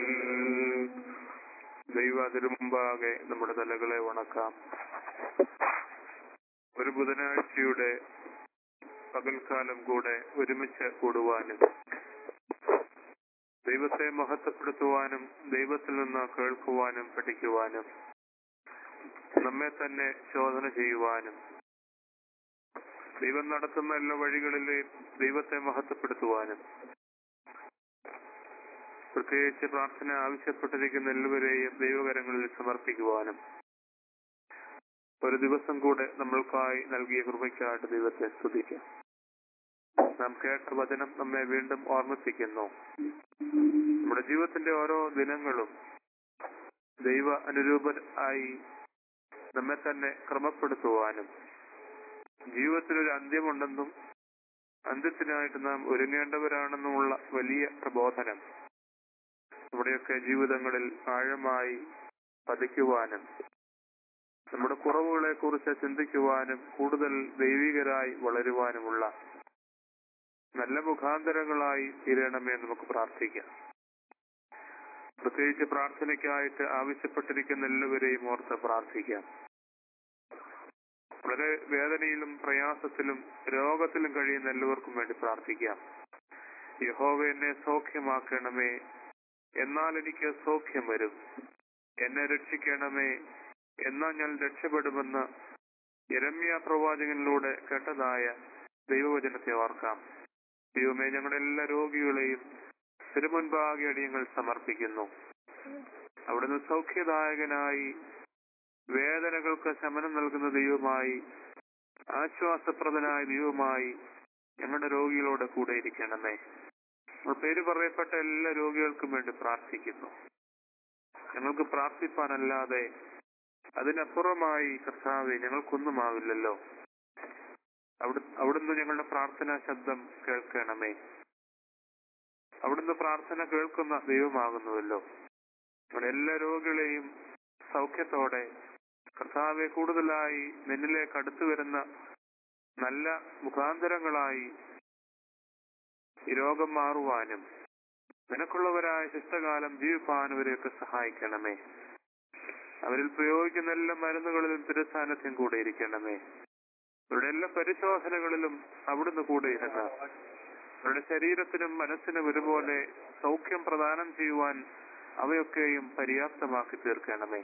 ദൈവ അതിനു മുമ്പാകെ നമ്മുടെ തലകളെ ഉണക്കാം ഒരു ബുധനാഴ്ചയുടെ പകൽക്കാലം കൂടെ ഒരുമിച്ച് കൂടുവാനും ദൈവത്തെ മഹത്വപ്പെടുത്തുവാനും ദൈവത്തിൽ നിന്ന് കേൾക്കുവാനും പഠിക്കുവാനും നമ്മെ തന്നെ ശോധന ചെയ്യുവാനും ദൈവം നടത്തുന്ന എല്ലാ വഴികളിലെയും ദൈവത്തെ മഹത്വപ്പെടുത്തുവാനും പ്രത്യേകിച്ച് പ്രാർത്ഥന ആവശ്യപ്പെട്ടിരിക്കുന്ന എല്ലാവരെയും ദൈവകരങ്ങളിൽ സമർപ്പിക്കുവാനും ഒരു ദിവസം കൂടെ നമ്മൾക്കായി നൽകിയ കൃപയ്ക്കായിട്ട് ദൈവത്തെ സ്തുതിക്കാം നാം കേട്ട വചനം നമ്മെ വീണ്ടും ഓർമ്മിപ്പിക്കുന്നു നമ്മുടെ ജീവിതത്തിന്റെ ഓരോ ദിനങ്ങളും ദൈവ അനുരൂപ ആയി നമ്മെ തന്നെ ക്രമപ്പെടുത്തുവാനും ജീവിതത്തിനൊരു അന്ത്യമുണ്ടെന്നും അന്ത്യത്തിനായിട്ട് നാം ഒരുങ്ങേണ്ടവരാണെന്നുമുള്ള വലിയ പ്രബോധനം നമ്മുടെയൊക്കെ ജീവിതങ്ങളിൽ ആഴമായി പതിക്കുവാനും നമ്മുടെ കുറവുകളെ കുറിച്ച് ചിന്തിക്കുവാനും കൂടുതൽ ദൈവികരായി വളരുവാനുമുള്ള നല്ല മുഖാന്തരങ്ങളായി തീരണമേ നമുക്ക് പ്രാർത്ഥിക്കാം പ്രത്യേകിച്ച് പ്രാർത്ഥനയ്ക്കായിട്ട് ആവശ്യപ്പെട്ടിരിക്കുന്ന എല്ലാവരെയും ഓർത്ത് പ്രാർത്ഥിക്കാം വളരെ വേദനയിലും പ്രയാസത്തിലും രോഗത്തിലും കഴിയുന്ന എല്ലാവർക്കും വേണ്ടി പ്രാർത്ഥിക്കാം യഹോവ എന്നെ സൗഖ്യമാക്കണമേ എന്നാൽ എനിക്ക് സൗഖ്യം വരും എന്നെ രക്ഷിക്കണമേ എന്നാൽ ഞാൻ രക്ഷപ്പെടുമെന്ന് യരമ്യ പ്രവാചകനിലൂടെ കേട്ടതായ ദൈവവചനത്തെ ഓർക്കാം ദൈവമേ ഞങ്ങളുടെ എല്ലാ രോഗികളെയും തിരുമുൻപാകെ അടിയങ്ങൾ സമർപ്പിക്കുന്നു അവിടുന്ന് സൗഖ്യദായകനായി വേദനകൾക്ക് ശമനം നൽകുന്ന ദൈവമായി ആശ്വാസപ്രദനായ ദൈവമായി ഞങ്ങളുടെ രോഗികളോട് കൂടെ ഇരിക്കണമേ നമ്മൾ പേര് പറയപ്പെട്ട എല്ലാ രോഗികൾക്കും വേണ്ടി പ്രാർത്ഥിക്കുന്നു ഞങ്ങൾക്ക് പ്രാർത്ഥിപ്പാനല്ലാതെ അതിനപ്പുറമായി കർത്താവെ ഞങ്ങൾക്കൊന്നുമാവില്ലല്ലോ അവിടെ അവിടുന്ന് ഞങ്ങളുടെ പ്രാർത്ഥനാ ശബ്ദം കേൾക്കണമേ അവിടുന്ന് പ്രാർത്ഥന കേൾക്കുന്ന ദൈവമാകുന്നുവല്ലോ നമ്മുടെ എല്ലാ രോഗികളെയും സൗഖ്യത്തോടെ കർത്താവെ കൂടുതലായി നിന്നിലേക്ക് അടുത്തു വരുന്ന നല്ല മുഖാന്തരങ്ങളായി ഈ രോഗം മാറുവാനും നിനക്കുള്ളവരായ ശിഷ്ടകാലം ജീവിപ്പാൻ അവരെയൊക്കെ സഹായിക്കണമേ അവരിൽ പ്രയോഗിക്കുന്ന എല്ലാ മരുന്നുകളിലും തിരുസാന്നിധ്യം കൂടെ ഇരിക്കണമേ അവരുടെ എല്ലാ പരിശോധനകളിലും അവിടുന്ന് കൂടെ ഇരുന്ന് അവരുടെ ശരീരത്തിനും മനസ്സിനും ഒരുപോലെ സൗഖ്യം പ്രദാനം ചെയ്യുവാൻ അവയൊക്കെയും പര്യാപ്തമാക്കി തീർക്കണമേ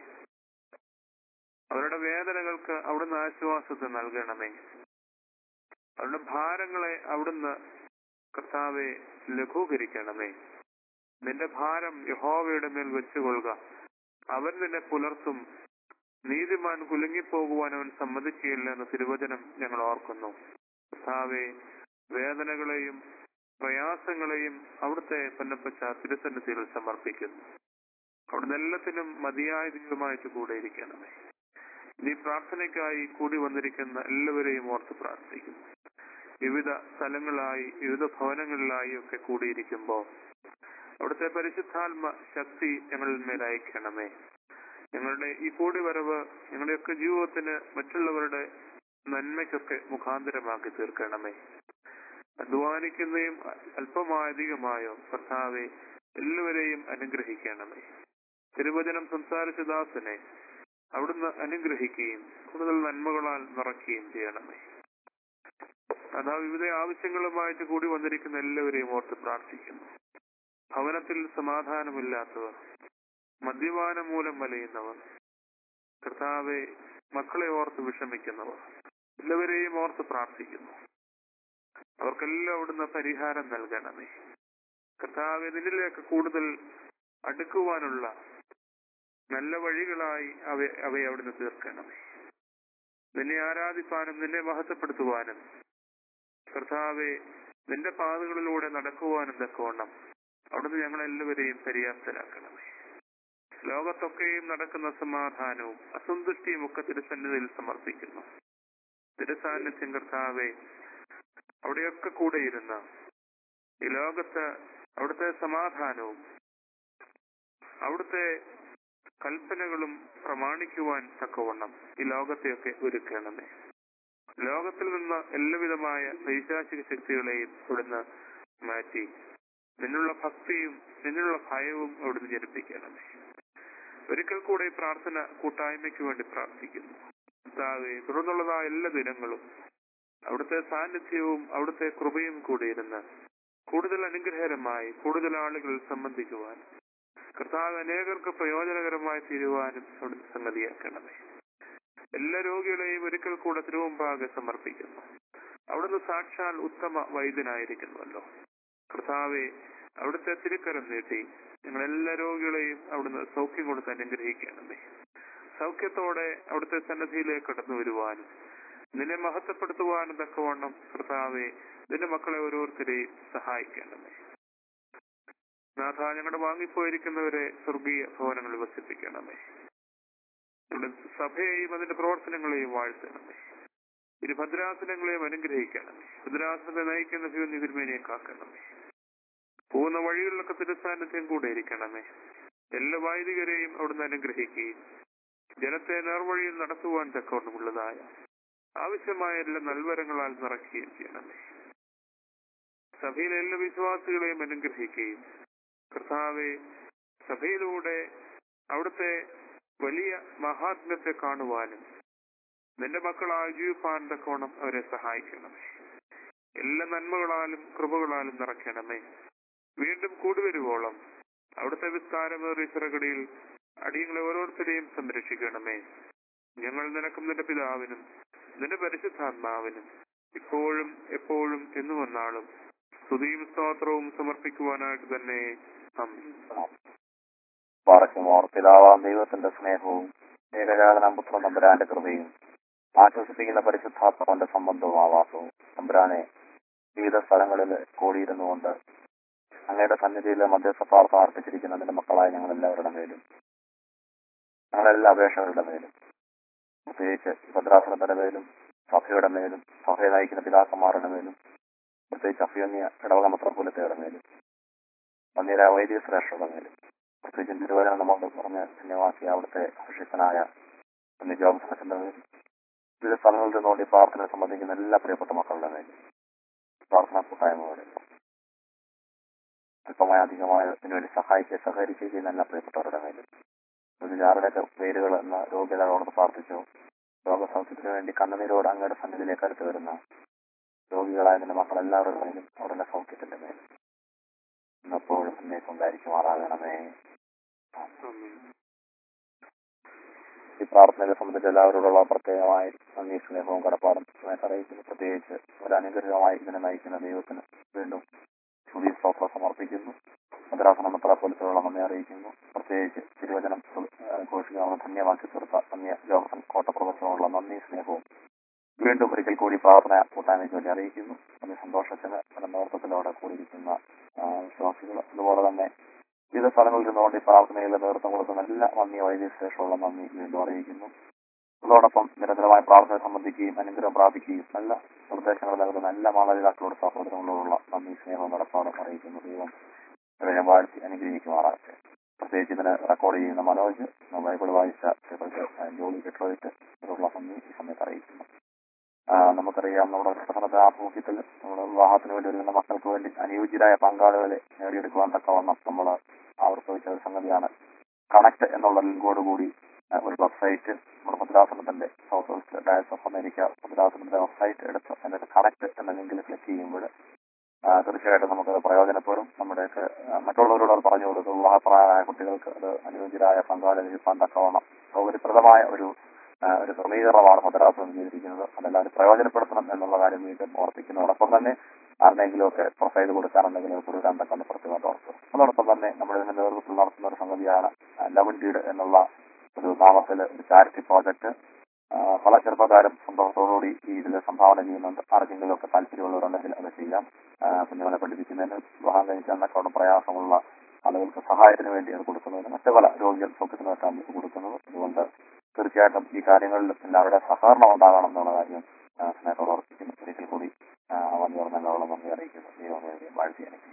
അവരുടെ വേദനകൾക്ക് അവിടുന്ന് ആശ്വാസത്തെ നൽകണമേ അവരുടെ ഭാരങ്ങളെ അവിടുന്ന് കർത്താവെ ലഘൂകരിക്കണമേ നിന്റെ ഭാരം യഹോവയുടെ മേൽ വെച്ചുകൊള്ളുക അവൻ നിന്നെ പുലർത്തും നീതിമാൻ കുലുങ്ങിപ്പോകുവാൻ അവൻ സമ്മതിക്കുകയില്ല എന്ന തിരുവചനം ഞങ്ങൾ ഓർക്കുന്നു കർത്താവെ വേദനകളെയും പ്രയാസങ്ങളെയും അവിടുത്തെ പൊന്നപ്പച്ച തിരുസന്നിധിയിൽ സമർപ്പിക്കുന്നു അവിടുന്ന് എല്ലാത്തിനും മതിയായ ദൈവമായിട്ട് കൂടെ ഇരിക്കണമേ നീ പ്രാർത്ഥനയ്ക്കായി കൂടി വന്നിരിക്കുന്ന എല്ലാവരെയും ഓർത്ത് പ്രാർത്ഥിക്കുന്നു വിവിധ സ്ഥലങ്ങളായി വിവിധ ഭവനങ്ങളിലായി ഒക്കെ കൂടിയിരിക്കുമ്പോൾ അവിടുത്തെ പരിശുദ്ധാത്മ ശക്തി ഞങ്ങളിൽ മേൽ അയക്കണമേ ഞങ്ങളുടെ ഈ കൂടിവരവ് ഞങ്ങളുടെയൊക്കെ ജീവിതത്തിന് മറ്റുള്ളവരുടെ നന്മയ്ക്കൊക്കെ മുഖാന്തരമാക്കി തീർക്കണമേ അധ്വാനിക്കുന്നതും അല്പമായധികമായോ കർത്താവെ എല്ലാവരെയും അനുഗ്രഹിക്കണമേ തിരുവചനം സംസാരിച്ച ദാസനെ അവിടുന്ന് അനുഗ്രഹിക്കുകയും കൂടുതൽ നന്മകളാൽ നിറയ്ക്കുകയും ചെയ്യണമേ അതാ വിവിധ ആവശ്യങ്ങളുമായിട്ട് കൂടി വന്നിരിക്കുന്ന എല്ലാവരെയും ഓർത്ത് പ്രാർത്ഥിക്കുന്നു ഭവനത്തിൽ സമാധാനമില്ലാത്തവർ മദ്യപാനം മൂലം വലയുന്നവർ കർത്താവെ മക്കളെ ഓർത്ത് വിഷമിക്കുന്നവർ എല്ലാവരെയും ഓർത്ത് പ്രാർത്ഥിക്കുന്നു അവർക്കെല്ലാം അവിടുന്ന് പരിഹാരം നൽകണമേ കർത്താവ് നിന്നിലേക്ക് കൂടുതൽ അടുക്കുവാനുള്ള നല്ല വഴികളായി അവ അവയെ അവിടുന്ന് തീർക്കണമേ നിന്നെ ആരാധിപ്പാനും നിന്നെ മഹത്വപ്പെടുത്തുവാനും കർത്താവെ നിന്റെ പാതകളിലൂടെ നടക്കുവാനും തക്കവണ്ണം അവിടുന്ന് ഞങ്ങളെല്ലാവരെയും പര്യാപ്തരാക്കണമേ ലോകത്തൊക്കെയും നടക്കുന്ന സമാധാനവും അസന്തുഷ്ടിയും ഒക്കെ തിരുസന്നിധിയിൽ സമർപ്പിക്കുന്നു തിരുസാന്നിധ്യം കർത്താവെ അവിടെയൊക്കെ കൂടെ ഇരുന്ന് ഈ ലോകത്ത് അവിടുത്തെ സമാധാനവും അവിടുത്തെ കൽപ്പനകളും പ്രമാണിക്കുവാൻ തക്കവണ്ണം ഈ ലോകത്തെയൊക്കെ ഒരുക്കണമേ ലോകത്തിൽ നിന്ന് എല്ലാവിധമായ പൈശാചിക ശക്തികളെയും ഇവിടുന്ന് മാറ്റി നിന്നുള്ള ഭക്തിയും നിന്നുള്ള ഭയവും അവിടുന്ന് ജനിപ്പിക്കണമേ ഒരിക്കൽ കൂടെ ഈ പ്രാർത്ഥന കൂട്ടായ്മയ്ക്ക് വേണ്ടി പ്രാർത്ഥിക്കുന്നു കർത്താവേ തുടർന്നുള്ളതായ എല്ലാ ദിനങ്ങളും അവിടുത്തെ സാന്നിധ്യവും അവിടുത്തെ കൃപയും കൂടി ഇരുന്ന് കൂടുതൽ അനുഗ്രഹകരമായി കൂടുതൽ ആളുകൾ സംബന്ധിക്കുവാൻ കർത്താവ് അനേകർക്ക് പ്രയോജനകരമായി തീരുവാനും അവിടുന്ന് സംഗതിയാക്കണമേ എല്ലാ രോഗികളെയും ഒരിക്കൽ കൂടെ തിരുമുമ്പാകെ സമർപ്പിക്കുന്നു അവിടുന്ന് സാക്ഷാൽ ഉത്തമ വൈദ്യനായിരിക്കുന്നുവല്ലോ കർത്താവെ അവിടുത്തെ തിരുക്കരം നീട്ടി ഞങ്ങൾ എല്ലാ രോഗികളെയും അവിടുന്ന് സൗഖ്യം കൊടുത്ത് അനുഗ്രഹിക്കണമേ സൗഖ്യത്തോടെ അവിടുത്തെ സന്നദ്ധിയിലേക്ക് കടന്നു വരുവാനും നിന്നെ മഹത്വപ്പെടുത്തുവാനും തക്കവണ്ണം കർത്താവെ നിന്റെ മക്കളെ ഓരോരുത്തരെയും സഹായിക്കണമേ നാഥ ഞങ്ങളുടെ വാങ്ങിപ്പോയിരിക്കുന്നവരെ സ്വർഗീയ ഭവനങ്ങളിൽ വസിപ്പിക്കണമേ ഞങ്ങളുടെ സഭയെയും അതിന്റെ പ്രവർത്തനങ്ങളെയും വാഴ്ത്തണമേ ഇരു ഭദ്രാസനങ്ങളെയും അനുഗ്രഹിക്കണമേ ഭദ്രാസനത്തെ നയിക്കുന്ന ഭൂമി തിരുമേനിയെ കാക്കണമേ പോകുന്ന വഴികളിലൊക്കെ തിരുസാന്നിധ്യം കൂടെ ഇരിക്കണമേ എല്ലാ വൈദികരെയും അവിടുന്ന് അനുഗ്രഹിക്കുകയും ജനത്തെ നേർവഴിയിൽ നടത്തുവാൻ തക്കവണ്ണമുള്ളതായ ആവശ്യമായ എല്ലാ നൽവരങ്ങളാൽ നിറയ്ക്കുകയും ചെയ്യണമേ സഭയിലെ എല്ലാ വിശ്വാസികളെയും അനുഗ്രഹിക്കുകയും കർത്താവെ സഭയിലൂടെ അവിടുത്തെ വലിയ മഹാത്മ്യത്തെ കാണുവാനും നിന്റെ മക്കളാൽ ജീവിപ്പാൻ തക്കോണം അവരെ സഹായിക്കണമേ എല്ലാ നന്മകളാലും കൃപകളാലും നിറയ്ക്കണമേ വീണ്ടും കൂടുവരുവോളം അവിടുത്തെ വിസ്താരമേറിയ ചിറകടിയിൽ അടിയങ്ങളെ ഓരോരുത്തരെയും സംരക്ഷിക്കണമേ ഞങ്ങൾ നിനക്കും നിന്റെ പിതാവിനും നിന്റെ പരിശുദ്ധാത്മാവിനും ഇപ്പോഴും എപ്പോഴും എന്നു വന്നാളും സ്തുതിയും സ്തോത്രവും സമർപ്പിക്കുവാനായിട്ട് തന്നെ ആമേൻ. പാറയ്ക്കുമോർ പിതാവാം ദൈവത്തിന്റെ സ്നേഹവും ഏകജാതനാം പുത്രൻ തമ്പുരാന്റെ കൃപയും ആശ്വസിപ്പിക്കുന്ന പരിശുദ്ധാത്മാവിന്റെ സംബന്ധവും ആവാസവും തമ്പുരാനെ വിവിധ സ്ഥലങ്ങളിൽ കൂടിയിരുന്നുകൊണ്ട് അങ്ങയുടെ സന്നിധിയിൽ മധ്യസ്ഥ പ്രാർത്ഥന അർപ്പിച്ചിരിക്കുന്ന നിന്റെ മക്കളായ ഞങ്ങൾ എല്ലാവരുടെ മേലും ഞങ്ങളെല്ലാ അപേക്ഷകളുടെ മേലും പ്രത്യേകിച്ച് ഭദ്രാസനത്തിന്റെ മേലും സഭയുടെ മേലും സഭയെ നയിക്കുന്ന പിതാക്കന്മാരുടെ മേലും പ്രത്യേകിച്ച് അഭ്യോന്യ ഇടവക മെത്രോപൊലിത്തയുടെ മേലും വന്യരായ വൈദിക ശ്രേഷ്ഠരുടെ മേലും പ്രത്യേകിച്ചും തിരുവനന്തപുരം നമ്മൾ പറഞ്ഞ ധന്യവാസി അവിടുത്തെ അഭിഷിക്തനായ പുണ്യ ജോബ് മേലും വിവിധ സ്ഥലങ്ങളിൽ നിന്നുകൊണ്ട് ഈ പ്രാർത്ഥന സംബന്ധിക്കുന്ന എല്ലാ പ്രിയപ്പെട്ട മക്കളുടെ മേലും പ്രാർത്ഥനാ കൂട്ടായ്മകളുടെ അല്പമായ അധികമായ ഇതിനുവേണ്ടി സഹായിക്കുക സഹകരിക്കുകയും ചെയ്യുന്ന എല്ലാ പ്രിയപ്പെട്ടവരുടെ മേലും ഇതിൽ ആരുടെയൊക്കെ പേരുകൾ എന്ന രോഗികളോട് പ്രാർത്ഥിച്ചു രോഗസൗഖ്യത്തിന് വേണ്ടി കണ്ണുനീരോട് അങ്ങയുടെ സന്നിധിയിലേക്ക് അടുത്ത് വരുന്ന രോഗികളായ നിന്റെ മക്കൾ എല്ലാവരുടെ മേലും അവരുടെ സൗഖ്യത്തിന്റെ മേലും ഇന്നെപ്പോഴും എന്നേക്കും ഉണ്ടായിരിക്കുമാറാകണമേ ആമേൻ. ഈ പ്രാർത്ഥനയെ സംബന്ധിച്ച് എല്ലാവരോടുള്ള പ്രത്യേകമായി നന്ദി സ്നേഹവും കടപ്പാടും സമയത്ത് അറിയിക്കുന്നു പ്രത്യേകിച്ച് ഒരു അനുഗ്രഹമായി ഇതിനെ നയിക്കുന്ന ദൈവത്തിന് വീണ്ടും സ്തുതി സ്തോത്രം സമർപ്പിക്കുന്നു മദ്രാസന മെത്രാപ്പൊലിത്തോളം നന്ദി അറിയിക്കുന്നു പ്രത്യേകിച്ച് തിരുവചനം ഘോഷിക്കാവുന്ന ധന്യമാക്കി തീർത്ത ധന്യ ജോസൻ കോട്ടപ്രവച്ചമുള്ള നന്ദി സ്നേഹവും വീണ്ടും ഒരിക്കൽ കൂടി പ്രാർത്ഥന കൂട്ടായ്മയ്ക്ക് വേണ്ടി അറിയിക്കുന്നു അതിന് സന്തോഷത്തിന് അതിന്റെ നേതൃത്വത്തിലൂടെ കൂടിയിരിക്കുന്ന ആ, വിശ്വാസികൾ അതുപോലെ തന്നെ വിവിധ സ്ഥലങ്ങളിൽ നിന്നുകൊണ്ട് ഈ പ്രാർത്ഥനയിൽ നേതൃത്വം കൊടുക്കുന്ന എല്ലാ നന്ദി വൈദ്യ ശേഷമുള്ള നന്ദി വീണ്ടും അറിയിക്കുന്നു അതോടൊപ്പം നിരന്തരമായ പ്രാർത്ഥന സംബന്ധിക്കുകയും അനുഗ്രഹം പ്രാപിക്കുകയും നല്ല നിർദ്ദേശങ്ങൾ നൽകുന്ന എല്ലാ മാതാപിതാക്കളോട് സഹോദരങ്ങളോടുള്ള നന്ദി സ്നേഹവും നടപ്പാടും അറിയിക്കുന്നു ദൈവം ഇവരെ വാഴ്ത്തി അനുഗ്രഹിക്കുമാറാകട്ടെ പ്രത്യേകിച്ച് ഇതിന് റെക്കോർഡ് ചെയ്യുന്ന മനോജ് ബൈബിൾ വായിച്ച ശ്രീമതി ജോലി ഡെട്രോയിറ്റ് ഇതിനുള്ള നന്ദി ഈ സമയത്ത് അറിയിക്കുന്നു ആ, നമുക്കറിയാം നമ്മുടെ പ്രധാനത്തെ ആഭിമുഖ്യത്തിൽ നമ്മുടെ വിവാഹത്തിന് വേണ്ടി ഒരുങ്ങുന്ന മക്കൾക്ക് വേണ്ടി അനുയോജ്യരായ പങ്കാളികളെ നേടിയെടുക്കുവാൻ തക്കവണ്ണം നമ്മൾ ആവർത്തിച്ച ഒരു സംഗതിയാണ് കണക്ട് എന്നുള്ള ലിങ്കോട് കൂടി ആ, ഒരു വെബ്സൈറ്റ് നമ്മുടെ ഭദ്രാസനത്തിന്റെ south west diocese of America ഭദ്രാസനത്തിന്റെ വെബ്സൈറ്റ് എടുത്ത് എന്നിട്ട് കണക്ട് എന്ന ലിങ്കിൽ ക്ലിക്ക് ചെയ്യുമ്പോൾ ആ, തീർച്ചയായിട്ടും നമുക്കത് പ്രയോജനപ്പെടും നമ്മുടെയൊക്കെ ആ, മറ്റുള്ളവരോട് അത് പറഞ്ഞു കൊടുക്കും വിവാഹപ്രായമായ കുട്ടികൾക്ക് അത് അനുയോജ്യരായ പങ്കാളി ലഭിക്കാൻ തക്കവണ്ണം സൗകര്യപ്രദമായ ഒരു ആ, ഒരു ക്രമീകരണമാണ് മദ്രാസം ചെയ്തിരിക്കുന്നത് അതെല്ലാവരും പ്രയോജനപ്പെടുത്തണം എന്നുള്ള കാര്യം വീണ്ടും ഓർപ്പിക്കുന്നതോടൊപ്പം തന്നെ ആരുടെയെങ്കിലും ഒക്കെ പ്രൊഫൈൽ കൊടുക്കാറുണ്ടെങ്കിൽ അത് കൊടുക്കാൻ തക്ക പ്രത്യേകത ഓർക്കും അതോടൊപ്പം തന്നെ നമ്മുടെ ഇതിന്റെ നേതൃത്വത്തിൽ നടത്തുന്ന ഒരു സംഗതിയാണ് ലവൻ ഡീഡ് എന്നുള്ള ഒരു നാമത്തിൽ ഒരു ചാരിറ്റി പ്രോജക്റ്റ് പല ചെറുപ്പക്കാരും സന്തോഷത്തോടുകൂടി ഈ ഇതിൽ സംഭാവന ചെയ്യുന്നുണ്ട് ആർക്കെങ്കിലും ഒക്കെ താല്പര്യമുള്ളവരുണ്ടെങ്കിൽ അത് ചെയ്യാം ആ, കുഞ്ഞുങ്ങളെ പഠിപ്പിക്കുന്നതിന് വിവാഹം കഴിക്കാനൊക്കെ അവിടെ പ്രയാസമുള്ള ആളുകൾക്ക് സഹായത്തിന് വേണ്ടി അത് കൊടുക്കുന്നത് മറ്റു പല രോഗികൾ സൗഖ്യത്തിന് വേണ്ടിയാണ് ഇത് കൊടുക്കുന്നത് അതുകൊണ്ട് തീർച്ചയായിട്ടും ഈ കാര്യങ്ങളിൽ എല്ലാവരുടെ സഹകരണം ഉണ്ടാകണം എന്നുള്ള കാര്യം ആ, സ്നേഹത്തോടെ ഓർപ്പിക്കുന്നു ഒരിക്കൽ കൂടി വന്നു പറഞ്ഞ നന്ദി അറിയിക്കുന്നു ദൈവം വാഴ്ത്തി